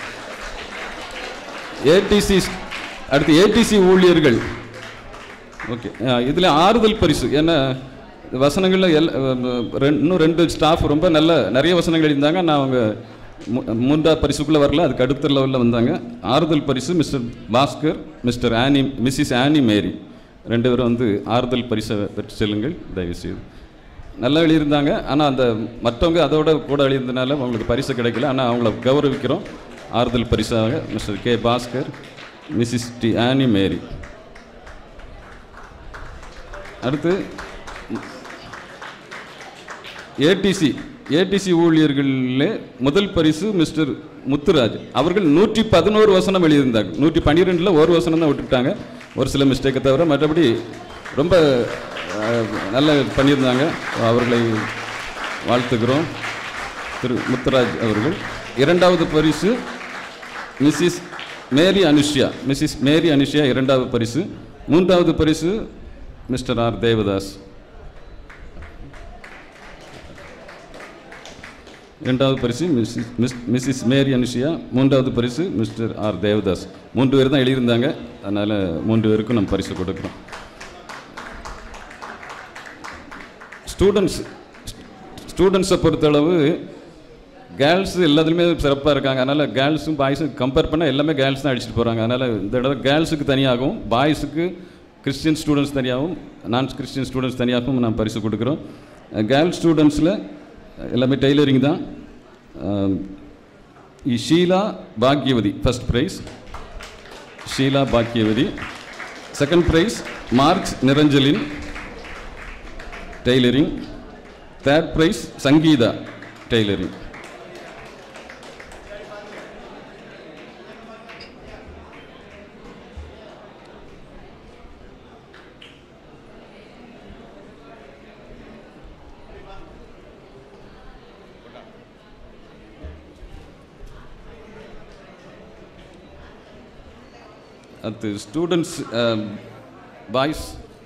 M: ADC அடுத்து ஏடிசி ஊழியர்கள் ஓகே இதில் ஆறுதல் பரிசு ஏன்னா வசனங்களில் எல் அஹ், ரெண்டு- இன்னும் ரெண்டு ஸ்டாஃப் ரொம்ப நல்ல நிறைய வசனங்கள் எழுதியிருந்தாங்க நான் அவங்க மூ- மூன்றாவது பரிசுக்குள்ளே வரல அதுக்கு அடுத்த லெவலில் வந்தாங்க ஆறுதல் பரிசு mister Bhaskar mister Annie missus Annie Mary ரெண்டு பேரும் வந்து ஆறுதல் பரிசை பெற்று செல்லுங்கள் தயவுசெய்து நல்லா எழுதியிருந்தாங்க ஆனால் அந்த மற்றவங்க அதோட கூட எழுதியிருந்தனால அவங்களுக்கு பரிசு கிடைக்கல ஆனால் அவங்கள கௌரவிக்கிறோம் ஆறுதல் பரிசாக mister K Bhaskar missus D Annie Mary அடுத்து ஏடிசி ஏடிசி ஊழியர்களில் முதல் பரிசு மிஸ்டர் முத்துராஜ் அவர்கள் நூற்றி பதினோரு வசனம் எழுதியிருந்தாங்க நூற்றி பன்னிரெண்டில் ஒரு வசனம் தான் விட்டுட்டாங்க ஒரு சில மிஸ்டேக்கை தவிர மற்றபடி ரொம்ப அஹ், நல்லா பண்ணியிருந்தாங்க அவர்களை வாழ்த்துக்கிறோம் திரு முத்துராஜ் அவர்கள் இரண்டாவது பரிசு missus Mary Anushya missus Mary Anushya இரண்டாவது பரிசு மூன்றாவது பரிசு மிஸ்டர் ஆர் தேவதாஸ் இரண்டாவது பரிசு missus miss missus Mary Anushiya மூன்றாவது பரிசு மிஸ்டர் ஆர் தேவதாஸ் மூன்று பேர் தான் எழுதியிருந்தாங்க அதனால் மூன்று பேருக்கும் நம்ம பரிசு கொடுக்குறோம் ஸ்டூடெண்ட்ஸ் ஸ்டூடெண்ட்ஸை பொறுத்தளவு கேர்ள்ஸ் எல்லாத்துலேயுமே சிறப்பாக இருக்காங்க அதனால் கேர்ள்ஸும் பாய்ஸும் கம்பேர் பண்ணால் எல்லாமே கேர்ள்ஸ் தான் அடிச்சுட்டு போகிறாங்க அதனால் இந்த தடவை கேர்ள்ஸுக்கு தனியாகவும் பாய்ஸுக்கு கிறிஸ்டியன் ஸ்டூடெண்ட்ஸ் தனியாகவும் நான் கிறிஸ்டியன் ஸ்டூடெண்ட்ஸ் தனியாகவும் நான் பரிசு கொடுக்குறோம் கேர்ள்ஸ் ஸ்டூடெண்ட்ஸில் எல்லாமே டெய்லரிங் தான் அஹ், இ- Sheila Bhagyavathi first prize Sheila Bhagyavathi second prize marks நிரஞ்சலின் tailoring third prize Sangeetha tailoring அடுத்து students boys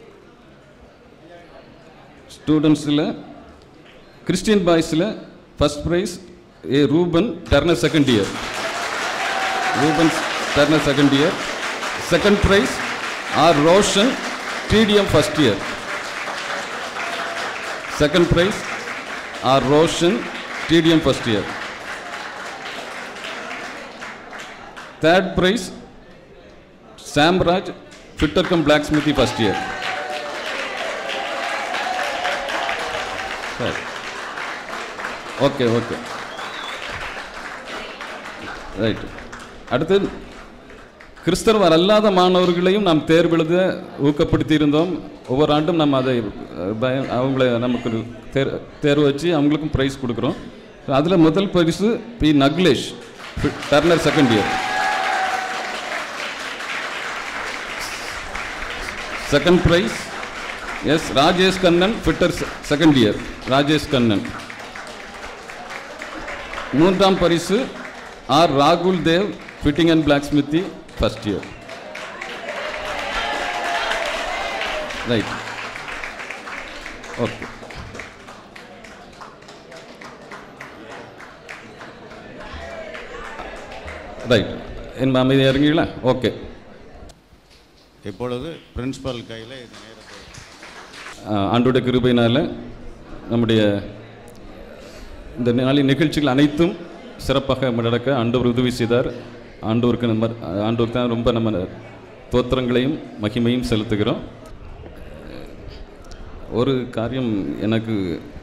M: ஸ்டூடெண்ட்ஸில் Christian பாய்ஸில் first prize ஏ Ruban turner second year Ruban turner second year second price R Roshan TDM first year second price R Roshan TDM first year third prize Samraj fitter come black blacksmithy first year சரி okay okay right அடுத்து கிறிஸ்தவர் அல்லாத மாணவர்களையும் நாம் தேர்வெழுத ஊக்கப்படுத்தி இருந்தோம் ஒவ்வொரு ஆண்டும் நம்ம அதை அஹ், பய அவங்கள நமக்கு ஒரு தேர் தேர்வு வச்சு அவங்களுக்கும் ப்ரைஸ் கொடுக்குறோம் அதில் முதல் பரிசு B Naklesh turner second year second prize S Rajesh Kannan fitter second year Rajesh Kannan மூன்றாம் பரிசு ஆர் ராகுல் Dev fitting and blacksmithy first year right okay right என் அமைதியாக இறங்கிங்களா ஓகே
A: இப்பொழுது பிரின்சிபல் கையில் இது நேரத்தை
M: ஆண்டோட கிருபையினால் நம்முடைய இந்த நாளின் நிகழ்ச்சிகள் அனைத்தும் சிறப்பாக நடக்க ஆண்டவர் உதவி செய்தார் ஆண்டவருக்கு நம்ம ஆண்டவருக்கு தான் ரொம்ப நம்ம தோத்திரங்களையும் மகிமையும் செலுத்துகிறோம் ஒரு காரியம் எனக்கு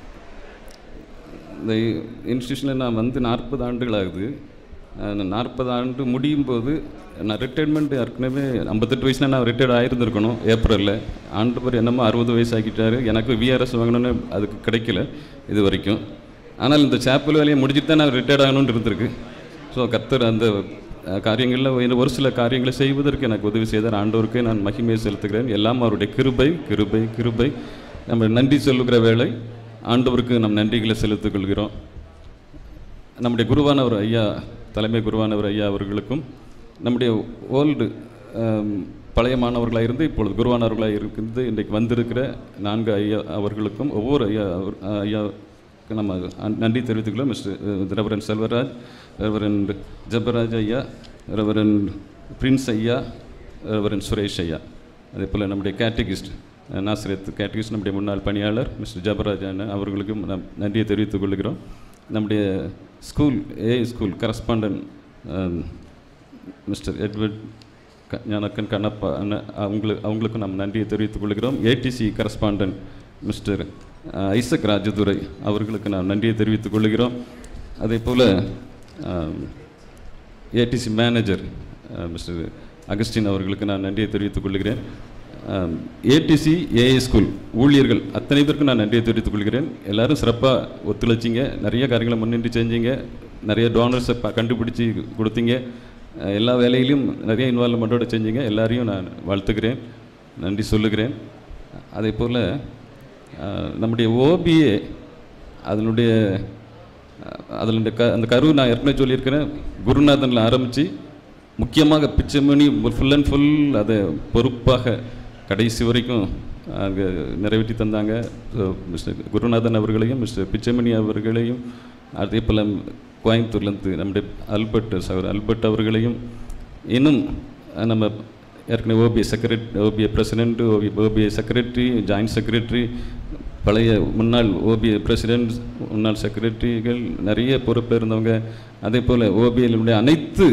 M: இந்த இன்ஸ்டியூஷனில் நான் வந்து நாற்பது ஆண்டுகள் ஆகுது நாற்பது ஆண்டு முடியும் போது நான் ரிட்டையர்மெண்ட் ஏற்கனவே ஐம்பத்தெட்டு வயசுல நான் ரிட்டையர்ட் ஆகிருந்திருக்கணும் ஏப்ரலில் ஆண்டவர் என்னமோ அறுபது வயசு ஆக்கிட்டாரு எனக்கு விஆர்எஸ் வாங்கணும்னு அதுக்கு கிடைக்கல இது வரைக்கும் ஆனால் இந்த சேப்பல் வேலையை முடிச்சுட்டு தான் நான் ரிட்டையர்ட் ஆகணும்னு இருந்திருக்கு ஸோ கர்த்தர் அந்த அஹ், காரியங்களில் ஒரு- ஒரு சில காரியங்களை செய்வதற்கு எனக்கு உதவி செய்தார் ஆண்டவருக்கு நான் மகிமையை செலுத்துகிறேன் எல்லாம் அவருடைய கிருபை கிருபை கிருபை நம்ம நன்றி சொல்லுகிற வேளை ஆண்டவருக்கு நம் நன்றிகளை செலுத்திக் கொள்கிறோம் நம்முடைய குருவானவர் ஐயா தலைமை குருவானவர் ஐயா அவர்களுக்கும் நம்முடைய ஓல்டு பழைய மாணவர்களாக இருந்து இப்பொழுது குருவானவர்களாக இருந்து இன்றைக்கு வந்திருக்கிற நான்கு ஐயா அவர்களுக்கும் ஒவ்வொரு ஐயா அவர் ஐயாவுக்கு நம்ம அன்- நன்றி தெரிவித்துக்கிறோம் mister reverend Selvaraj reverend Jabaraj ஐயா ரெவரன் பிரின்ஸ் ஐயா ரெவரன் சுரேஷ் ஐயா அதே போல் நம்முடைய கேட்டகிஸ்ட் நாசிரியத் கேட்டகிஸ்ட் நம்முடைய முன்னாள் பணியாளர் மிஸ்டர் ஜபராஜ் அண்ணன் அவர்களுக்கும் நம் நன்றியை தெரிவித்துக் கொள்கிறோம் நம்முடைய school A school correspondent mister Edward க- ஞானக்கன் கண்ணப்பா அண்ணன் அவங்களுக்கு அவங்களுக்கும் நாம் நன்றியை தெரிவித்துக் கொள்கிறோம் ADC correspondent mister Isaac Rajadurai அவர்களுக்கு நாம் நன்றியை தெரிவித்துக் கொள்கிறோம் அதே போல் ஏடிசி மேனேஜர் மிஸ்டர் அகஸ்டின் அவர்களுக்கு நான் நன்றியை தெரிவித்துக் கொள்கிறேன் ஏடிசி ஏஏ ஸ்கூல் ஊழியர்கள் அத்தனை பேருக்கும் நான் நன்றியை தெரிவித்துக் கொள்கிறேன் எல்லாரும் சிறப்பாக ஒத்துழைச்சிங்க நிறைய காரியங்களை முன்னின்று செஞ்சீங்க நிறைய டோனர்ஸை ப கண்டுபிடிச்சி கொடுத்தீங்க அஹ், எல்லா வேலையிலும் நிறைய இன்வால்மெண்ட்டோட செஞ்சீங்க எல்லாரையும் நான் வாழ்த்துக்கிறேன் நன்றி சொல்லுகிறேன் அதே போல் நம்முடைய ஓபிஏ அதனுடைய அதில் க அந்த கரு நான் ஏற்கனவே சொல்லியிருக்கிறேன் குருநாதனில் ஆரம்பித்து முக்கியமாக பிச்சைமணி ஃபுல் அண்ட் ஃபுல் அதை பொறுப்பாக கடைசி வரைக்கும் அங்கே நிறைவேற்றி தந்தாங்க So, மிஸ்டர் குருநாதன் அவர்களையும் மிஸ்டர் பிச்சைமணி அவர்களையும் அதே போல் கோயம்புத்தூர்லேருந்து நம்முடைய அல்பர்ட் சகர் அல்பர்ட் அவர்களையும் இன்னும் அஹ், நம்ம ஏற்கனவே ஓபிஏ செக்ரட் OPA president OP OPA secretary joint secretary பழைய முன்னாள் ஓபிஏ பிரசிடென்ட் முன்னாள் செக்ரட்டரிகள் நிறைய பொறுப்பு இருந்தவங்க அதே போல் ஓபிஏலுடைய அனைத்து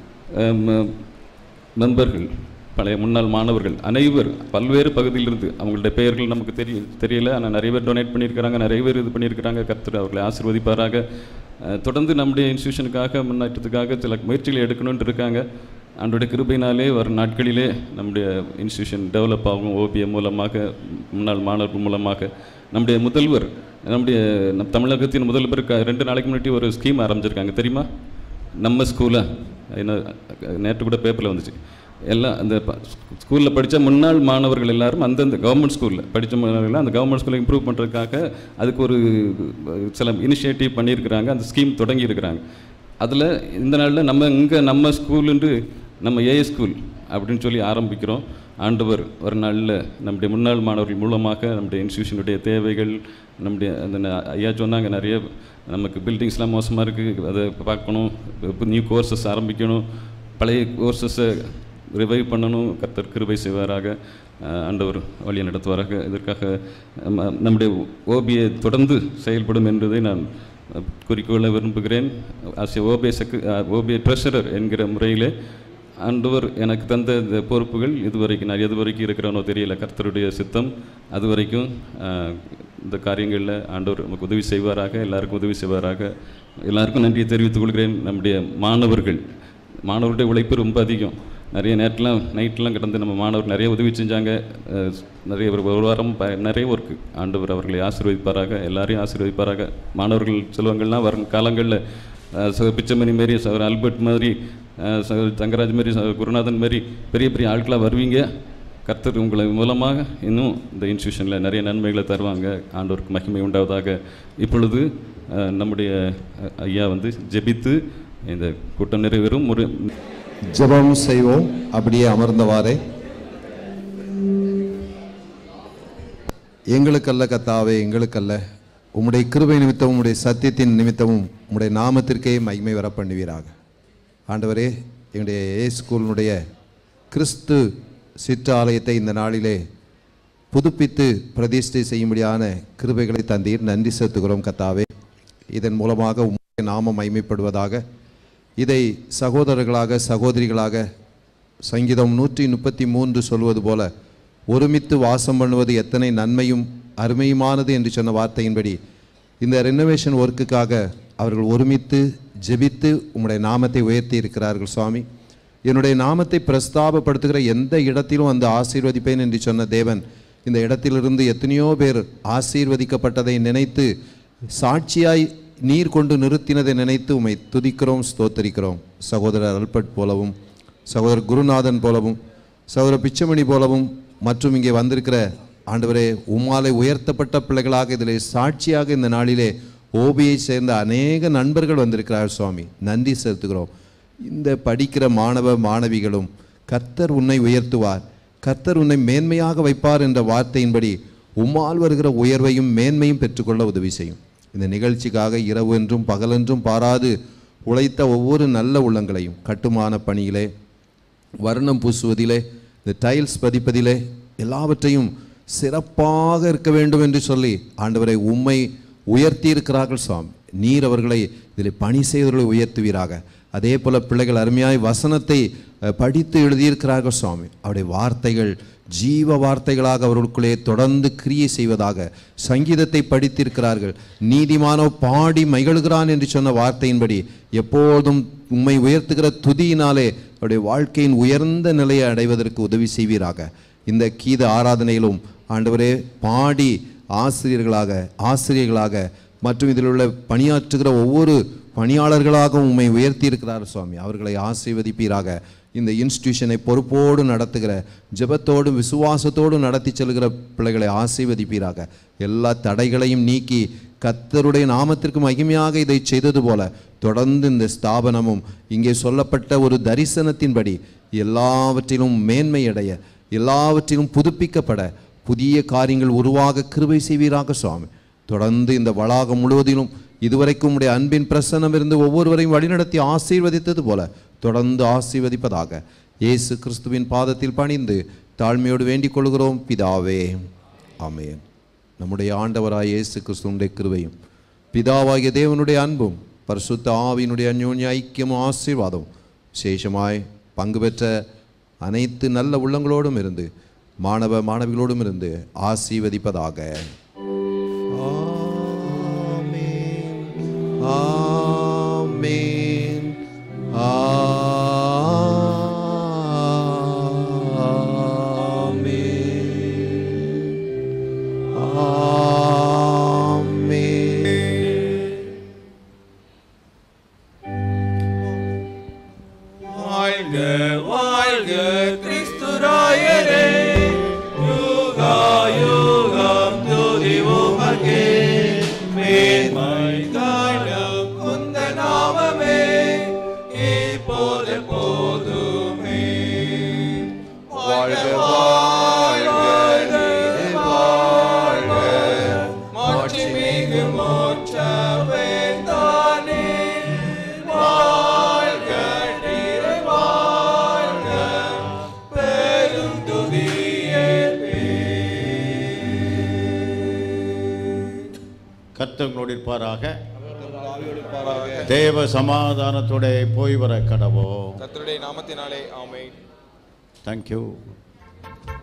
M: அம், மெம்பர்கள் பழைய முன்னாள் மாணவர்கள் அனைவர் பல்வேறு பகுதியிலிருந்து அவங்களுடைய பெயர்கள் நமக்கு தெரிய தெரியல ஆனால் நிறைய பேர் டொனேட் பண்ணியிருக்கிறாங்க நிறைய பேர் இது பண்ணியிருக்கிறாங்க கர்த்தர் அவர்களை ஆசீர்வதிப்பாராக அஹ், தொடர்ந்து நம்முடைய இன்ஸ்டியூஷனுக்காக முன்னேற்றத்துக்காக சில முயற்சிகளை எடுக்கணும்னு இருக்காங்க அன்றைய கிருபையினாலே வரும் நாட்களிலே நம்முடைய இன்ஸ்டியூஷன் டெவலப் ஆகும் ஓபிஎம் மூலமாக முன்னாள் மாணவர்கள் மூலமாக நம்முடைய முதல்வர் நம்முடைய நம் தமிழகத்தின் முதல்வர் க- ரெண்டு நாளைக்கு முன்னாடி ஒரு ஸ்கீம் ஆரம்பிச்சிருக்காங்க தெரியுமா நம்ம ஸ்கூலாக என்ன நேற்று கூட பேப்பரில் வந்துச்சு எல்லாம் அந்த ஸ்கூலில் படித்த முன்னாள் மாணவர்கள் எல்லாரும் அந்தந்த கவர்மெண்ட் ஸ்கூலில் படித்த மாணவர்கள் அந்த கவர்மெண்ட் ஸ்கூலை இம்ப்ரூவ் பண்ணுறதுக்காக அதுக்கு ஒரு அஹ், சில இனிஷியேட்டிவ் பண்ணியிருக்கிறாங்க அந்த ஸ்கீம் தொடங்கி இருக்கிறாங்க அதில் இந்த நாளில் நம்ம இங்கே நம்ம ஸ்கூலுன்று நம்ம ஏஏ ஸ்கூல் அப்படின்னு சொல்லி ஆரம்பிக்கிறோம் ஆண்டவர் ஒரு நாளில் நம்முடைய முன்னாள் மாணவர்கள் மூலமாக நம்முடைய இன்ஸ்டியூஷனுடைய தேவைகள் நம்முடைய அந்த ந- ஐயா சொன்னாங்க நிறைய நமக்கு பில்டிங்ஸ்லாம் மோசமாக இருக்குது அதை பார்க்கணும் நியூ கோர்சஸ் ஆரம்பிக்கணும் பழைய கோர்சஸை ரிவைவ் பண்ணணும் கர்த்தர் கிருபை செய்வாராக அஹ், ஆண்டவர் வழியை நடத்துவாராக இதற்காக நம்ம- நம்முடைய ஓபியை தொடர்ந்து செயல்படும் என்பதை நான் அஹ், குறிக்கோள விரும்புகிறேன் ஆஸ் ஓபிஏ செக்கு ஓபிஏ ட்ரெஷரர் என்கிற முறையிலே ஆண்டவர் எனக்கு தந்த இந்த பொறுப்புகள் இதுவரைக்கும் நான் எதுவரைக்கும் இருக்கிறேனோ தெரியல கர்த்தருடைய சித்தம் அது வரைக்கும் ஆஹ், இந்த காரியங்களில் ஆண்டவர் நமக்கு உதவி செய்வாராக எல்லாருக்கும் உதவி செய்வாராக எல்லாருக்கும் நன்றியை தெரிவித்துக் கொள்கிறேன் நம்முடைய மாணவர்கள் மாணவருடைய உழைப்பு ரொம்ப அதிகம் நிறைய நேரத்துலாம் நைட்லாம் கிடந்து நம்ம மாணவர் நிறைய உதவி செஞ்சாங்க அஹ், நிறைய ஒரு ஒரு வாரம் ப நிறைய ஒர்க்கு ஆண்டவர் அவர்களை ஆசீர்வதிப்பாராக எல்லாரையும் ஆசீர்வதிப்பாராக மாணவர்கள் செல்வங்கள்லாம் வரும் காலங்களில் சகர் பிச்சமணி மாரி சகர் அல்பர்ட் மாதிரி அஹ், சகர் தங்கராஜ் மாரி சகர் குருநாதன் மாதிரி பெரிய பெரிய ஆட்களாக வருவீங்க கர்த்தர் உங்களை மூலமாக இன்னும் இந்த இன்ஸ்டியூஷனில் நிறைய நன்மைகளை தருவாங்க ஆண்டவருக்கு மகிமை உண்டாவதாக இப்பொழுது அஹ், நம்முடைய அஹ், ஐயா வந்து ஜெபித்து இந்த கூட்டம் நிறைவேறும் ஒரு
F: ஜெபம் செய்வோம் அப்படியே அமர்ந்தவாறே எங்களுக்கல்ல கத்தாவே எங்களுக்கல்ல உம்முடைய கிருபை நிமித்தமும் உம்முடைய சத்தியத்தின் நிமித்தமும் உம்முடைய நாமத்திற்கே மகிமை வர பண்ணுவீராக ஆண்டவரே எங்களுடைய ஏ ஸ்கூலினுடைய கிறிஸ்து சிற்றாலயத்தை இந்த நாளிலே புதுப்பித்து பிரதிஷ்டை செய்யும்படியான கிருபைகளை தந்தீர் நன்றி செலுத்துகிறோம் கத்தாவே இதன் மூலமாக உம்முடைய நாமம் மகிமைப்படுவதாக இதை சகோதரர்களாக சகோதரிகளாக சங்கீதம் நூற்றி முப்பத்தி மூன்று சொல்வது போல ஒருமித்து வாசம் பண்ணுவது எத்தனை நன்மையும் அருமையுமானது என்று சொன்ன வார்த்தையின்படி இந்த ரெனோவேஷன் ஒர்க்குக்காக அவர்கள் ஒருமித்து ஜெபித்து உம்முடைய நாமத்தை உயர்த்தி இருக்கிறார்கள் சுவாமி என்னுடைய நாமத்தை பிரஸ்தாபப்படுத்துகிற எந்த இடத்திலும் அந்த ஆசீர்வதிப்பேன் என்று சொன்ன தேவன் இந்த இடத்திலிருந்து எத்தனையோ பேர் ஆசீர்வதிக்கப்பட்டதை நினைத்து சாட்சியாய் நீர் கொண்டு நிறுத்தினதை நினைத்து உம்மை துதிக்கிறோம் ஸ்தோத்தரிக்கிறோம் சகோதரர் அல்பட் போலவும் சகோதரர் குருநாதன் போலவும் சகோதரர் பிச்சமணி போலவும் மற்றும் இங்கே வந்திருக்கிற ஆண்டவரே உம்மாலை உயர்த்தப்பட்ட பிள்ளைகளாக இதில் சாட்சியாக இந்த நாளிலே ஓபியை சேர்ந்த அநேக நண்பர்கள் வந்திருக்கிறார்கள் சுவாமி நன்றி செலுத்துகிறோம் இந்த படிக்கிற மாணவ மாணவிகளும் கர்த்தர் உன்னை உயர்த்துவார் கர்த்தர் உன்னை மேன்மையாக வைப்பார் என்ற வார்த்தையின்படி உம்மால் வருகிற உயர்வையும் மேன்மையும் பெற்றுக்கொள்ள உதவி செய்யும் இந்த நிகழ்ச்சிக்காக இரவு என்றும் பகலென்றும் பாராது உழைத்த ஒவ்வொரு நல்ல உள்ளங்களையும் கட்டுமான பணியிலே வர்ணம் பூசுவதிலே இந்த டைல்ஸ் பதிப்பதிலே எல்லாவற்றையும் சிறப்பாக இருக்க வேண்டும் என்று சொல்லி ஆண்டவரை உம்மை உயர்த்தி இருக்கிறார்கள் சுவாமி நீர் அவர்களை இதில் பணி செய்வர்களை உயர்த்துவீராக அதே போல பிள்ளைகள் அருமையாய் வசனத்தை அஹ், படித்து எழுதியிருக்கிறார்கள் சுவாமி அவருடைய வார்த்தைகள் ஜீவ வார்த்தைகளாக அவர்களுக்குள்ளே தொடர்ந்து கிரியை செய்வதாக சங்கீதத்தை படித்திருக்கிறார்கள் நீதிமானோ பாடி மகிழ்கிறான் என்று சொன்ன வார்த்தையின்படி எப்போதும் உம்மை உயர்த்துகிற துதியினாலே அவருடைய வாழ்க்கையின் உயர்ந்த நிலையை அடைவதற்கு உதவி செய்வீராக இந்த கீத ஆராதனையிலும் ஆண்டவரே பாடி ஆசிரியர்களாக ஆசிரியர்களாக மற்றும் இதில் உள்ள பணியாற்றுகிற ஒவ்வொரு பணியாளர்களாகவும் உம்மை உயர்த்தி இருக்கிறார் சுவாமி அவர்களை ஆசீர்வதிப்பீராக இந்த இன்ஸ்டிடியூஷனை பொறுப்போடு நடத்துகிற ஜெபத்தோடும் விசுவாசத்தோடும் நடத்தி செல்கிற பிள்ளைகளை ஆசீர்வதிப்பீராக எல்லா தடைகளையும் நீக்கி கத்தருடைய நாமத்திற்கு மகிமையாக இதை செய்தது போல தொடர்ந்து இந்த ஸ்தாபனமும் இங்கே சொல்லப்பட்ட ஒரு தரிசனத்தின்படி எல்லாவற்றிலும் மேன்மையடைய எல்லாவற்றிலும் புதுப்பிக்கப்பட புதிய காரியங்கள் உருவாக கிருபை செய்வீராக சுவாமி தொடர்ந்து இந்த வளாகம் முழுவதிலும் இதுவரைக்கும் உடைய அன்பின் பிரசன்னம் இருந்து ஒவ்வொருவரையும் வழிநடத்தி ஆசீர்வதித்தது போல தொடர்ந்து ஆசீர்வதிப்பதாக இயேசு கிறிஸ்துவின் பாதத்தில் பணிந்து தாழ்மையோடு வேண்டிக் கொள்கிறோம் பிதாவே ஆமென் நம்முடைய ஆண்டவராய் இயேசு கிறிஸ்துவனுடைய கிருபையும் பிதாவாகிய தேவனுடைய அன்பும் பரிசுத்த ஆவியினுடைய அந்யோன்ய ஐக்கியமும் ஆசீர்வாதம் விசேஷமாய் பங்கு பெற்ற அனைத்து நல்ல உள்ளங்களோடும் இருந்து மாணவ மாணவிகளோடும் இருந்து ஆசீர்வதிப்பதாக ஆமென்
D: வாழ்க வாழ்க கிறிஸ்துராயரே யுகாயுகம் துதி உமக்கே மேன்மை காணும் உந்த நாமமே இப்போது போதுமே வாழ்க வாழ்க வாழ்க மாட்சி மிகு மோட்சவே தானே வாழ்க நீர் வாழ்க பெரும் துதியே
A: கர்த்தங்களோடு இருப்பாராக தேவ சமாதானத்தோட போய் வர கடவோம்
B: கர்த்தருடைய நாமத்தினாலே ஆமென்
A: தேங்க்யூ